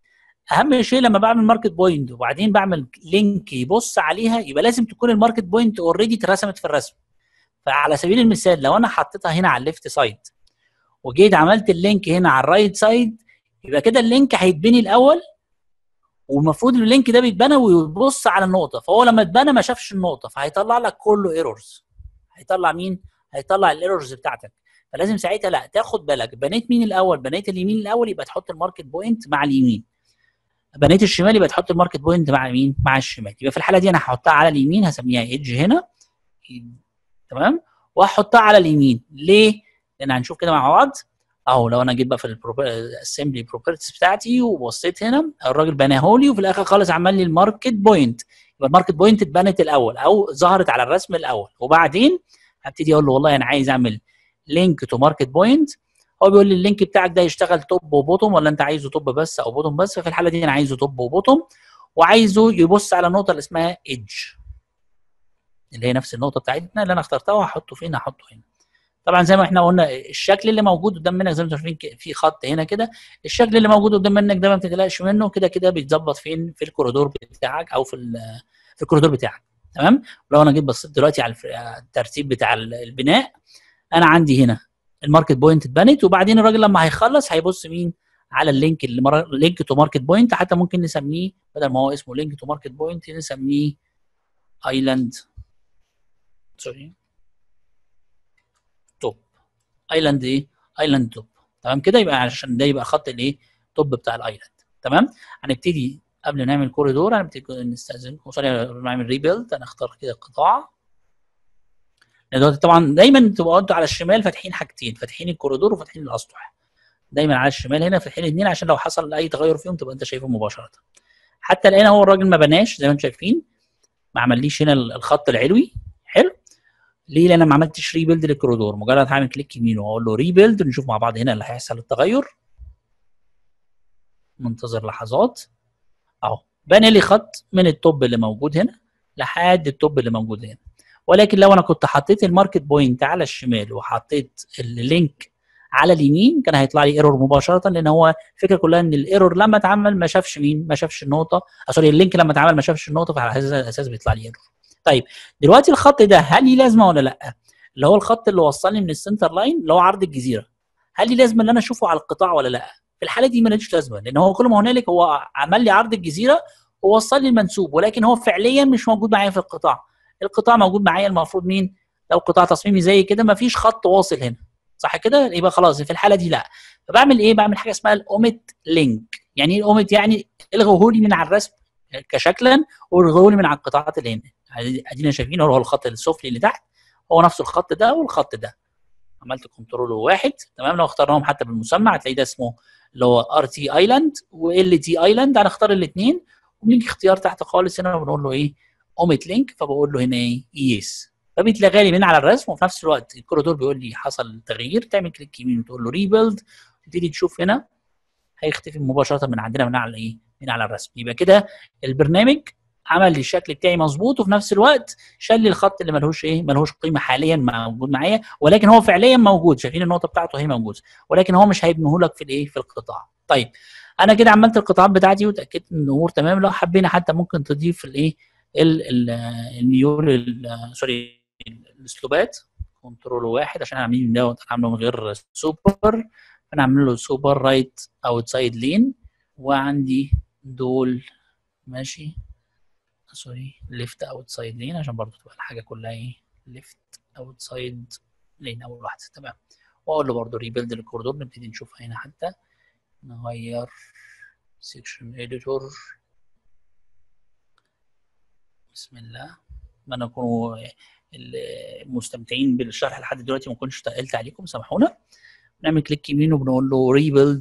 اهم شيء لما بعمل ماركت بوينت وبعدين بعمل لينك يبص عليها يبقى لازم تكون الماركت بوينت اوريدي اترسمت في الرسم فعلى سبيل المثال لو انا حطيتها هنا على الليفت سايد وجيت عملت اللينك هنا على الرايت سايد يبقى كده اللينك هيتبني الاول والمفروض اللينك ده بيتبنى ويبص على النقطه فهو لما اتبنى ما شافش النقطه فهيطلع لك كله ايرورز هيطلع مين هيطلع الايرورز بتاعتك فلازم ساعتها لا تاخد بالك بنيت مين الاول بنيت اليمين الاول يبقى تحط الماركت بوينت مع اليمين بنيت الشمال يبقى تحط الماركت بوينت مع مين مع الشمال يبقى في الحاله دي انا هحطها على اليمين هسميها ايدج هنا تمام وهحطها على اليمين ليه لان هنشوف كده مع بعض اهو لو انا جيت بقى في الاسمبلي بروبرتيز بتاعتي وبصيت هنا الراجل بناه لي وفي الاخر خالص عمل لي الماركت بوينت يبقى الماركت بوينت اتبنت الاول او ظهرت على الرسم الاول وبعدين هبتدي اقول له والله انا عايز اعمل لينك تو ماركت بوينت هو بيقول لي اللينك بتاعك ده يشتغل توب وبوتوم ولا انت عايزه توب بس او بوتوم بس ففي الحاله دي انا عايزه توب وبوتوم وعايزه يبص على النقطه اللي اسمها ايدج اللي هي نفس النقطه بتاعتنا اللي انا اخترتها وهحطه فين هحطه هنا طبعا زي ما احنا قلنا الشكل اللي موجود قدام منك زي ما انتم شايفين في خط هنا كده الشكل اللي موجود قدام منك ده ما بتقلقش منه كده كده بيتظبط فين في الكوريدور بتاعك او في في الكوريدور بتاعك تمام لو انا جيت بصيت دلوقتي على الترتيب بتاع البناء انا عندي هنا الماركت بوينت اتبنت وبعدين الراجل لما هيخلص هيبص مين على اللينك اللي مر... لينك تو ماركت بوينت حتى ممكن نسميه بدل ما هو اسمه لينك تو ماركت بوينت نسميه ايلاند سوري توب ايلاند ايه ايلاند توب تمام كده يبقى عشان ده يبقى خط الايه توب بتاع الايلاند تمام هنبتدي قبل ما نعمل كوريدور هنبتدي نستاذنكم سوري نعمل ريبيلد هنختار كده قطاع دلوقتي طبعا دايما تبقوا انتوا على الشمال فاتحين حاجتين فاتحين الكوريدور وفاتحين الاسطح دايما على الشمال هنا فاتحين الاثنين عشان لو حصل اي تغير فيهم تبقى انت شايفه مباشره حتى الان هو الراجل ما بناش زي ما انتم شايفين ما عمليش هنا الخط العلوي حلو ليه؟ لان انا ما عملتش ريبيلد للكوريدور مجرد هعمل كليك يمين واقول له ريبيلد نشوف مع بعض هنا اللي هيحصل التغير منتظر لحظات اهو بنى لي خط من التوب اللي موجود هنا لحد التوب اللي موجود هنا ولكن لو انا كنت حطيت الماركت بوينت على الشمال وحطيت اللينك على اليمين كان هيطلع لي ايرور مباشره لان هو الفكره كلها ان الايرور لما اتعمل ما شافش مين ما شافش النقطه سوري اللينك لما اتعمل ما شافش النقطه فعلى هذا الاساس بيطلع لي ايرور طيب دلوقتي الخط ده هل ليه لازمه ولا لا اللي هو الخط اللي وصلني من السنتر لاين اللي هو عرض الجزيره هل ليه لازمه ان انا اشوفه على القطاع ولا لا في الحاله دي مالهاش لازمه لان هو كل ما هنالك هو عمل لي عرض الجزيره ووصل لي المنسوب ولكن هو فعليا مش موجود معايا في القطاع القطاع موجود معايا المفروض مين لو قطاع تصميمي زي كده ما فيش خط واصل هنا صح كده يبقى خلاص في الحاله دي لا فبعمل ايه بعمل حاجه اسمها الاوميت لينك يعني ايه الاوميت يعني الغوه لي من على الرسم كشكلا والغوه لي من على القطاعات اللي هنا ادينا شايفين هو الخط السفلي اللي تحت هو نفس الخط ده والخط ده عملت كنترول واحد تمام لو اخترناهم حتى بالمسمى هتلاقي ده اسمه اللي هو ار تي ايلاند وال تي ايلاند هنختار الاثنين وبنيجي اختيار تحت خالص هنا وبنقول له ايه اوميت لينك فبقول له هنا ايه يس فبيتلغى لي من على الرسم وفي نفس الوقت الكوريدور بيقول لي حصل تغيير تعمل كليك يمين وتقول له ريبيلد تبتدي تشوف هنا هيختفي مباشره من عندنا من على ايه من على الرسم يبقى كده البرنامج عمل لي الشكل بتاعي مظبوط وفي نفس الوقت شال لي الخط اللي ملهوش ايه ملهوش قيمه حاليا موجود معايا ولكن هو فعليا موجود شايفين النقطه بتاعته هي موجوده ولكن هو مش هيبنيه لك في الايه في القطاع طيب انا كده عملت القطاعات بتاعتي وتاكدت ان الامور تمام لو حبينا حتى ممكن تضيف الايه الميول سوري الاسلوبات كنترول واحد عشان عاملين دوت عامله من غير سوبر فنعمل له سوبر رايت اوتسايد لين وعندي دول ماشي سوري ليفت اوتسايد لين عشان برضو تبقى الحاجه كلها ايه ليفت اوتسايد لين اول واحده تمام واقول له برضو ريبيلد الكوردور نبتدي نشوفها هنا حتى نغير سيكشن اديتور بسم الله اتمنى يكونوا المستمتعين بالشرح لحد دلوقتي ما كنتش تقلت عليكم سامحونا نعمل كليك يمين وبنقول له ريبيلد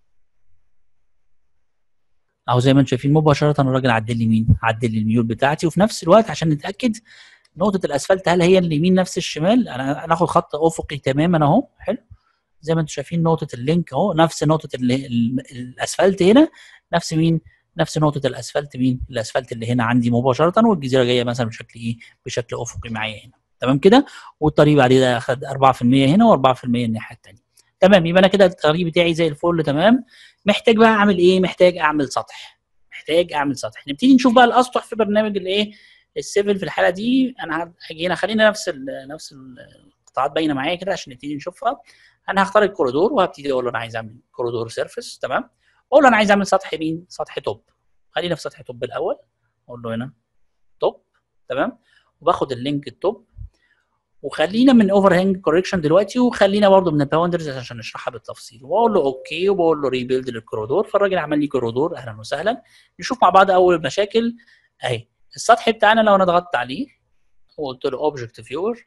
اهو زي ما انتم شايفين مباشره الراجل عدل لي مين عدل لي الميول بتاعتي وفي نفس الوقت عشان نتاكد نقطه الاسفلت هل هي اليمين نفس الشمال انا هناخد خط افقي تماما اهو حلو زي ما انتم شايفين نقطه اللينك اهو نفس نقطه الاسفلت هنا نفس مين نفس نقطه الاسفلت مين الاسفلت اللي هنا عندي مباشره والجزيره جايه مثلا بشكل ايه بشكل افقي معايا هنا تمام كده والطريق بعد ده اخد 4% هنا و4% الناحيه الثانيه تمام يبقى انا كده الطريق بتاعي زي الفل تمام محتاج بقى اعمل ايه محتاج اعمل سطح محتاج اعمل سطح نبتدي نشوف بقى الاسطح في برنامج الايه السيفل في الحاله دي انا هاجي هنا خلينا نفس ال نفس القطاعات باينه معايا كده عشان نبتدي نشوفها انا هختار الكوريدور وهبتدي اقول له انا عايز اعمل كوريدور سيرفيس تمام اقول له انا عايز اعمل سطح مين سطح توب خلينا في سطح توب الاول اقول له هنا توب تمام وباخد اللينك التوب وخلينا من اوفر هانج كوريكشن دلوقتي وخلينا برضه من الباوندرز عشان نشرحها بالتفصيل واقول له اوكي وبقول له ريبيلد للكوريدور فالراجل عمل لي كوريدور اهلا وسهلا نشوف مع بعض اول مشاكل اهي السطح بتاعنا لو انا ضغطت عليه وقلت له اوبجكت فيور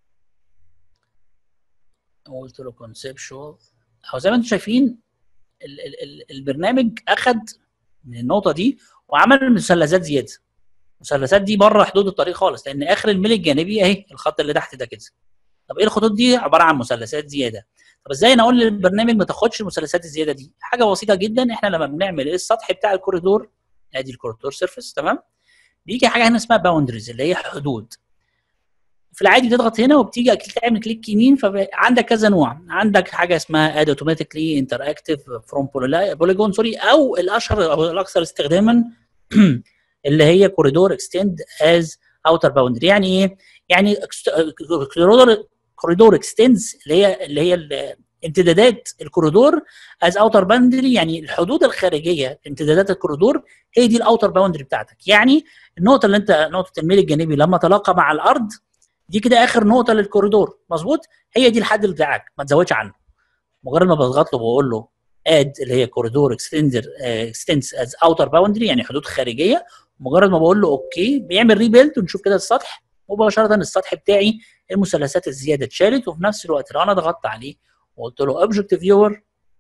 وقلت له كونسبشوال او زي ما انتم شايفين ال ال ال البرنامج اخد من النقطه دي وعمل مثلثات زياده المثلثات دي بره حدود الطريق خالص لان اخر الميل الجانبي اهي الخط اللي تحت ده كده طب ايه الخطوط دي عباره عن مثلثات زياده طب ازاي انا اقول للبرنامج ما تاخدش المثلثات الزياده دي حاجه بسيطه جدا احنا لما بنعمل السطح بتاع الكوريدور ادي الكوريدور سيرفيس تمام بيجي حاجه هنا اسمها باوندريز اللي هي حدود في العادي بتضغط هنا وبتيجي تعمل كليك يمين فعندك كذا نوع عندك حاجه اسمها اد اوتوماتيكلي انتراكتيف فروم بوليجون سوري او الاشهر او الاكثر استخداما اللي هي كوريدور اكستند از اوتر باوندري يعني ايه؟ يعني كوريدور كوريدور اكستندز اللي هي اللي هي امتدادات الكوريدور از اوتر باوندري يعني الحدود الخارجيه امتدادات الكوريدور هي دي الاوتر باوندري بتاعتك يعني النقطه اللي انت نقطه الميل الجانبي لما تلاقى مع الارض دي كده اخر نقطه للكوريدور مظبوط هي دي الحد بتاعك ما تزودش عنه مجرد ما بضغط له بقول له اد اللي هي كوريدور اكستندر اكستندز از اوتر باوندري يعني حدود خارجيه مجرد ما بقول له اوكي بيعمل ريبيلد ونشوف كده السطح مباشره السطح بتاعي المثلثات الزياده اتشالت وفي نفس الوقت لو انا ضغطت عليه وقلت له اوبجكت فيور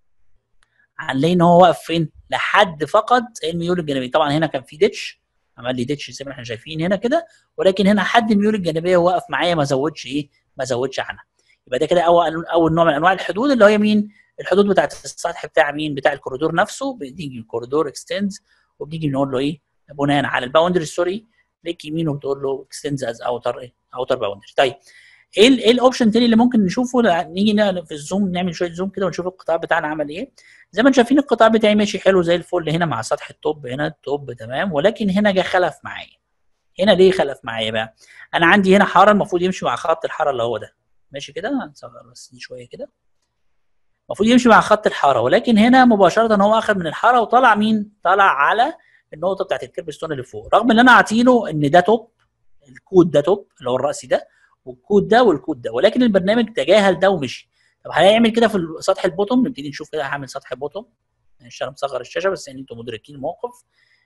هنلاقي ان هو واقف فين؟ لحد فقط الميول الجانبيه طبعا هنا كان في ديتش عمل لي ديتش زي ما احنا شايفين هنا كده ولكن هنا حد الميول الجانبيه واقف معايا ما زودش ايه؟ ما زودش عنها يبقى ده كده اول اول نوع من انواع الحدود اللي هي مين؟ الحدود بتاعت السطح بتاع مين؟ بتاع الكوريدور نفسه بنيجي الكوريدور اكستند وبنيجي نقول له ايه؟ بناء على الباوندري سوري كليك يمين وبتقول له اكستندز از اوتر ايه؟ اوتر باوندري طيب ايه ايه الاوبشن تاني اللي ممكن نشوفه نيجي في الزوم نعمل شويه زوم كده ونشوف القطاع بتاعنا عمل ايه زي ما انتم شايفين القطاع بتاعي ماشي حلو زي الفل هنا مع سطح التوب هنا التوب تمام ولكن هنا جه خلف معايا هنا ليه خلف معايا بقى انا عندي هنا حاره المفروض يمشي مع خط الحاره اللي هو ده ماشي كده هنصغر بس دي شويه كده المفروض يمشي مع خط الحاره ولكن هنا مباشره هو اخذ من الحاره وطلع مين طلع على النقطه بتاعت الكيرب ستون اللي فوق رغم ان انا اعطيله ان ده توب الكود ده توب اللي هو الراسي ده والكود ده والكود ده ولكن البرنامج تجاهل ده ومشي طب هيعمل كده في سطح البوتوم نبتدي نشوف كده هعمل سطح بوتوم معلش انا مصغر الشاشه بس يعني انتم مدركين الموقف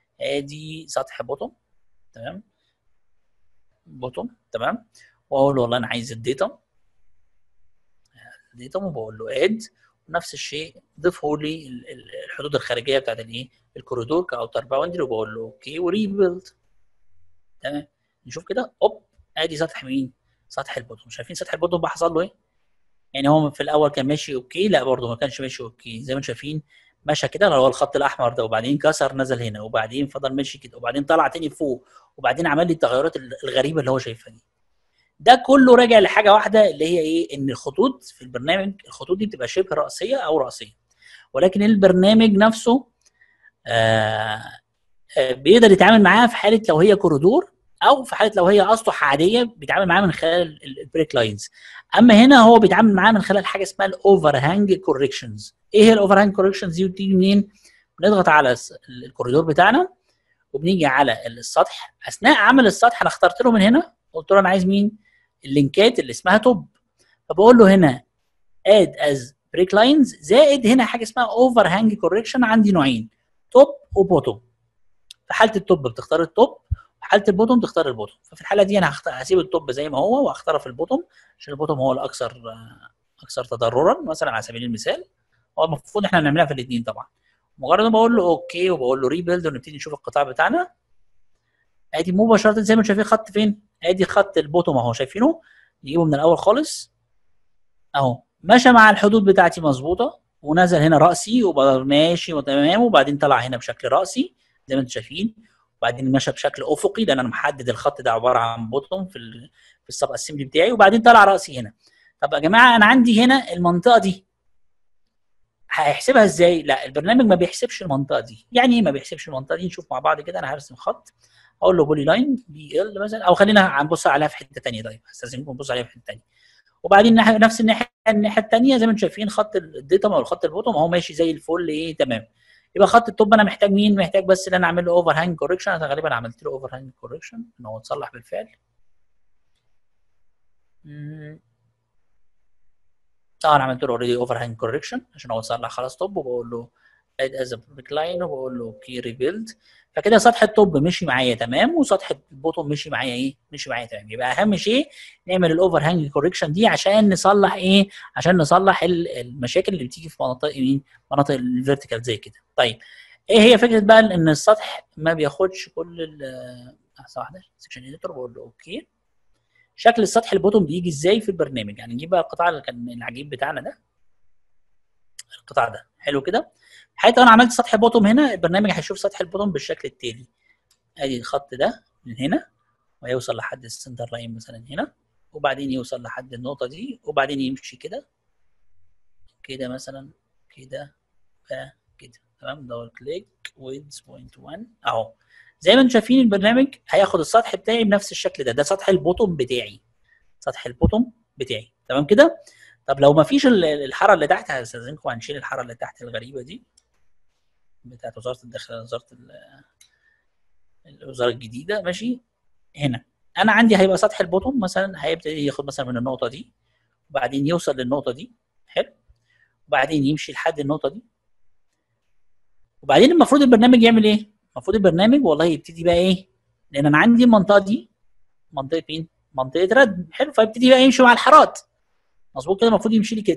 ادي سطح بوتوم تمام بوتوم تمام واقول له والله انا عايز الداتا الداتا وبقول له اد نفس الشيء ضيفه لي الحدود الخارجيه بتاعت الايه الكوريدور كاوتر باوندري وبقول له اوكي وريبيلد تمام نشوف كده اوب ادي سطح مين سطح البوتوم شايفين سطح البوتوم بقى حصل له ايه يعني هو في الاول كان ماشي اوكي لا برضه ما كانش ماشي اوكي زي ما انتم شايفين مشى كده اللي هو الخط الاحمر ده وبعدين كسر نزل هنا وبعدين فضل ماشي كده وبعدين طلع تاني فوق وبعدين عمل لي التغيرات الغريبه اللي هو شايفها دي ده كله راجع لحاجه واحده اللي هي ايه ان الخطوط في البرنامج الخطوط دي بتبقى شبه راسيه او راسيه ولكن البرنامج نفسه آه آه بيقدر يتعامل معاها في حاله لو هي كوريدور او في حاله لو هي اسطح عاديه بيتعامل معاها من خلال البريك لاينز اما هنا هو بيتعامل معاها من خلال حاجه اسمها الاوفر هانج كوركشنز ايه هي الاوفر هانج كوركشنز دي بتيجي منين بنضغط على الكوريدور بتاعنا وبنيجي على السطح اثناء عمل السطح انا اخترت له من هنا قلت له انا عايز مين اللينكات اللي اسمها توب فبقول له هنا اد از بريك لاينز زائد هنا حاجه اسمها اوفر هانج كوركشن عندي نوعين توب وبوتوم في حاله التوب بتختار التوب في حاله البوتوم تختار البوتوم ففي الحاله دي انا هسيب التوب زي ما هو واختاره في البوتوم عشان البوتوم هو الاكثر اكثر تضررا مثلا على سبيل المثال هو المفروض احنا نعملها في الاثنين طبعا مجرد ما بقول له اوكي وبقول له ريبيلد ونبتدي نشوف القطاع بتاعنا ادي مباشره زي ما شايفين خط فين ادي خط البوتوم اهو شايفينه نجيبه من الاول خالص اهو مشى مع الحدود بتاعتي مظبوطه ونزل هنا راسي وماشي وتمام وبعدين طلع هنا بشكل راسي زي ما انتم شايفين وبعدين مشى بشكل افقي لان انا محدد الخط ده عباره عن بوتوم في ال في السب اسمبلي بتاعي وبعدين طلع راسي هنا طب يا جماعه انا عندي هنا المنطقه دي هيحسبها ازاي؟ لا البرنامج ما بيحسبش المنطقه دي، يعني ايه ما بيحسبش المنطقه دي؟ نشوف مع بعض كده انا هرسم خط اقول له بولي لاين بي ال مثلا او خلينا هنبص عليها في حته ثانيه طيب هستاذنكم نبص عليها في حته ثانيه. وبعدين ناحية نفس الناحيه الناحيه الثانيه زي ما انتم شايفين خط الديتم او الخط البوتوم اهو ماشي زي الفل ايه تمام. يبقى خط التوب انا محتاج مين؟ محتاج بس ان انا اعمل له اوفر هانج كوركشن انا غالبا عملت له اوفر هانج كوركشن ان هو اتصلح بالفعل. اه انا عملت له اوريدي اوفر هانج كوركشن عشان هو اتصلح خلاص توب وبقول له اد از بيك لاين وبقول له كي ريبيلد فكده سطح التوب مشي معايا تمام وسطح البوتوم مشي معايا ايه؟ مشي معايا تمام يبقى اهم شيء نعمل الاوفر هانج كوركشن دي عشان نصلح ايه؟ عشان نصلح المشاكل اللي بتيجي في مناطق ايه؟ مناطق الفيرتيكال زي كده. طيب ايه هي فكره بقى ان السطح ما بياخدش كل ال لحظه واحده سكشن اديتور بقول له اوكي شكل السطح البوتوم بيجي ازاي في البرنامج يعني نجيب بقى القطاع اللي كان العجيب بتاعنا ده القطاع ده حلو كده حتى انا عملت سطح بوتوم هنا البرنامج هيشوف سطح البوتوم بالشكل التالي ادي الخط ده من هنا وهيوصل لحد السنتر لاين مثلا هنا وبعدين يوصل لحد النقطه دي وبعدين يمشي كده كده مثلا كده كده تمام دبل كليك ويدز بوينت 1 اهو زي ما انتم شايفين البرنامج هياخد السطح بتاعي بنفس الشكل ده ده سطح البوتوم بتاعي سطح البوتوم بتاعي تمام كده طب لو ما فيش الحاره اللي تحت هستاذنكم هنشيل الحاره اللي تحت الغريبه دي بتاعت وزاره الداخليه وزاره الوزاره الجديده ماشي هنا انا عندي هيبقى سطح البوتوم مثلا هيبتدي ياخد مثلا من النقطه دي وبعدين يوصل للنقطه دي حلو وبعدين يمشي لحد النقطه دي وبعدين المفروض البرنامج يعمل ايه؟ المفروض البرنامج والله يبتدي بقى ايه؟ لان انا عندي المنطقه دي منطقه مين؟ منطقه ردم حلو فيبتدي بقى يمشي مع الحارات مظبوط كده المفروض يمشي لي كده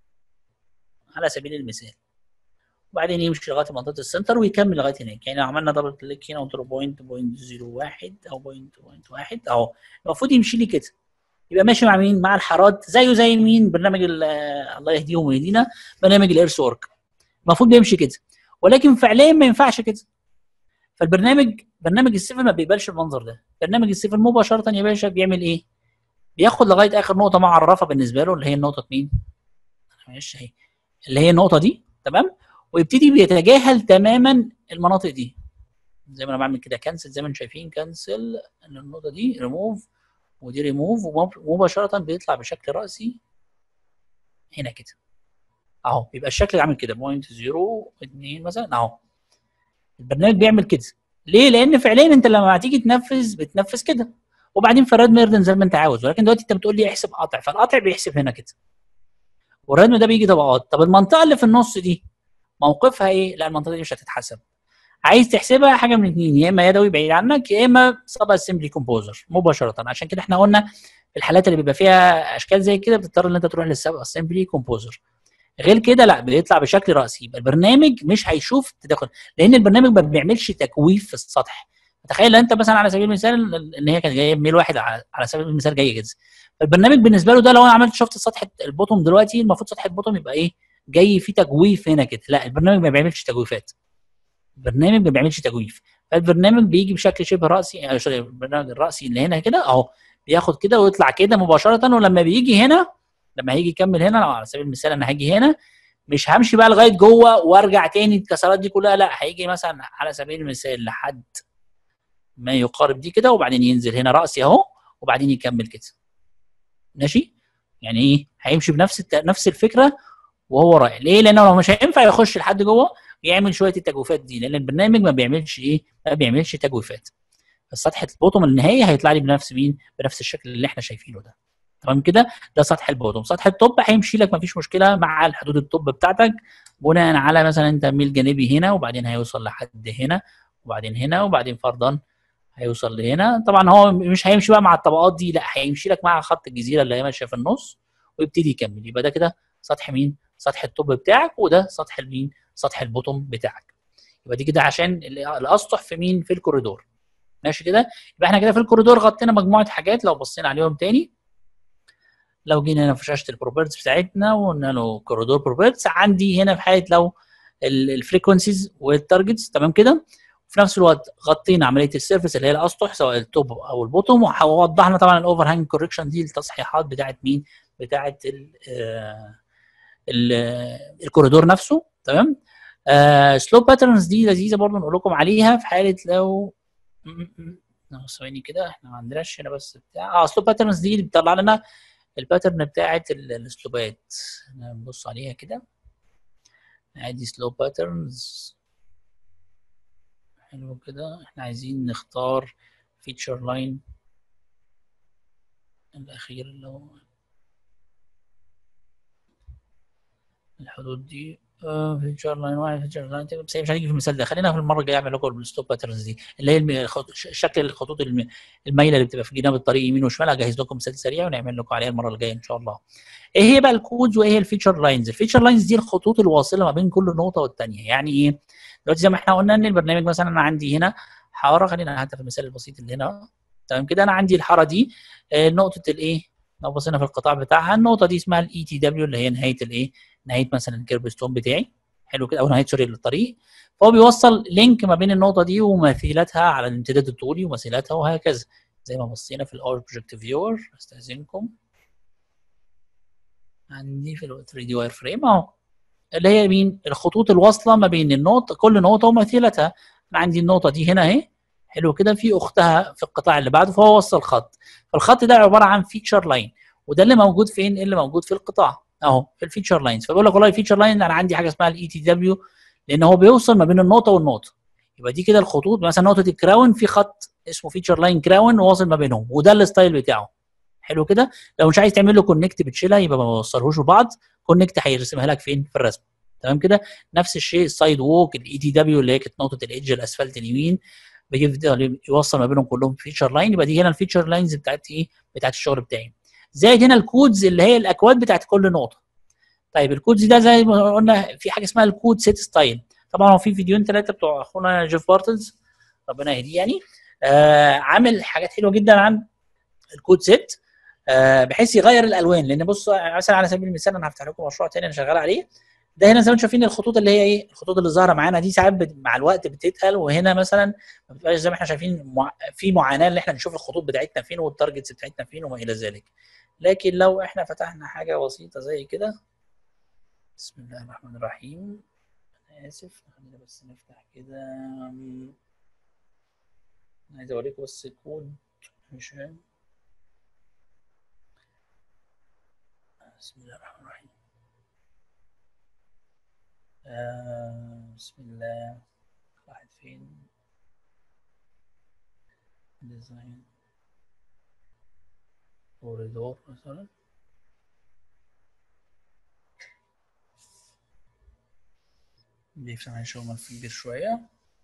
على سبيل المثال وبعدين يمشي لغايه منطقه السنتر ويكمل لغايه هناك يعني لو عملنا دبل كليك هنا وقلت له بوينت بوينت 01 او بوينت بوينت 1 اهو المفروض يمشي لي كده يبقى ماشي مع مين؟ مع الحارات زيه زي مين؟ برنامج الله يهديهم ويهدينا برنامج الايرث ورك المفروض بيمشي كده ولكن فعليا ما ينفعش كده فالبرنامج برنامج السيفل ما بيقبلش المنظر ده برنامج السيفل مباشره يا باشا بيعمل ايه بياخد لغايه اخر نقطه معرفه بالنسبه له اللي هي نقطه مين معلش اهي اللي هي النقطه دي تمام ويبتدي بيتجاهل تماما المناطق دي زي ما انا بعمل كده كنسل زي ما انتم شايفين كنسل النقطه دي ريموف ودي ريموف ومباشره بيطلع بشكل راسي هنا كده اهو بيبقى الشكل عامل كده بوينت 0 2 مثلا اهو البرنامج بيعمل كده ليه؟ لان فعليا انت لما هتيجي تنفذ بتنفذ كده وبعدين في الردم يردم زي ما انت عاوز ولكن دلوقتي انت بتقول لي احسب قطع فالقطع بيحسب هنا كده والردم ده بيجي طبقات طب المنطقه اللي في النص دي موقفها ايه؟ لا المنطقه دي مش هتتحسب عايز تحسبها حاجه من الاثنين يا اما يدوي بعيد عنك يا اما سب اسمبلي كومبوزر مباشره عشان كده احنا قلنا في الحالات اللي بيبقى فيها اشكال زي كده بتضطر ان انت تروح للسب اسمبلي كومبوزر غير كده لا بيطلع بشكل راسي يبقى البرنامج مش هيشوف تداخل لان البرنامج ما بيعملش تكويف في السطح تخيل لو انت مثلا على سبيل المثال ان هي كانت جايه ميل واحد على سبيل المثال جايه كده فالبرنامج بالنسبه له ده لو انا عملت شفت سطح البوتوم دلوقتي المفروض سطح البوتوم يبقى ايه جاي فيه تجويف هنا كده لا البرنامج ما بيعملش تجويفات البرنامج ما بيعملش تجويف فالبرنامج بيجي بشكل شبه راسي البرنامج الراسي اللي هنا كده اهو بياخد كده ويطلع كده مباشره ولما بيجي هنا لما هيجي يكمل هنا لو على سبيل المثال انا هاجي هنا مش همشي بقى لغايه جوه وارجع تاني الكسرات دي كلها لا هيجي مثلا على سبيل المثال لحد ما يقارب دي كده وبعدين ينزل هنا راسي اهو وبعدين يكمل كده ماشي يعني ايه هيمشي بنفس الت... نفس الفكره وهو رايح ليه لانه لو مش هينفع يخش لحد جوه يعمل شويه التجويفات دي لان البرنامج ما بيعملش ايه ما بيعملش تجويفات فسطح البوتوم النهائي هيطلع لي بنفس مين بنفس الشكل اللي احنا شايفينه ده تمام كده ده سطح البوتوم سطح التوب هيمشي لك مفيش مشكله مع الحدود التوب بتاعتك بناء على مثلا انت ميل جانبي هنا وبعدين هيوصل لحد هنا وبعدين هنا وبعدين فرضا هيوصل لهنا طبعا هو مش هيمشي بقى مع الطبقات دي لا هيمشي لك مع خط الجزيره اللي هي ماشيه في النص ويبتدي يكمل يبقى ده كده سطح مين سطح التوب بتاعك وده سطح المين سطح البوتوم بتاعك يبقى دي كده عشان الاسطح في مين في الكوريدور ماشي كده يبقى احنا كده في الكوريدور غطينا مجموعه حاجات لو بصينا عليهم تاني لو جينا هنا في شاشه البروبرتس بتاعتنا وقلنا له كوريدور بروبرتس عندي هنا في حاله لو الفريكونسيز والتارجتس تمام كده وفي نفس الوقت غطينا عمليه السيرفيس اللي هي الاسطح سواء التوب او البوتوم ووضحنا طبعا الاوفر هانج كوركشن دي التصحيحات بتاعت مين؟ بتاعت الكوريدور نفسه تمام سلو باترنز دي لذيذه برضه نقول لكم عليها في حاله لو ثواني كده احنا ما عندناش هنا بس بتاع اه سلو باترنز دي اللي بتطلع لنا الباترن بتاعت الاسلوبات نبص عليها كده ادي سلو باترنز حلو كده احنا عايزين نختار فيتشر لاين الاخير اللي هو الحدود دي فيتشر لاين واحد فيتشر لاين بس مش هنيجي في المثال ده خلينا في المره الجايه اعمل لكم الستوب باترنز دي اللي هي شكل الخطوط المايله اللي بتبقى في جناب الطريق يمين وشمال هجهز لكم مثال سريع ونعمل لكم عليها المره الجايه ان شاء الله. ايه هي بقى الكودز وايه هي الفيتشر لاينز؟ الفيتشر لاينز دي الخطوط الواصله ما بين كل نقطه والثانيه يعني ايه؟ دلوقتي زي ما احنا قلنا ان البرنامج مثلا انا عندي هنا حاره خلينا حتى في المثال البسيط اللي هنا تمام كده انا عندي الحاره دي نقطه الايه؟ لو بصينا في القطاع بتاعها النقطه دي اسمها الاي تي دبليو اللي هي نهايه الايه؟ نهايه مثلا الكيرب ستون بتاعي حلو كده او نهايه سوري للطريق فهو بيوصل لينك ما بين النقطه دي ومثيلتها على الامتداد الطولي ومثيلتها وهكذا زي ما بصينا في الاوبجكت فيور استاذنكم عندي في ال 3 دي واير فريم اهو اللي هي مين الخطوط الواصله ما بين النقطه كل نقطه ومثيلتها انا عندي النقطه دي هنا اهي حلو كده في اختها في القطاع اللي بعده فهو وصل خط فالخط ده عباره عن فيتشر لاين وده اللي موجود فين اللي موجود في القطاع اهو في الفيتشر لاينز فبقول لك والله الفيتشر لاين انا عندي حاجه اسمها الاي تي دبليو لان هو بيوصل ما بين النقطه والنقطه يبقى دي كده الخطوط مثلا نقطه الكراون في خط اسمه فيتشر لاين كراون واصل ما بينهم وده الستايل بتاعه حلو كده لو مش عايز تعمل له كونكت بتشيلها يبقى ما توصلهوش ببعض كونكت هيرسمها لك فين في الرسم تمام كده نفس الشيء السايد ووك الاي تي دبليو اللي هي كانت نقطه الايدج الاسفلت اليمين بيفضل يوصل ما بينهم كلهم فيتشر لاين يبقى دي هنا الفيتشر لاينز بتاعت ايه بتاعت الشغل بتاعي زائد هنا الكودز اللي هي الاكواد بتاعت كل نقطه طيب الكودز ده زي ما قلنا في حاجه اسمها الكود سيت ستايل طبعا هو في فيديوهين ثلاثه بتوع اخونا جيف بارتلز ربنا يهديه يعني آه عامل حاجات حلوه جدا عن الكود سيت آه بحيث يغير الالوان لان بصوا مثلا على سبيل المثال انا هفتح لكم مشروع تاني انا شغال عليه ده هنا زي ما انتم شايفين الخطوط اللي هي ايه الخطوط اللي ظاهره معانا دي ساعات مع الوقت بتتقل وهنا مثلا ما بتبقاش زي ما احنا شايفين مع... في معاناه ان احنا نشوف الخطوط بتاعتنا فين والتارجتس بتاعتنا فين وما الى ذلك لكن لو احنا فتحنا حاجه بسيطه زي كده بسم الله الرحمن الرحيم انا اسف خلينا بس نفتح كده عايز اوريكم بس الكود مش بسم الله الرحمن الرحيم آه بسم الله واحد فين ديزاين كوريدور مثلا بيفتح معلش هو كبير شوية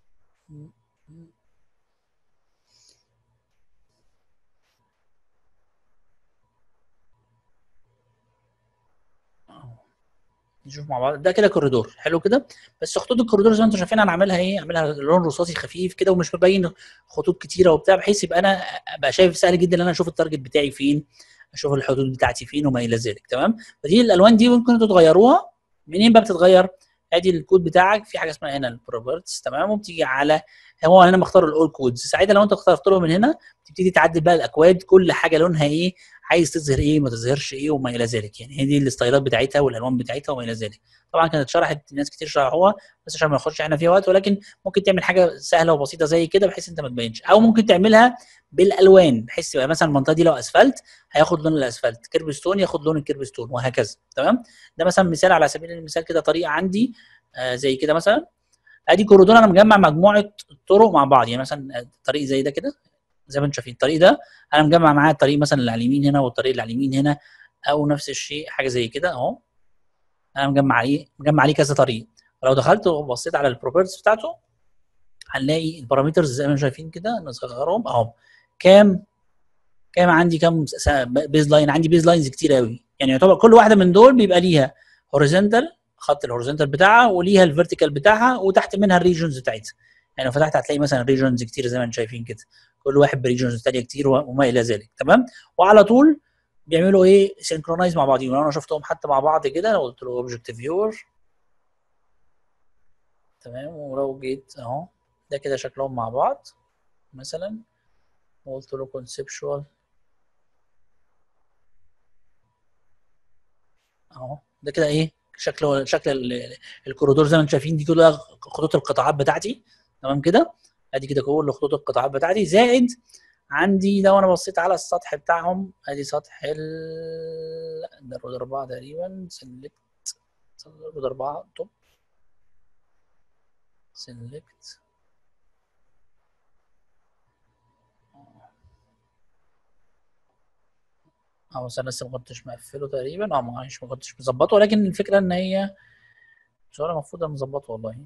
نشوف مع بعض ده كده كوريدور حلو كده بس خطوط الكوريدور زي ما انتم شايفين انا عاملها ايه عاملها لون رصاصي خفيف كده ومش مبين خطوط كتيره وبتاع بحيث يبقى انا ابقى شايف سهل جدا ان انا اشوف التارجت بتاعي فين اشوف الحدود بتاعتي فين وما الى ذلك تمام فدي الالوان دي ممكن انتوا تغيروها منين بقى بتتغير ادي الكود بتاعك في حاجه اسمها هنا البروبرتس تمام وبتيجي على هو انا مختار الاول كودز ساعتها لو انت اخترت له من هنا تبتدي تعدل بقى الاكواد كل حاجه لونها ايه عايز تظهر ايه ما تظهرش ايه وما الى ذلك يعني هي دي الستايلات بتاعتها والالوان بتاعتها وما الى ذلك طبعا كانت اتشرحت ناس كتير شرحوها بس عشان ما ناخدش احنا فيها وقت ولكن ممكن تعمل حاجه سهله وبسيطه زي كده بحيث انت ما تبينش او ممكن تعملها بالالوان بحيث تبقى مثلا المنطقه دي لو اسفلت هياخد لون الاسفلت كيرب ستون ياخد لون الكيرب ستون وهكذا تمام ده مثلا مثال على سبيل المثال كده طريقه عندي آه زي كده مثلا ادي كوريدور انا مجمع مجموعه طرق مع بعض يعني مثلا طريق زي ده كده زي ما انتم شايفين الطريق ده انا مجمع معاه الطريق مثلا اللي على اليمين هنا والطريق اللي على اليمين هنا او نفس الشيء حاجه زي كده اهو انا مجمع عليه مجمع عليه كذا طريق ولو دخلت وبصيت على البروبرتيز بتاعته هنلاقي البارامترز زي ما انتم شايفين كده نصغرهم اهو كام كام عندي كام بيز لاين عندي بيز لاينز كتير قوي يعني يعتبر كل واحده من دول بيبقى ليها هوريزونتال خط الهوريزونتال بتاعها وليها الفيرتيكال بتاعها وتحت منها الريجنز بتاعتها يعني لو فتحت هتلاقي مثلا ريجنز كتير زي ما انتم شايفين كده كل واحد بريجنز ثانيه كتير وما الى ذلك تمام وعلى طول بيعملوا ايه سينكرونايز مع بعضهم لو انا شفتهم حتى مع بعض كده لو قلت له اوبجكت فيور تمام ولو جيت اهو ده كده شكلهم مع بعض مثلا وقلت له كونسبشوال اهو ده كده ايه شكل شكل ال- الكوريدور زي ما انتم شايفين دي كلها خطوط القطاعات بتاعتي تمام كده ادي كده كل خطوط القطاعات بتاعتي زائد عندي لو انا بصيت على السطح بتاعهم ادي سطح ال ده الرود اربعه تقريبا سلكت الرود اربعه توب سلكت اه بس انا لسه ما كنتش مقفله تقريبا اه معلش ما كنتش مظبطه ولكن الفكره ان هي مش انا المفروض انا مظبطه والله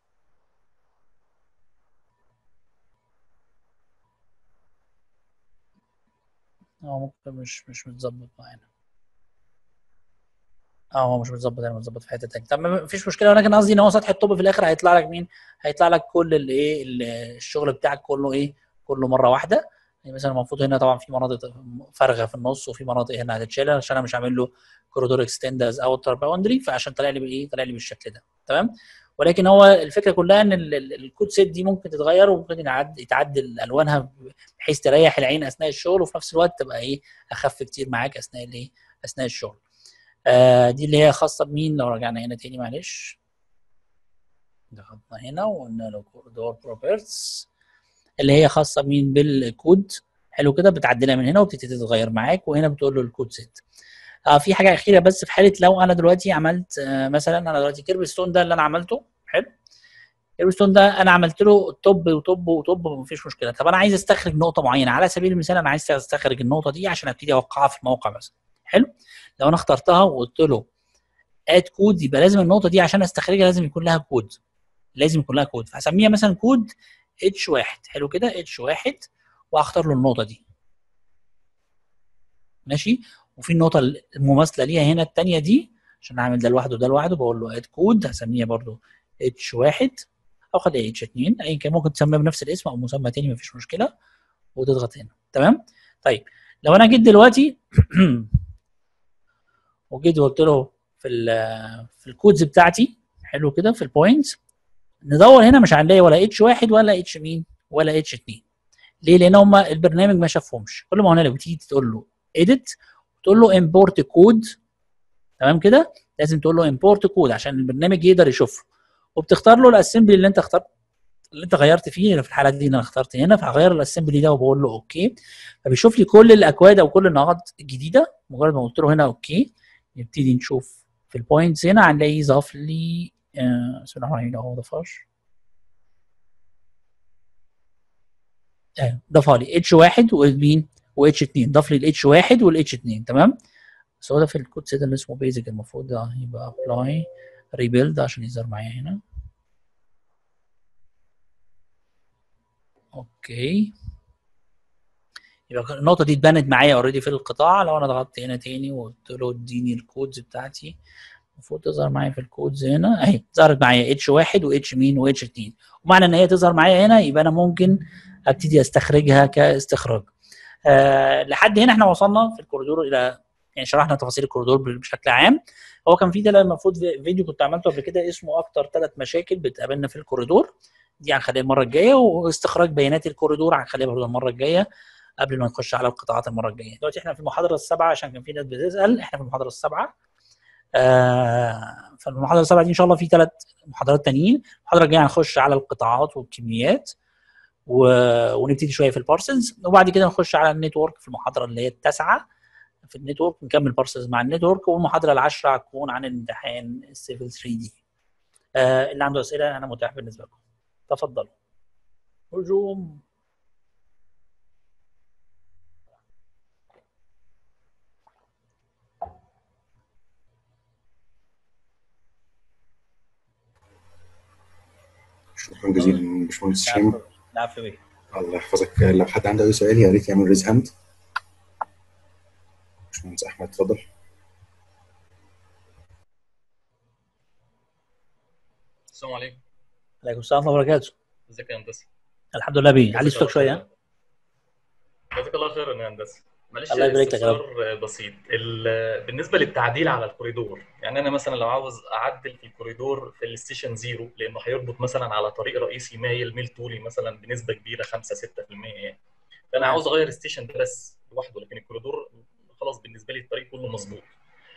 اه ممكن مش مش متظبط معانا اه هو مش متظبط انا متظبط في حته تانيه طب ما مفيش مشكله ولكن قصدي ان هو سطح الطوب في الاخر هيطلع لك مين؟ هيطلع لك كل الايه ال- الشغل بتاعك كله ايه؟ كله مره واحده يعني مثلا المفروض هنا طبعا في مناطق فارغه في النص وفي مناطق هنا هتتشال عشان انا مش عامل له كوريدور اكستند از اوتر باوندري فعشان طلع لي بايه؟ طلع لي بالشكل ده تمام؟ ولكن هو الفكره كلها ان ال- ال- الكود سيت دي ممكن تتغير وممكن يتعد- يتعدل الوانها بحيث تريح العين اثناء الشغل وفي نفس الوقت تبقى ايه؟ اخف كتير معاك اثناء الايه؟ اثناء الشغل. آه دي اللي هي خاصه بمين لو رجعنا هنا تاني معلش ضغطنا هنا وقلنا له كوريدور بروبرتس اللي هي خاصه بمين بالكود حلو كده بتعدلها من هنا وبتبتدي تتغير معاك وهنا بتقول له الكود سيت آه في حاجه اخيره بس في حاله لو انا دلوقتي عملت آه مثلا انا دلوقتي كيرب ستون ده اللي انا عملته حلو كيرب ستون ده انا عملت له توب وتوب وتوب مفيش مشكله طب انا عايز استخرج نقطه معينه على سبيل المثال انا عايز استخرج النقطه دي عشان ابتدي اوقعها في الموقع مثلا حلو لو انا اخترتها وقلت له اد كود يبقى لازم النقطه دي عشان استخرجها لازم يكون لها كود لازم يكون لها كود فهسميها مثلا كود اتش واحد حلو كده اتش واحد وهختار له النقطه دي ماشي وفي النقطه المماثله ليها هنا الثانيه دي عشان اعمل ده لوحده وده لوحده بقول له اد كود هسميها برضو اتش واحد او خليها اتش اتنين ايا كان ممكن تسميها بنفس الاسم او مسمى تاني مفيش مشكله وتضغط هنا تمام طيب لو انا جيت دلوقتي وجيت وقلت له في ال في الكودز بتاعتي حلو كده في البوينتس ندور هنا مش هنلاقي ولا اتش واحد ولا اتش مين ولا اتش اتنين ليه؟ لان هم البرنامج ما شافهمش كل ما هنالك بتيجي تقول له اديت وتقول له امبورت كود تمام كده لازم تقول له امبورت كود عشان البرنامج يقدر يشوفه وبتختار له الاسمبلي اللي انت اخترت اللي انت غيرت فيه في الحاله دي انا اخترت هنا فهغير الاسمبلي ده وبقول له اوكي فبيشوف لي كل الاكواد او كل النقاط الجديده مجرد ما قلت له هنا اوكي نبتدي نشوف في البوينتس هنا هنلاقي ضاف لي آه، بسم الله الرحمن الرحيم اهو ضافاش اه ضافها لي اتش واحد ومين واتش 2 ضاف لي الاتش واحد والاتش 2 تمام بس هو ده في الكود سيت اللي اسمه بيزك المفروض ده يبقى ابلاي ريبيلد عشان يظهر معايا هنا اوكي يبقى النقطة دي اتبنت معايا اوريدي في القطاع لو انا ضغطت هنا تاني وقلت له اديني الكودز بتاعتي المفروض تظهر معايا في الكودز هنا اهي ظهرت معايا اتش واحد واتش مين واتش 2 ومعنى ان هي تظهر معايا هنا يبقى انا ممكن ابتدي استخرجها كاستخراج آه لحد هنا احنا وصلنا في الكوريدور الى يعني شرحنا تفاصيل الكوريدور بشكل عام هو كان في ده المفروض في- فيديو كنت عملته قبل كده اسمه اكتر ثلاث مشاكل بتقابلنا في الكوريدور دي هنخليها المره الجايه واستخراج بيانات الكوريدور هنخليها برضه المره الجايه قبل ما نخش على القطاعات المره الجايه دلوقتي احنا في المحاضره السابعه عشان كان في ناس بتسال احنا في المحاضره السابعه آه فالمحاضره السابعه دي ان شاء الله في ثلاث محاضرات تانيين المحاضره الجايه هنخش على القطاعات والكميات و... ونبتدي شويه في البارسلز وبعد كده نخش على النتورك في المحاضره اللي هي التاسعه في النتورك نكمل بارسلز مع النتورك والمحاضره العاشره هتكون عن الامتحان السيفل 3 دي آه اللي عنده اسئله انا متاح بالنسبه لكم تفضلوا هجوم شكرا جزيلا باشمهندس هشام العفو بيه الله يحفظك لو حد عنده اي سؤال يا ريت يعمل ريز هاند باشمهندس احمد اتفضل السلام عليكم عليكم السلام ورحمه الله وبركاته ازيك يا هندسه الحمد لله بيه علي جزاك صوتك الله شويه خير. جزاك الله خيرا يا هندسه معلش الله يبارك لك يا رب. استفسار بسيط ال- بالنسبه للتعديل على الكوريدور يعني انا مثلا لو عاوز اعدل في الكوريدور في الستيشن زيرو لانه هيربط مثلا على طريق رئيسي مايل ميل طولي مثلا بنسبه كبيره 5 6% يعني فانا عاوز اغير الستيشن ده بس لوحده لكن الكوريدور خلاص بالنسبه لي الطريق كله مظبوط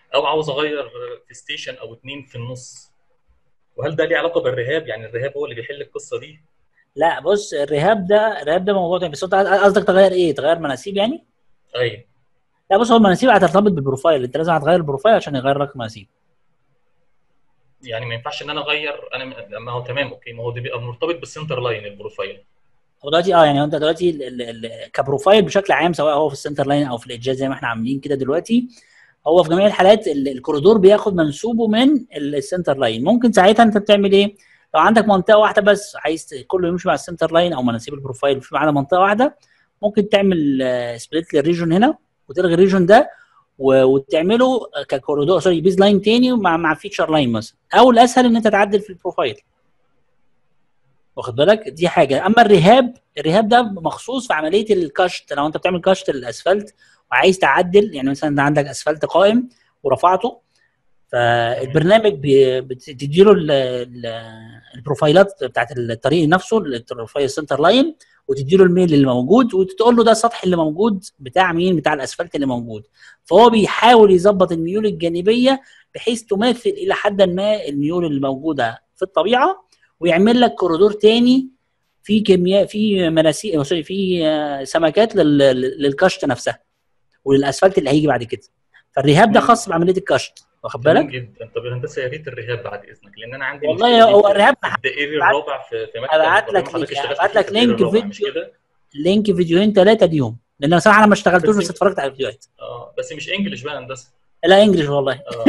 او عاوز اغير في ستيشن او اتنين في النص وهل ده ليه علاقه بالرهاب يعني الرهاب هو اللي بيحل القصه دي لا بص الرهاب ده الرهاب ده موضوع تاني بس انت قصدك تغير ايه تغير مناسيب يعني ايوه لا بص هو المناسيب هترتبط بالبروفايل انت لازم هتغير البروفايل عشان يغير لك مناسيب يعني ما ينفعش ان انا اغير انا ما هو تمام اوكي ما هو ده بيبقى مرتبط بالسنتر لاين البروفايل هو دلوقتي اه يعني انت دلوقتي ال ال ال كبروفايل بشكل عام سواء هو في السنتر لاين او في الايدجات زي ما احنا عاملين كده دلوقتي هو في جميع الحالات ال- الكوريدور بياخد منسوبه من ال- السنتر لاين ممكن ساعتها انت بتعمل ايه لو عندك منطقه واحده بس عايز ت- كله يمشي مع السنتر لاين او مناسيب البروفايل يمشي معانا منطقه واحده ممكن تعمل سبليت للريجون هنا وتلغي الريجون ده و- وتعمله ككوريدور سوري بيز لاين تاني مع مع فيتشر لاين مثلا او الاسهل ان انت تعدل في البروفايل واخد بالك دي حاجه اما الرهاب الرهاب ده مخصوص في عمليه الكشت لو انت بتعمل كشت الاسفلت وعايز تعدل يعني مثلا انت عندك اسفلت قائم ورفعته فالبرنامج بي- بتديله ال- ال- البروفايلات بتاعت الطريق نفسه البروفايل سنتر لاين وتديله الميل اللي موجود وتقول له ده السطح اللي موجود بتاع مين بتاع الاسفلت اللي موجود فهو بيحاول يظبط الميول الجانبيه بحيث تماثل الى حد ما الميول اللي موجوده في الطبيعه ويعمل لك كوريدور تاني في كمياء في مناسيب سوري في آه، سمكات لل- لل- للكشت نفسها وللاسفلت اللي هيجي بعد كده فالرهاب ده خاص بعمليه الكشت واخد جميل بالك جدا طب الهندسه يا ريت الرهاب بعد اذنك لان انا عندي والله المشكلة دي هو في- الرهاب في الدائري هبعت- الرابع في في مكتب هبعت لك حضرتك لينك- اشتغلت هبعت فيه لك في الدائري لينك الرابع، مش فيديو. كده؟ لينك فيديوهين ثلاثه ليهم لان انا صراحه انا ما اشتغلتوش بس- بس اتفرجت على الفيديوهات اه بس مش انجلش بقى هندسه لا انجلش والله اه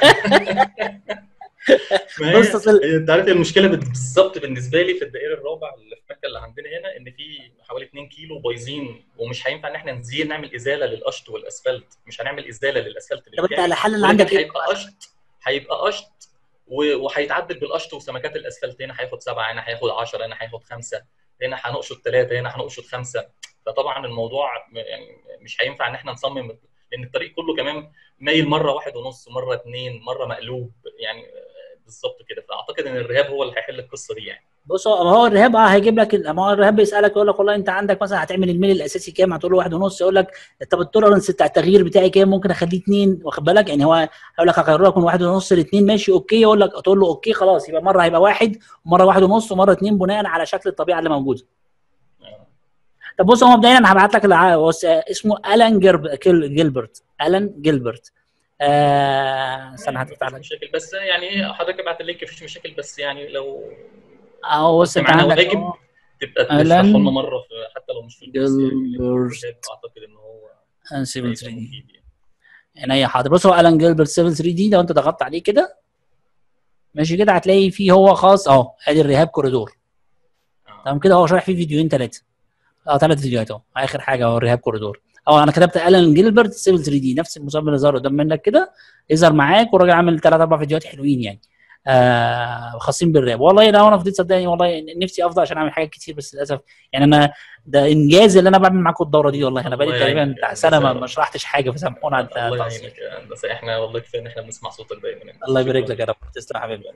ما هي- بص أصل- هي انت عارف المشكله بالظبط بالنسبه لي في الدائري الرابع اللي في مكه اللي عندنا هنا ان في حوالي 2 كيلو بايظين ومش هينفع ان احنا نزيل نعمل ازاله للقشط والاسفلت مش هنعمل ازاله للاسفلت اللي طب انت بتاعي. الحل اللي ولكن عندك ايه؟ هيبقى قشط هيبقى قشط و- وهيتعدل بالقشط وسمكات الاسفلت هنا هياخد سبعه هنا هياخد 10 هنا هياخد خمسه هنا هنقشط ثلاثه هنا هنقشط خمسه فطبعا الموضوع م- يعني مش هينفع ان احنا نصمم لان الطريق كله كمان مايل مره واحد ونص مره اثنين مره مقلوب يعني بالظبط كده فاعتقد ان الرهاب هو اللي هيحل القصه دي يعني بص هو ما هو الرهاب اه هيجيب لك ال- ما هو الرهاب بيسالك يقول لك والله انت عندك مثلا هتعمل الميل الاساسي كام هتقول له واحد ونص يقول لك طب التولرنس بتاع التغيير بتاعي كام ممكن اخليه اثنين واخد بالك يعني هو هيقول لك هغير لك من واحد ونص لاثنين ماشي اوكي يقول لك تقول له اوكي خلاص يبقى مره هيبقى واحد ومره واحد ونص ومره اثنين بناء على شكل الطبيعه اللي موجوده آه. طب بص هو مبدئيا انا هبعت لك الع- بص، آه، اسمه الان جيرب- كيل- جيلبرت الان جيلبرت آه استنى هتفتح مفيش لك مشاكل بس يعني ايه حضرتك ابعت اللينك مفيش مشاكل بس يعني لو اهو بص انت معانا عندك واجب أهو. تبقى أهلاً. تشرحه لنا مره في حتى لو مش في الكورس يعني جيلبرت. اعتقد ان هو آه، 7 هيبقى 3 دي مفيد يعني. عينيا حاضر بص هو الان جيلبرت 7 3 دي لو انت ضغطت عليه كده ماشي كده هتلاقي فيه هو خاص اهو ادي الرهاب كوريدور آه. تمام كده هو شارح فيه فيديوهين ثلاثه اه ثلاث فيديوهات اهو اخر حاجه هو الرهاب كوريدور اه انا كتبت الان جيلبرت 7 3 دي نفس المسمى اللي ظهر قدام منك كده يظهر معاك والراجل عامل ثلاث اربع فيديوهات حلوين يعني آه خاصين بالراب والله لو انا فضيت صدقني والله نفسي افضل عشان اعمل حاجات كتير بس للاسف يعني انا ده انجاز اللي انا بعمل معاكم الدوره دي والله انا بقالي الله تقريبا يعينك. بتاع سنه ما بس- ما شرحتش حاجه فسامحونا على الله التقصير يعينك يا هندسه احنا والله كفايه ان احنا بنسمع صوتك دايما الله يبارك لك يا رب تسلم يا حبيبي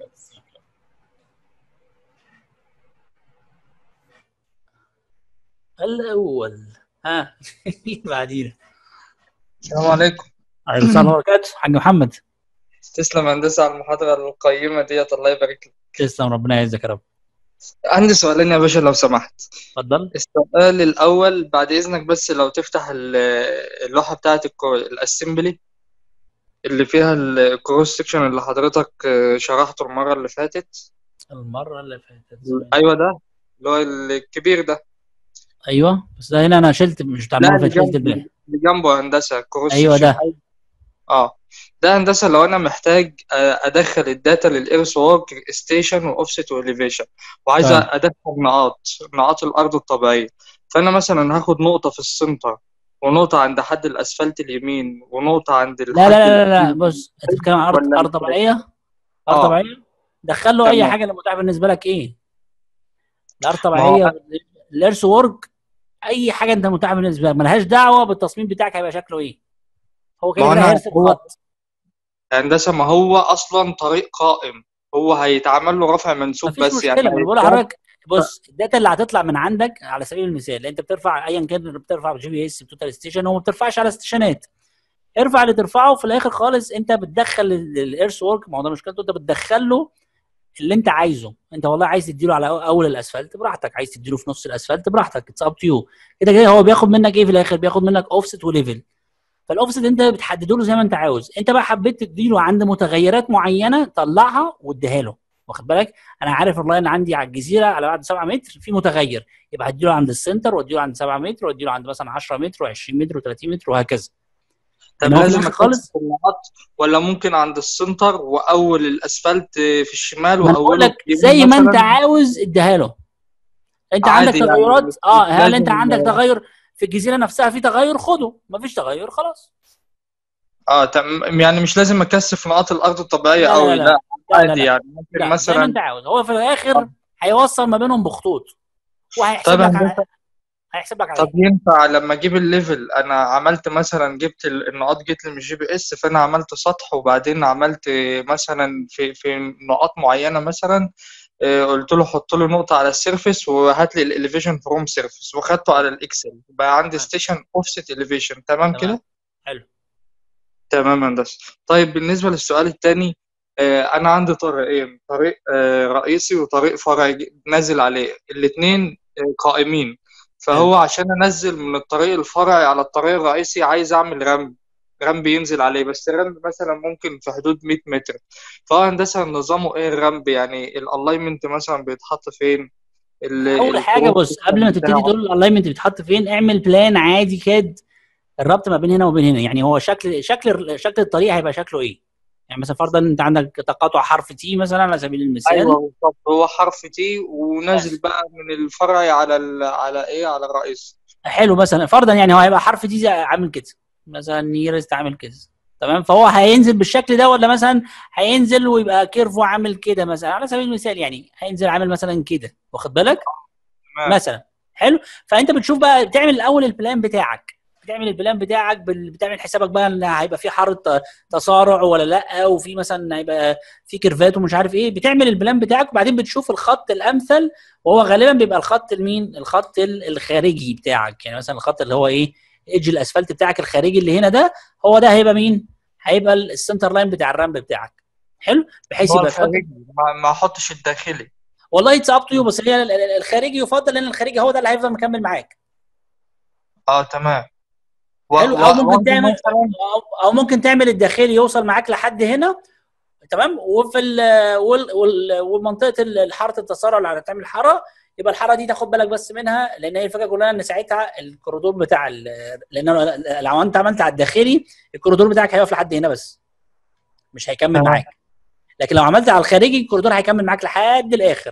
الاول ها بعدين السلام عليكم عليكم السلام ورحمه الله وبركاته حاج محمد تسلم هندسة على المحاضرة القيمة ديت الله يبارك لك تسلم ربنا يعزك يا رب عندي سؤالين يا باشا لو سمحت اتفضل السؤال الأول بعد إذنك بس لو تفتح ال- اللوحة بتاعة الأسمبلي اللي فيها الكروس سكشن اللي حضرتك شرحته المرة اللي فاتت المره اللي فاتت أيوة ده اللي هو الكبير ده ايوه بس ده هنا انا شلت مش بتاع لا المره اللي اللي فاتت شلت جنبه الباقي اللي جنبه هندسة كروس ايوه سكشن ده اه ده هندسه لو انا محتاج آه، ادخل الداتا للايرث وورك ستيشن واوفست واليفيشن وعايز طيب. ادخل نقاط نقاط الارض الطبيعيه فانا مثلا هاخد نقطه في السنتر ونقطه عند حد الاسفلت اليمين ونقطه عند لا الحد لا لا لا, لا. اليمين. بص انت بتتكلم عن ارض ولا ارض مش- طبيعيه ارض آه. طبيعيه دخل له اي تمام. حاجه اللي متاح بالنسبه لك ايه الارض ما هو- طبيعيه الارث وورك اي حاجه انت متاح بالنسبه لك ملهاش دعوه بالتصميم بتاعك هيبقى شكله ايه هو كده ما هو كده أنا- هيرسم هو- خط هندسه ما هو اصلا طريق قائم هو هيتعمل له رفع منسوب مفيش بس مشكله يعني انا بقول هيتجاب- لحضرتك بص الداتا اللي هتطلع من عندك على سبيل المثال انت بترفع ايا كان بترفع جي بي اس بتوتال ستيشن هو ما بترفعش على ستيشنات ارفع اللي ترفعه وفي الاخر خالص انت بتدخل الايرث ورك ما هو ده مشكلته انت بتدخل له اللي انت عايزه انت والله عايز تديله على اول الاسفلت براحتك عايز تديله في نص الاسفلت براحتك اتس اب تو يو كده كده هو بياخد منك ايه في الاخر بياخد منك اوفست وليفل فالاوفست انت بتحدده له زي ما انت عاوز انت بقى حبيت تديله عند متغيرات معينه طلعها واديها له واخد بالك انا عارف اللاين عندي على الجزيره على بعد 7 متر في متغير يبقى هديله عند السنتر واديله عند 7 متر واديله عند مثلا 10 متر و20 متر و30 متر وهكذا طب إن هو في لازم الآخر أكثف خالص النقط ولا ممكن عند السنتر واول الاسفلت في الشمال ما انا بقول واوله لك في زي اليمين ما انت مثلا عاوز اديها له انت عادي عندك يعني تغيرات مش اه مش هل انت لازم عندك تغير في الجزيره نفسها في تغير خده مفيش تغير خلاص اه تم يعني مش لازم اكثف نقاط الارض الطبيعيه لا لا قوي لا لا لا لا لا عادي لا يعني ممكن لا زي ما مثلا انت عاوز هو في الاخر هيوصل ما بينهم بخطوط وهيحسب طب لك هندسه على هيحسب لك طب عليه ينفع لما اجيب الليفل انا عملت مثلا جبت ال- النقاط جيت لي من الجي بي اس فانا عملت سطح وبعدين عملت مثلا في في نقاط معينه مثلا آه، قلت له حط له نقطه على السيرفيس وهات لي الاليفيشن فروم سيرفيس وخدته على الاكسل بقى عندي تمام ستيشن اوفست اليفيشن تمام تمام كده حلو تمام يا هندسه طيب بالنسبه للسؤال الثاني انا عندي طريقين طريق آه، رئيسي وطريق فرعي نازل عليه الاثنين قائمين حلو فهو عشان انزل من الطريق الفرعي على الطريق الرئيسي عايز اعمل رمب رمب ينزل عليه بس الرمب مثلا ممكن في حدود 100 متر فهو هندسه نظامه ايه الرمب يعني الالاينمنت مثلا بيتحط فين ال- اول حاجه الكروس بص قبل ما سيكشن تبتدي بتاعه تقول الالاينمنت بيتحط فين اعمل بلان عادي كاد الربط ما بين هنا وبين هنا يعني هو شكل شكل شكل الطريق هيبقى شكله ايه يعني مثلا فرضا انت عندك تقاطع حرف تي مثلا على سبيل المثال ايوه بالظبط هو حرف تي بس ونازل بقى من الفرعي على ال... على ايه على الرئيس حلو مثلا فرضا يعني هو هيبقى حرف تي زي- عامل كده مثلا نيرست عامل كده تمام فهو هينزل بالشكل ده ولا مثلا هينزل ويبقى كيرفو عامل كده مثلا على سبيل المثال يعني هينزل عامل مثلا كده واخد بالك تمام مثلا حلو فانت بتشوف بقى بتعمل الاول البلان بتاعك بتعمل البلان بتاعك بال- بتعمل حسابك بقى ان هيبقى في حاره ت- تسارع ولا لا وفي مثلا هيبقى في كيرفات ومش عارف ايه بتعمل البلان بتاعك وبعدين بتشوف الخط الامثل وهو غالبا بيبقى الخط المين الخط ال- الخارجي بتاعك يعني مثلا الخط اللي هو ايه ايدج الاسفلت بتاعك الخارجي اللي هنا ده هو ده هيبقى مين هيبقى ال- السنتر لاين بتاع الرمب بتاعك حلو بحيث هو يبقى تحط الخارجي ما, ما احطش الداخلي والله اتس اب تو يو بس هي ال- ال- الخارجي يفضل لان الخارجي هو ده اللي هيفضل مكمل معاك اه تمام و... حلو و... او ممكن وأنت تعمل مثلا او أو ممكن تعمل الداخلي يوصل معاك لحد هنا تمام وفي ال وال وال والمنطقه ال- حاره التسارع اللي هتعمل حاره يبقى الحاره دي تاخد بالك بس منها لان هي الفكره كلها ان ساعتها الكوريدور بتاع ال- لان لو انت عملت على الداخلي الكوريدور بتاعك هيقف لحد هنا بس مش هيكمل تمام معاك لكن لو عملت على الخارجي الكوريدور هيكمل معاك لحد الاخر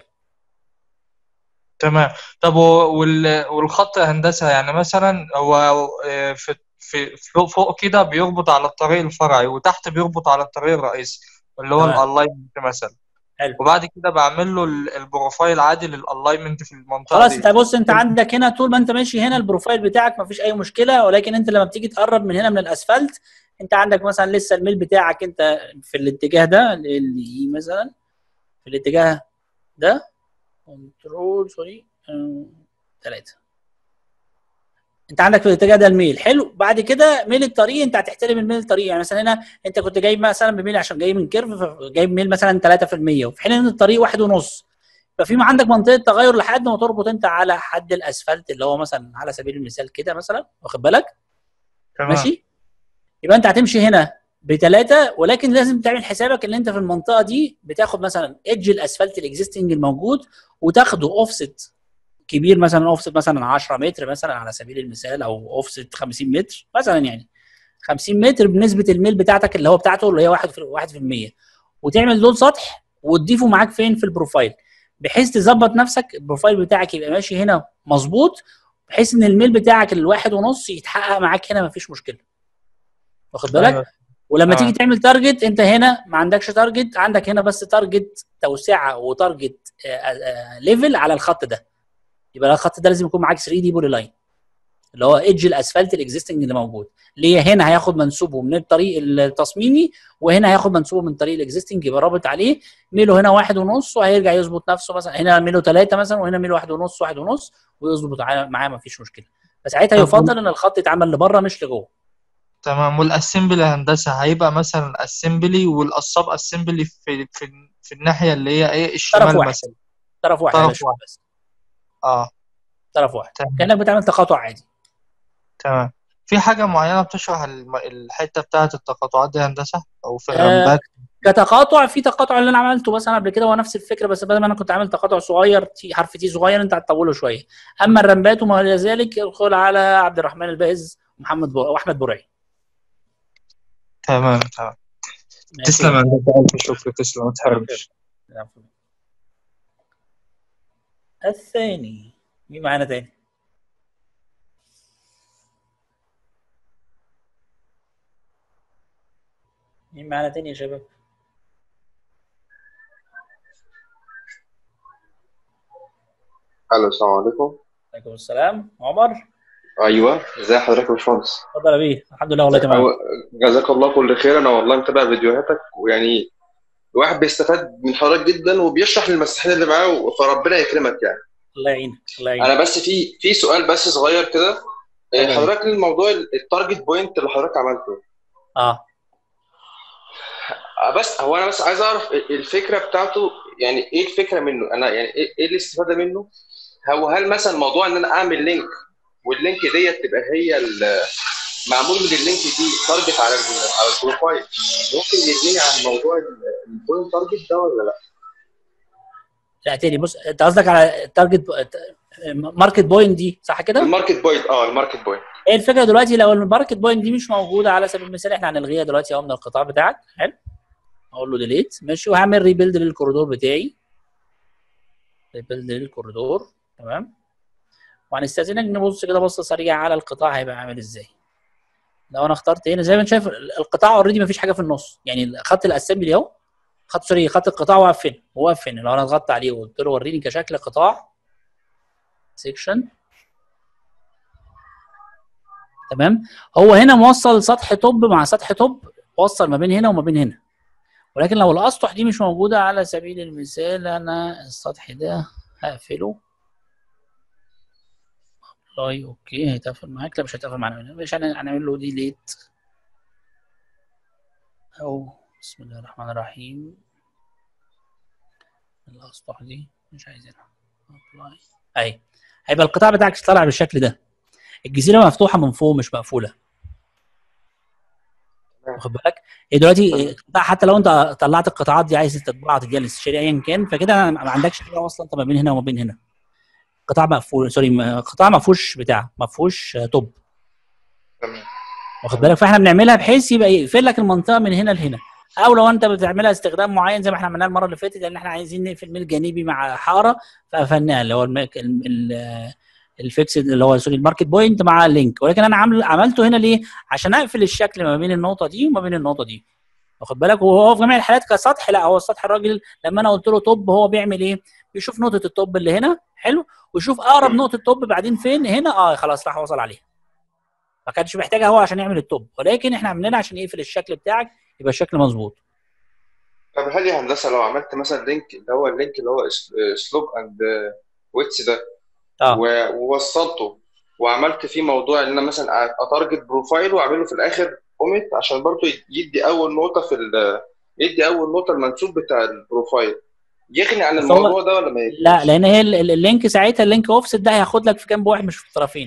تمام طب و- وال... والخط هندسة يعني مثلا هو آه، في في فوق فوق كده بيربط على الطريق الفرعي وتحت بيربط على الطريق الرئيسي اللي هو تمام الالاينمنت مثلا حلو وبعد كده بعمل له ال- البروفايل عادي للالاينمنت في المنطقة خلاص دي انت بص انت عندك هنا طول ما انت ماشي هنا البروفايل بتاعك مفيش اي مشكله ولكن انت لما بتيجي تقرب من هنا من الاسفلت انت عندك مثلا لسه الميل بتاعك انت في الاتجاه ده اللي مثلا في الاتجاه ده كنترول سوري ثلاثة انت عندك في الاتجاه ده الميل حلو بعد كده ميل الطريق انت هتحترم الميل الطريق يعني مثلا هنا انت كنت جايب مثلا بميل عشان جاي من كيرف فجايب ميل مثلا 3% وفي حين ان الطريق واحد ونص ففي ما عندك منطقه تغير لحد ما تربط انت على حد الاسفلت اللي هو مثلا على سبيل المثال كده مثلا واخد بالك تمام ماشي يبقى انت هتمشي هنا بثلاثه ولكن لازم تعمل حسابك ان انت في المنطقه دي بتاخد مثلا ايدج الاسفلت الاكزيستنج الموجود وتاخده اوفست كبير مثلا اوفست مثلا 10 متر مثلا على سبيل المثال او اوفست 50 متر مثلا يعني 50 متر بنسبه الميل بتاعتك اللي هو بتاعته اللي هي 1% وتعمل دول سطح وتضيفه معاك فين في البروفايل بحيث تظبط نفسك البروفايل بتاعك يبقى ماشي هنا مظبوط بحيث ان الميل بتاعك الواحد ونص يتحقق معاك هنا مفيش مشكله واخد بالك ايوه ولما تمام تيجي تعمل تارجت انت هنا ما عندكش تارجت عندك هنا بس تارجت توسعه وتارجت ليفل على الخط ده يبقى الخط ده لازم يكون معاك 3 دي بولي لاين اللي هو ايدج الاسفلت الاكزيستنج اللي موجود اللي هي هنا هياخد منسوبه من الطريق التصميمي وهنا هياخد منسوبه من الطريق الاكزيستنج يبقى رابط عليه ميله هنا واحد ونص وهيرجع يظبط نفسه مثلا هنا ميله ثلاثه مثلا وهنا ميله واحد ونص واحد ونص ويظبط معاه معاه ما فيش مشكله فساعتها طب يفضل ان الخط يتعمل لبره مش لجوه تمام والاسمبلي هندسه هيبقى مثلا اسمبلي والقصاب اسمبلي في في في الناحيه اللي هي ايه طرف الشمال واحد مثلا طرف واحد طرف يا باشا واحد. بس اه طرف واحد تمام كانك بتعمل تقاطع عادي تمام في حاجه معينه بتشرح الم- الحته بتاعه التقاطعات دي هندسه او في آه الرمبات كتقاطع في تقاطع اللي انا عملته مثلا قبل كده هو نفس الفكره بس بدل ما انا كنت عامل تقاطع صغير تي حرف تي صغير انت هتطوله شويه اما الرمبات وما الى ذلك يدخل على عبد الرحمن الباز ومحمد بو... واحمد برعي تمام تمام ماشي تسلم يا هندسه الف شكر تسلم ما تحرمش العفو. الثاني مين معانا تاني؟ مين معانا تاني يا شباب؟ الو السلام عليكم عليكم السلام عمر ايوه ازي حضرتك يا باشمهندس اتفضل يا بيه الحمد لله والله تمام أو- جزاك الله كل خير انا والله متابع فيديوهاتك ويعني الواحد بيستفاد من حضرتك جدا وبيشرح للمسيحيين اللي معاه فربنا يكرمك يعني الله يعينك الله يعينك انا بس في في سؤال بس صغير كده إيه، تمام. حضرتك الموضوع التارجت بوينت اللي حضرتك عملته اه آه، بس هو انا بس عايز اعرف الفكره بتاعته يعني ايه الفكره منه انا يعني ايه إيه الاستفاده منه هو هل مثلا موضوع ان انا اعمل لينك واللينك ديت تبقى هي ال- معمول من اللينك دي تارجت على ال- على البروفايل ممكن يديني عن موضوع البوينت تارجت ده ولا لا؟ لا تاني بص انت قصدك على التارجت ماركت بوينت دي صح كده؟ الماركت بوينت اه الماركت بوينت ايه الفكره دلوقتي لو الماركت بوينت دي مش موجوده على سبيل المثال احنا هنلغيها دلوقتي اهو من القطاع بتاعك حلو اقول له ديليت ماشي وهعمل ريبيلد للكوريدور بتاعي ريبيلد للكوريدور تمام وهنستاذنك نبص كده بصه سريعه على القطاع هيبقى عامل ازاي لو انا اخترت هنا زي ما انت شايف القطاع اوريدي ما فيش حاجه في النص يعني خط الاسمبلي اهو خط سوري خط القطاع واقف فين هو واقف فين لو انا ضغطت عليه وقلت له وريني كشكل قطاع سيكشن تمام هو هنا موصل سطح توب مع سطح توب وصل ما بين هنا وما بين هنا ولكن لو الاسطح دي مش موجوده على سبيل المثال انا السطح ده هقفله والله اوكي هيتقفل معاك لا مش هيتقفل معانا مش هن- هنعمل له ديليت او بسم الله الرحمن الرحيم الاسطح دي مش عايزينها ابلاي اهي هيبقى القطاع بتاعك طالع بالشكل ده الجزيره مفتوحه من فوق مش مقفوله واخد بالك هي دلوقتي القطاع حتى لو انت طلعت القطاعات دي عايز تطبعها تديها للاستشاري ايا كان فكده ما عندكش حاجه واصله انت ما بين هنا وما بين هنا قطاع مقفول سوري م- قطاع ما فيهوش بتاع ما فيهوش آه، توب تمام واخد بالك فاحنا بنعملها بحيث يبقى يقفل لك المنطقه من هنا لهنا او لو انت بتعملها استخدام معين زي ما احنا عملناه المره اللي فاتت ان احنا عايزين نقفل ميل جانبي مع حاره فقفلناها اللي هو المك... ال... ال... الفيكسد اللي هو سوري الماركت بوينت مع اللينك ولكن انا عامل عملته هنا ليه؟ عشان اقفل الشكل ما بين النقطه دي وما بين النقطه دي واخد بالك وهو في جميع الحالات كسطح لا هو السطح الراجل لما انا قلت له توب هو بيعمل ايه؟ بيشوف نقطه التوب اللي هنا حلو ويشوف اقرب نقطه توب بعدين فين هنا اه خلاص راح وصل عليها ما كانش محتاجها هو عشان يعمل التوب ولكن احنا عاملينها عشان يقفل الشكل بتاعك يبقى الشكل مظبوط طب هل يا هندسه لو عملت مثلا لينك اللي هو اللينك اللي هو سلوب اند ويتس ده اه و- ووصلته وعملت فيه موضوع ان انا مثلا اتارجت بروفايل واعمله في الاخر كومنت عشان برضو يدي اول نقطه في ال- يدي اول نقطه المنسوب بتاع البروفايل يغني عن بس هو- الموضوع ده ولا ما يغنيش؟ لا لان هي ال- ال- اللينك ساعتها اللينك اوفست ده هياخد لك في جنب واحد مش في الطرفين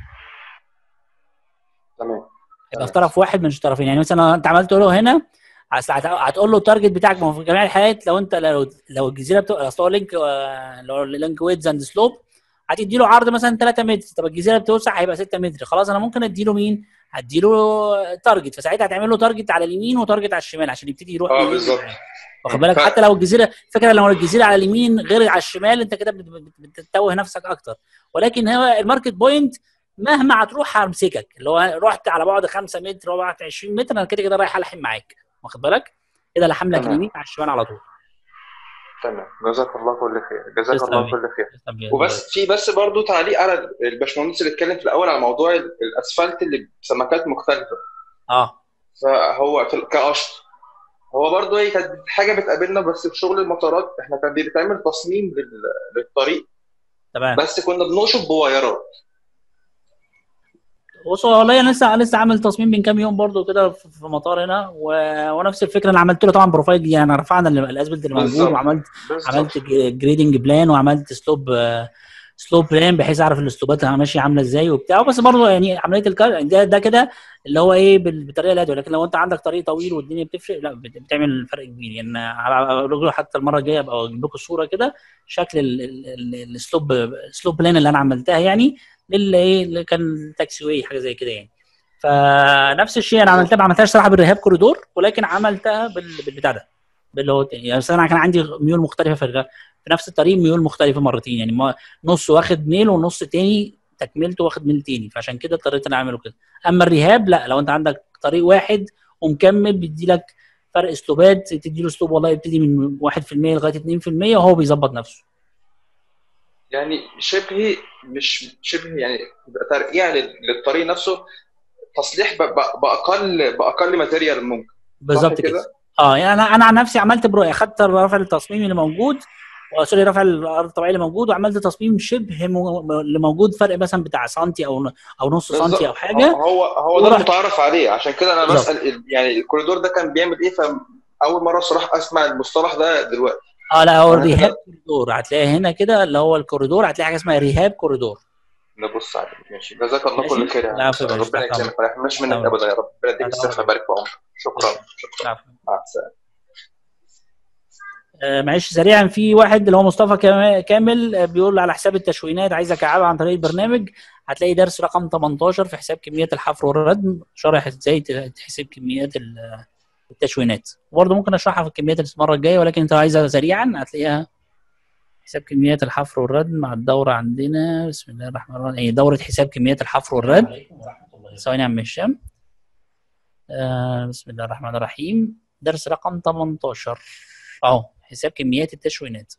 تمام يبقى في طرف واحد مش طرفين يعني مثلا انت عملت له هنا هس- هت- هتقول له التارجت بتاعك ما هو في جميع الحالات لو انت لو لو الجزيره بتبقى اصل هو لينك آه، لو لينك ويدز اند سلوب هتدي له عرض مثلا 3 متر طب الجزيره بتوسع هيبقى 6 متر خلاص انا ممكن ادي له مين؟ هدي له تارجت فساعتها هتعمل له تارجت على اليمين وتارجت على الشمال عشان يبتدي يروح اه يمين بالظبط معاه. واخد بالك ف- حتى لو الجزيره فكره لو الجزيره على اليمين غير على الشمال انت كده بت- بت- بتتوه نفسك اكتر ولكن هو الماركت بوينت مهما هتروح همسكك اللي هو رحت على بعد 5 متر وبعد 20 متر انا كده كده رايح الحم معاك واخد بالك كده لحم لك تمام. اليمين على الشمال على طول تمام جزاك الله كل خير جزاك تسلم الله يا كل خير تسلم يا وبس في بس برضو تعليق على الباشمهندس اللي اتكلم في الاول على موضوع ال- الاسفلت اللي بسمكات مختلفه اه فهو في ال- كقشر هو برضو هي كانت حاجه بتقابلنا بس في شغل المطارات احنا كان بيتعمل تصميم لل- للطريق تمام بس كنا بنقشط بوايرات بص والله انا لسه لسه عامل تصميم من كام يوم برضو كده في في مطار هنا و... ونفس الفكره انا عملت له طبعا بروفايل يعني رفعنا ال- الاسبلت اللي موجود بالظبط. وعملت بالظبط. عملت جريدنج بلان وعملت سلوب سلوب بلان بحيث اعرف الاسلوبات ماشيه عامله ازاي وبتاع بس برضه يعني عمليه الكار ده, ده كده اللي هو ايه بال- بالطريقه الهاديه لكن لو انت عندك طريق طويل والدنيا بتفرق لا بت- بتعمل فرق كبير يعني على على- حتى المره الجايه ابقى اجيب لكم الصوره كده شكل ال- ال- ال- السلوب السلوب بلان اللي انا عملتها يعني للي ايه اللي كان تاكسي واي حاجه زي كده يعني فنفس الشيء انا عملتها ما عملتهاش صراحه بالرهاب كوريدور ولكن عملتها بال- بالبتاع ده باللي هو يعني أصل انا كان عندي ميول مختلفه في الرهاب في نفس الطريق ميول مختلفه مرتين يعني ما نص واخد ميل ونص تاني تكملته واخد ميل تاني فعشان كده اضطريت انا اعمله كده اما الرهاب لا لو انت عندك طريق واحد ومكمل بيدي لك فرق اسلوبات تدي له اسلوب والله يبتدي من 1% لغايه 2% وهو بيظبط نفسه يعني شبه مش شبه يعني ترقيع لل- للطريق نفسه تصليح ب- ب- باقل باقل ماتيريال ممكن بالظبط كده؟ كده اه يعني انا انا عن نفسي عملت برو اخدت رفع التصميم اللي موجود سوري رفع الارض الطبيعي اللي موجود وعملت تصميم شبه م- اللي موجود فرق مثلا بتاع سنتي او او نص سنتي او بالظبط. حاجه هو هو ده ورحت- المتعارف عليه عشان كده انا بالظبط. بسال ال- يعني الكوريدور ده كان بيعمل ايه فاول مره الصراحه اسمع المصطلح ده دلوقتي اه لا هو أنا كده- الرهاب كوريدور هتلاقي هنا كده اللي هو الكوريدور هتلاقي حاجه اسمها رهاب كوريدور نبص عليه ماشي جزاك الله ماشي. كل خير يا لا، في هندسة. بالك. ربنا تحت يكرمك ما يحرمناش منك تمام. ابدا يا رب ربنا يديك تحت الصحه أمرك. ويبارك في عمرك شكرا شكرا عفوا. مع السلامه آه، معلش سريعا في واحد اللي هو مصطفى كما- كامل آه، بيقول على حساب التشوينات عايز اكعبها عن طريق البرنامج هتلاقي درس رقم 18 في حساب كميات الحفر والردم شرح ازاي ت- تحسب كميات ال- التشوينات برضه ممكن اشرحها في الكميات المره الجايه ولكن انت لو عايزها سريعا هتلاقيها حساب كميات الحفر والردم مع الدوره عندنا بسم الله الرحمن الرحيم هي دوره حساب كميات الحفر والردم ثواني يا عم هشام آه بسم الله الرحمن الرحيم درس رقم 18 اهو حساب كميات التشوينات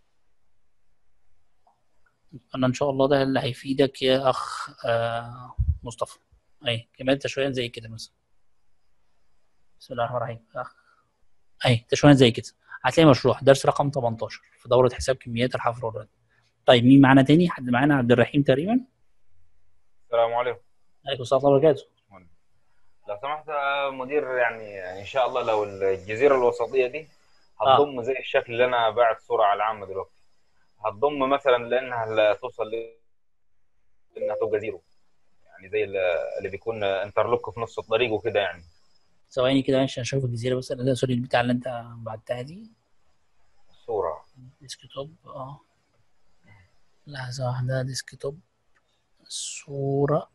انا ان شاء الله ده اللي هيفيدك يا اخ آه مصطفى اي كميات التشوينات زي كده مثلا بسم الله الرحمن الرحيم اخ اي تشوينات زي كده هتلاقي مشروع درس رقم 18 في دوره حساب كميات الحفر والرد طيب مين معانا تاني حد معانا عبد الرحيم تقريبا السلام عليكم عليكم السلام ورحمه الله وبركاته لو سمحت يا مدير يعني ان شاء الله لو الجزيره الوسطيه دي هتضم زي الشكل اللي انا باعت صوره على العامه دلوقتي هتضم مثلا لانها توصل ل- انها تبقى زيرو يعني زي ال- اللي بيكون انترلوك في نص الطريق وكده يعني ثواني كده عشان اشوف الجزيره بس لا سوري البتاع اللي انت بعتها دي صوره ديسكتوب اه لحظة واحدة ديسكتوب صورة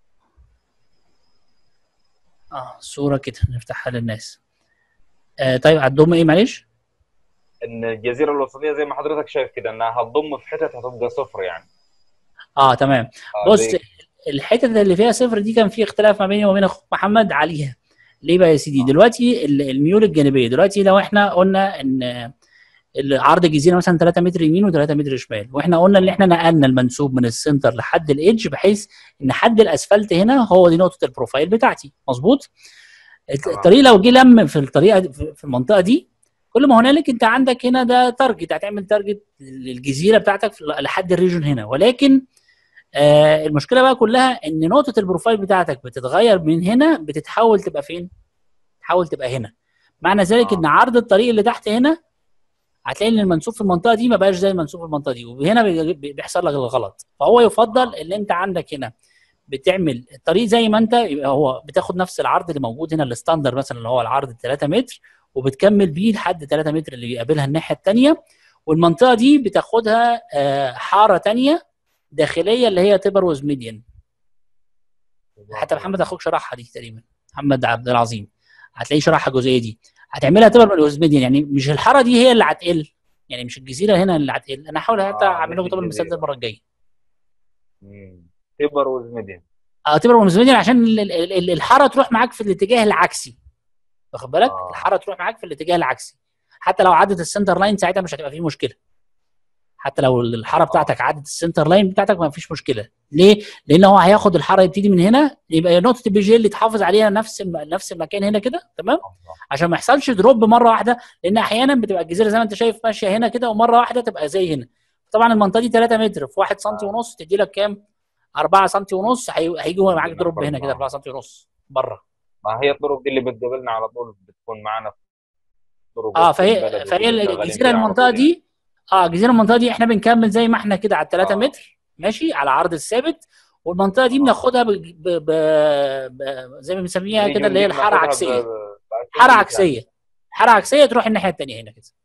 اه صورة كده نفتحها للناس آه طيب هتضم ايه معلش؟ ان الجزيره الوسطيه زي ما حضرتك شايف كده انها هتضم في حتت هتبقى صفر يعني اه تمام آه، بص زي- الحتت اللي فيها صفر دي كان في اختلاف ما بيني وما بين اخوك محمد عليها ليه بقى يا سيدي دلوقتي ال- الميول الجانبيه دلوقتي لو احنا قلنا ان عرض الجزيره مثلا 3 متر يمين و3 متر شمال واحنا قلنا ان احنا نقلنا المنسوب من السنتر لحد الايدج بحيث ان حد الاسفلت هنا هو دي نقطه البروفايل بتاعتي مظبوط تمام. الطريق لو جه لم في الطريقه في في المنطقه دي كل ما هنالك انت عندك هنا ده تارجت هتعمل تارجت للجزيره بتاعتك في- لحد الريجون هنا ولكن آه المشكله بقى كلها ان نقطه البروفايل بتاعتك بتتغير من هنا بتتحول تبقى فين؟ تحول تبقى هنا معنى ذلك آه. ان عرض الطريق اللي تحت هنا هتلاقي ان المنسوب في المنطقه دي ما بقاش زي المنسوب في المنطقه دي وهنا بي- بي- بيحصل لك الغلط فهو يفضل ان انت عندك هنا بتعمل الطريق زي ما انت يبقى هو بتاخد نفس العرض اللي موجود هنا الستاندر مثلا اللي هو العرض 3 متر وبتكمل بيه لحد 3 متر اللي بيقابلها الناحيه الثانيه والمنطقه دي بتاخدها آه، حاره ثانيه داخليه اللي هي تبروز ميديان حتى محمد اخوك شرحها دي تقريبا محمد عبد العظيم هتلاقيه شرحها الجزئيه دي هتعملها تبروز ميديان يعني مش الحاره دي هي اللي هتقل يعني مش الجزيره هنا اللي هتقل انا هحاول حتى آه، اعمل لكم مش طبعا المثال ده الجزيرة. المره الجايه مم. تبر وزميديان اه تبروز ميديان عشان ال- ال- ال- الحاره تروح معاك في الاتجاه العكسي واخد بالك آه. الحاره تروح معاك في الاتجاه العكسي حتى لو عدت السنتر لاين ساعتها مش هتبقى فيه مشكله حتى لو الحاره بتاعتك عدت السنتر لاين بتاعتك ما فيش مشكله ليه لان هو هياخد الحاره يبتدي من هنا يبقى نقطه البي جي اللي تحافظ عليها نفس الم- نفس المكان هنا كده تمام عشان ما يحصلش دروب مره واحده لان احيانا بتبقى الجزيره زي ما انت شايف ماشيه هنا كده ومره واحده تبقى زي هنا طبعا المنطقه دي 3 متر في 1 سم ونص تدي لك كام 4 سم ونص هي- هيجي معاك من دروب أكبر هنا كده ما- 4 سم ونص بره ما هي الطرق دي اللي بتقابلنا على طول بتكون معانا في طرق اه وسط فهي البلد فهي واللي شغالين الجزيره فيها على المنطقه طول يعني. دي اه الجزيره المنطقه دي احنا بنكمل زي ما احنا كده على 3 آه. متر ماشي على عرض الثابت والمنطقه دي آه. بناخدها ب... ب... ب... ب... زي ما بنسميها نيجي كده اللي هي ونجيب الحاره ناخدها عكسيه ب- ب- حاره بأسفل عكسيه حاره عكسيه تروح الناحيه الثانيه هنا كده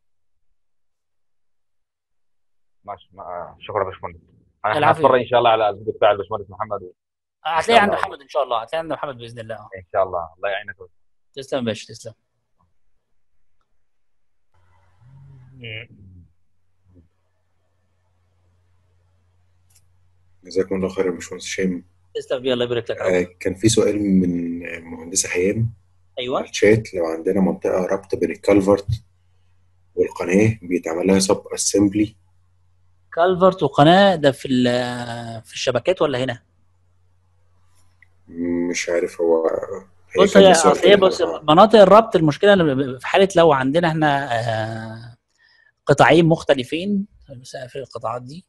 ماشي ما- شكرا يا باشمهندس انا العفو. هتفرج ان شاء الله على الفيديو بتاع الباشمهندس محمد و- هتلاقي عند الله. محمد ان شاء الله هتلاقي عند محمد باذن الله ان شاء الله الله يعينك تسلم يا باشا تسلم جزاكم الله خير يا باشمهندس هشام تسلم يلا يبارك لك يا آه، رب. كان في سؤال من المهندسة حيان ايوه على الشات لو عندنا منطقة ربط بين الكالفرت والقناة بيتعمل لها سب اسمبلي كالفرت وقناه ده في ال- في الشبكات ولا هنا؟ مش عارف هو بص كان هي السؤال اصل هي كده. بص مناطق الربط المشكله اللي في حاله لو عندنا احنا آه، قطاعين مختلفين في القطاعات دي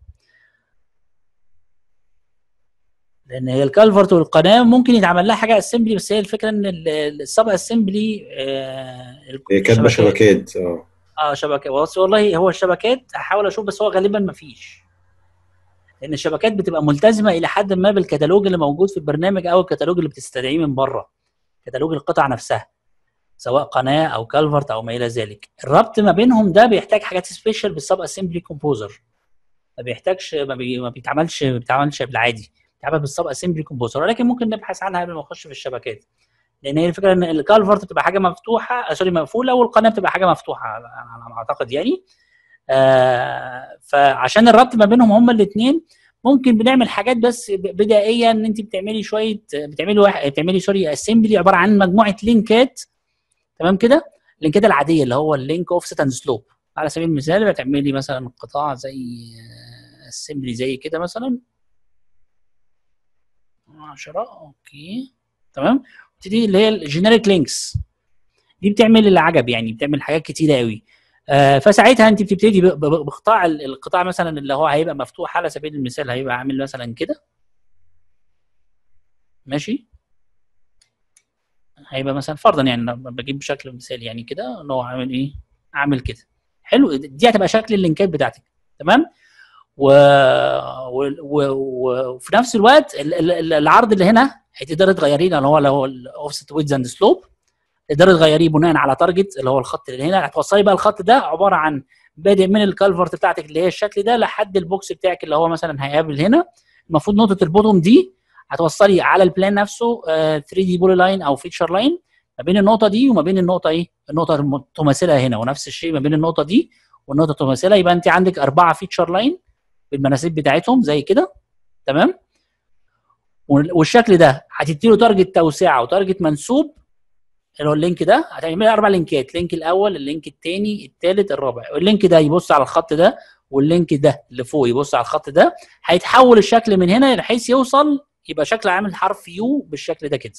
لان هي الكالفرت والقناه ممكن يتعمل لها حاجه اسمبلي بس هي الفكره ان السب اسمبلي هي كاتبة شبكات اه اه شبكه بص والله هو الشبكات هحاول اشوف بس هو غالبا ما فيش لان الشبكات بتبقى ملتزمه الى حد ما بالكتالوج اللي موجود في البرنامج او الكتالوج اللي بتستدعيه من بره كتالوج القطع نفسها سواء قناه او كالفرت او ما الى ذلك الربط ما بينهم ده بيحتاج حاجات سبيشال بالسب اسمبلي كومبوزر ما بيحتاجش ما, بي... ما بيتعملش ما بيتعملش بالعادي بيتعمل بالسب اسمبلي كومبوزر ولكن ممكن نبحث عنها قبل ما نخش في الشبكات لان هي الفكره ان الكالفرت بتبقى حاجه مفتوحه آه، سوري مقفوله والقناه بتبقى حاجه مفتوحه على على ما اعتقد يعني آه فعشان الربط ما بينهم هما الاثنين ممكن بنعمل حاجات بس ب- بدائيه ان انت بتعملي شويه بتعملي واحد بتعملي سوري اسمبلي عباره عن مجموعه لينكات تمام كده اللينكات العاديه اللي هو اللينك اوف سيت اند سلوب على سبيل المثال بتعملي مثلا قطاع زي اسمبلي زي كده مثلا 10 اوكي تمام دي اللي هي الجينيريك لينكس دي بتعمل العجب يعني بتعمل حاجات كتيره قوي آه فساعتها انت بتبتدي ب- ب- بقطاع ال- القطاع مثلا اللي هو هيبقى مفتوح على سبيل المثال هيبقى عامل مثلا كده ماشي هيبقى مثلا فرضا يعني لما بجيب بشكل مثال يعني كده ان هو عامل ايه عامل كده حلو دي هتبقى شكل اللينكات بتاعتك تمام و... و... و... وفي نفس الوقت ال- ال- ال- العرض اللي هنا هتقدري تغيريه اللي هو اللي هو الاوفست ويدز اند سلوب تقدري تغيريه بناء على تارجت اللي هو الخط اللي هنا هتوصلي بقى الخط ده عباره عن بادئ من الكالفرت بتاعتك اللي هي الشكل ده لحد البوكس بتاعك اللي هو مثلا هيقابل هنا المفروض نقطه البوتوم دي هتوصلي على البلان نفسه 3 دي بولي لاين او فيتشر لاين ما بين النقطه دي وما بين النقطه ايه النقطه المتماثله هنا ونفس الشيء ما بين النقطه دي والنقطه المتماثله يبقى انت عندك اربعه فيتشر لاين بالمناسيب بتاعتهم زي كده تمام وال- والشكل ده هتديله تارجت توسعه وتارجت منسوب اللي هو اللينك ده هتعملي اربع لينكات اللينك الاول اللينك الثاني الثالث الرابع اللينك ده يبص على الخط ده واللينك ده اللي فوق يبص على الخط ده هيتحول الشكل من هنا بحيث يوصل يبقى شكل عامل حرف يو بالشكل ده كده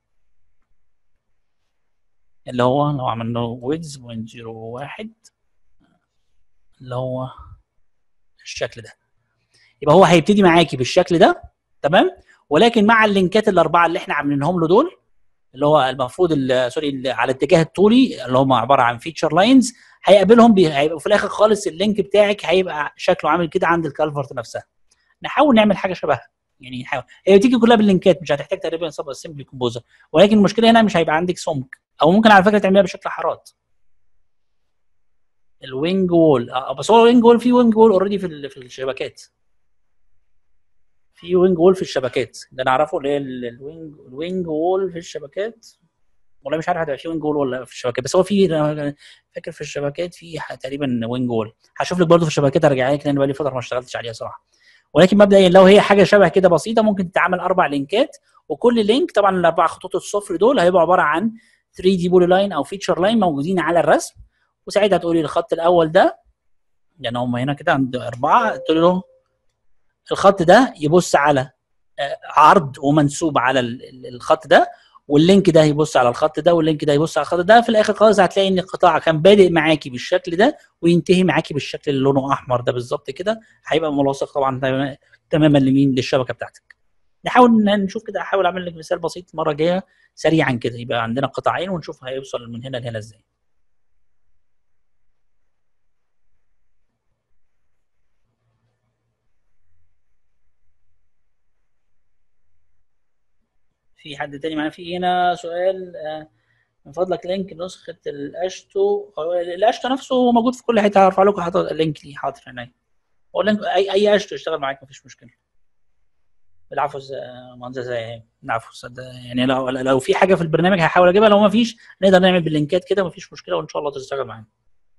اللي هو لو عملنا ويدز 0.01 اللي هو الشكل ده يبقى هو هيبتدي معاكي بالشكل ده تمام ولكن مع اللينكات الاربعه اللي احنا عاملينهم له دول اللي هو المفروض ال- سوري ال- على الاتجاه الطولي اللي هم عباره عن فيتشر لاينز هيقابلهم بي- هيبقى في الاخر خالص اللينك بتاعك هيبقى شكله عامل كده عند الكالفرت نفسها نحاول نعمل حاجه شبهها يعني نحاول هي بتيجي كلها باللينكات مش هتحتاج تقريبا سب اسمبلي كومبوزر ولكن المشكله هنا مش هيبقى عندك سمك او ممكن على فكره تعملها بشكل حارات الوينج وول آه، بس هو الوينج وول في وينج وول اوريدي في ال- في الشبكات في وينج وول في الشبكات ده انا اعرفه اللي هي ال- الوينج الوينج وول في الشبكات والله مش عارف هتبقى في وينج وول ولا في الشبكات بس هو في أنا فاكر في الشبكات في ح- تقريبا وينج وول هشوف لك برضه في الشبكات ارجع لك لان بقالي فتره ما اشتغلتش عليها صراحه ولكن مبدئيا لو هي حاجه شبه كده بسيطه ممكن تتعمل اربع لينكات وكل لينك طبعا الاربع خطوط الصفر دول هيبقوا عباره عن 3 دي بولي لاين او فيتشر لاين موجودين على الرسم وساعتها تقولي الخط الاول ده يعني هم هنا كده عند اربعه تقول له الخط ده يبص على آه، عرض ومنسوب على ال- ال- الخط ده واللينك ده هيبص على الخط ده واللينك ده هيبص على الخط ده في الاخر خالص هتلاقي ان القطاع كان بادئ معاكي بالشكل ده وينتهي معاكي بالشكل اللي لونه احمر ده بالظبط كده هيبقى ملاصق طبعا تمام- تماما لمين للشبكه بتاعتك نحاول إن نشوف كده احاول اعمل لك مثال بسيط المره الجايه سريعا كده يبقى عندنا قطاعين ونشوف هيوصل من هنا لهنا ازاي في حد تاني معانا في هنا سؤال آه، من فضلك لينك نسخة الاشتو هو الاشتو نفسه هو موجود في كل حتة هرفع لكم حاطط اللينك ليه حاضر هنا هو اللينك اي اي اشتو يشتغل معاك مفيش مشكلة بالعفو ز- مهندسة زي العفو صدق يعني لو لو في حاجة في البرنامج هحاول اجيبها لو مفيش نقدر نعمل باللينكات كده مفيش مشكلة وان شاء الله تشتغل معانا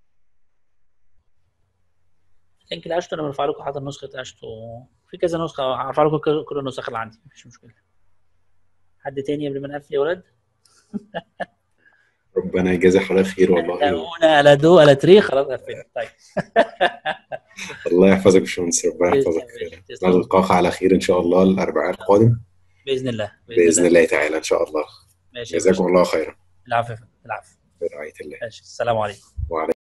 لينك الاشتو انا برفع لكم حاطط نسخة اشتو في كذا نسخة هرفع لكم كل كل النسخ اللي عندي مفيش مشكلة حد تاني قبل ما نقفل يا ولاد ربنا يجازي حضرتك خير والله لا أونا لا دو لا تري خلاص قفلت طيب الله يحفظك يا باشمهندس ربنا بإذن يحفظك الله، تسلم. نلقاك على خير ان شاء الله الاربعاء القادم باذن الله باذن الله تعالى ان شاء الله ماشي يا جزاكم باشا. الله خيرا العفو العفو برعايه الله ماشي السلام عليكم وعلى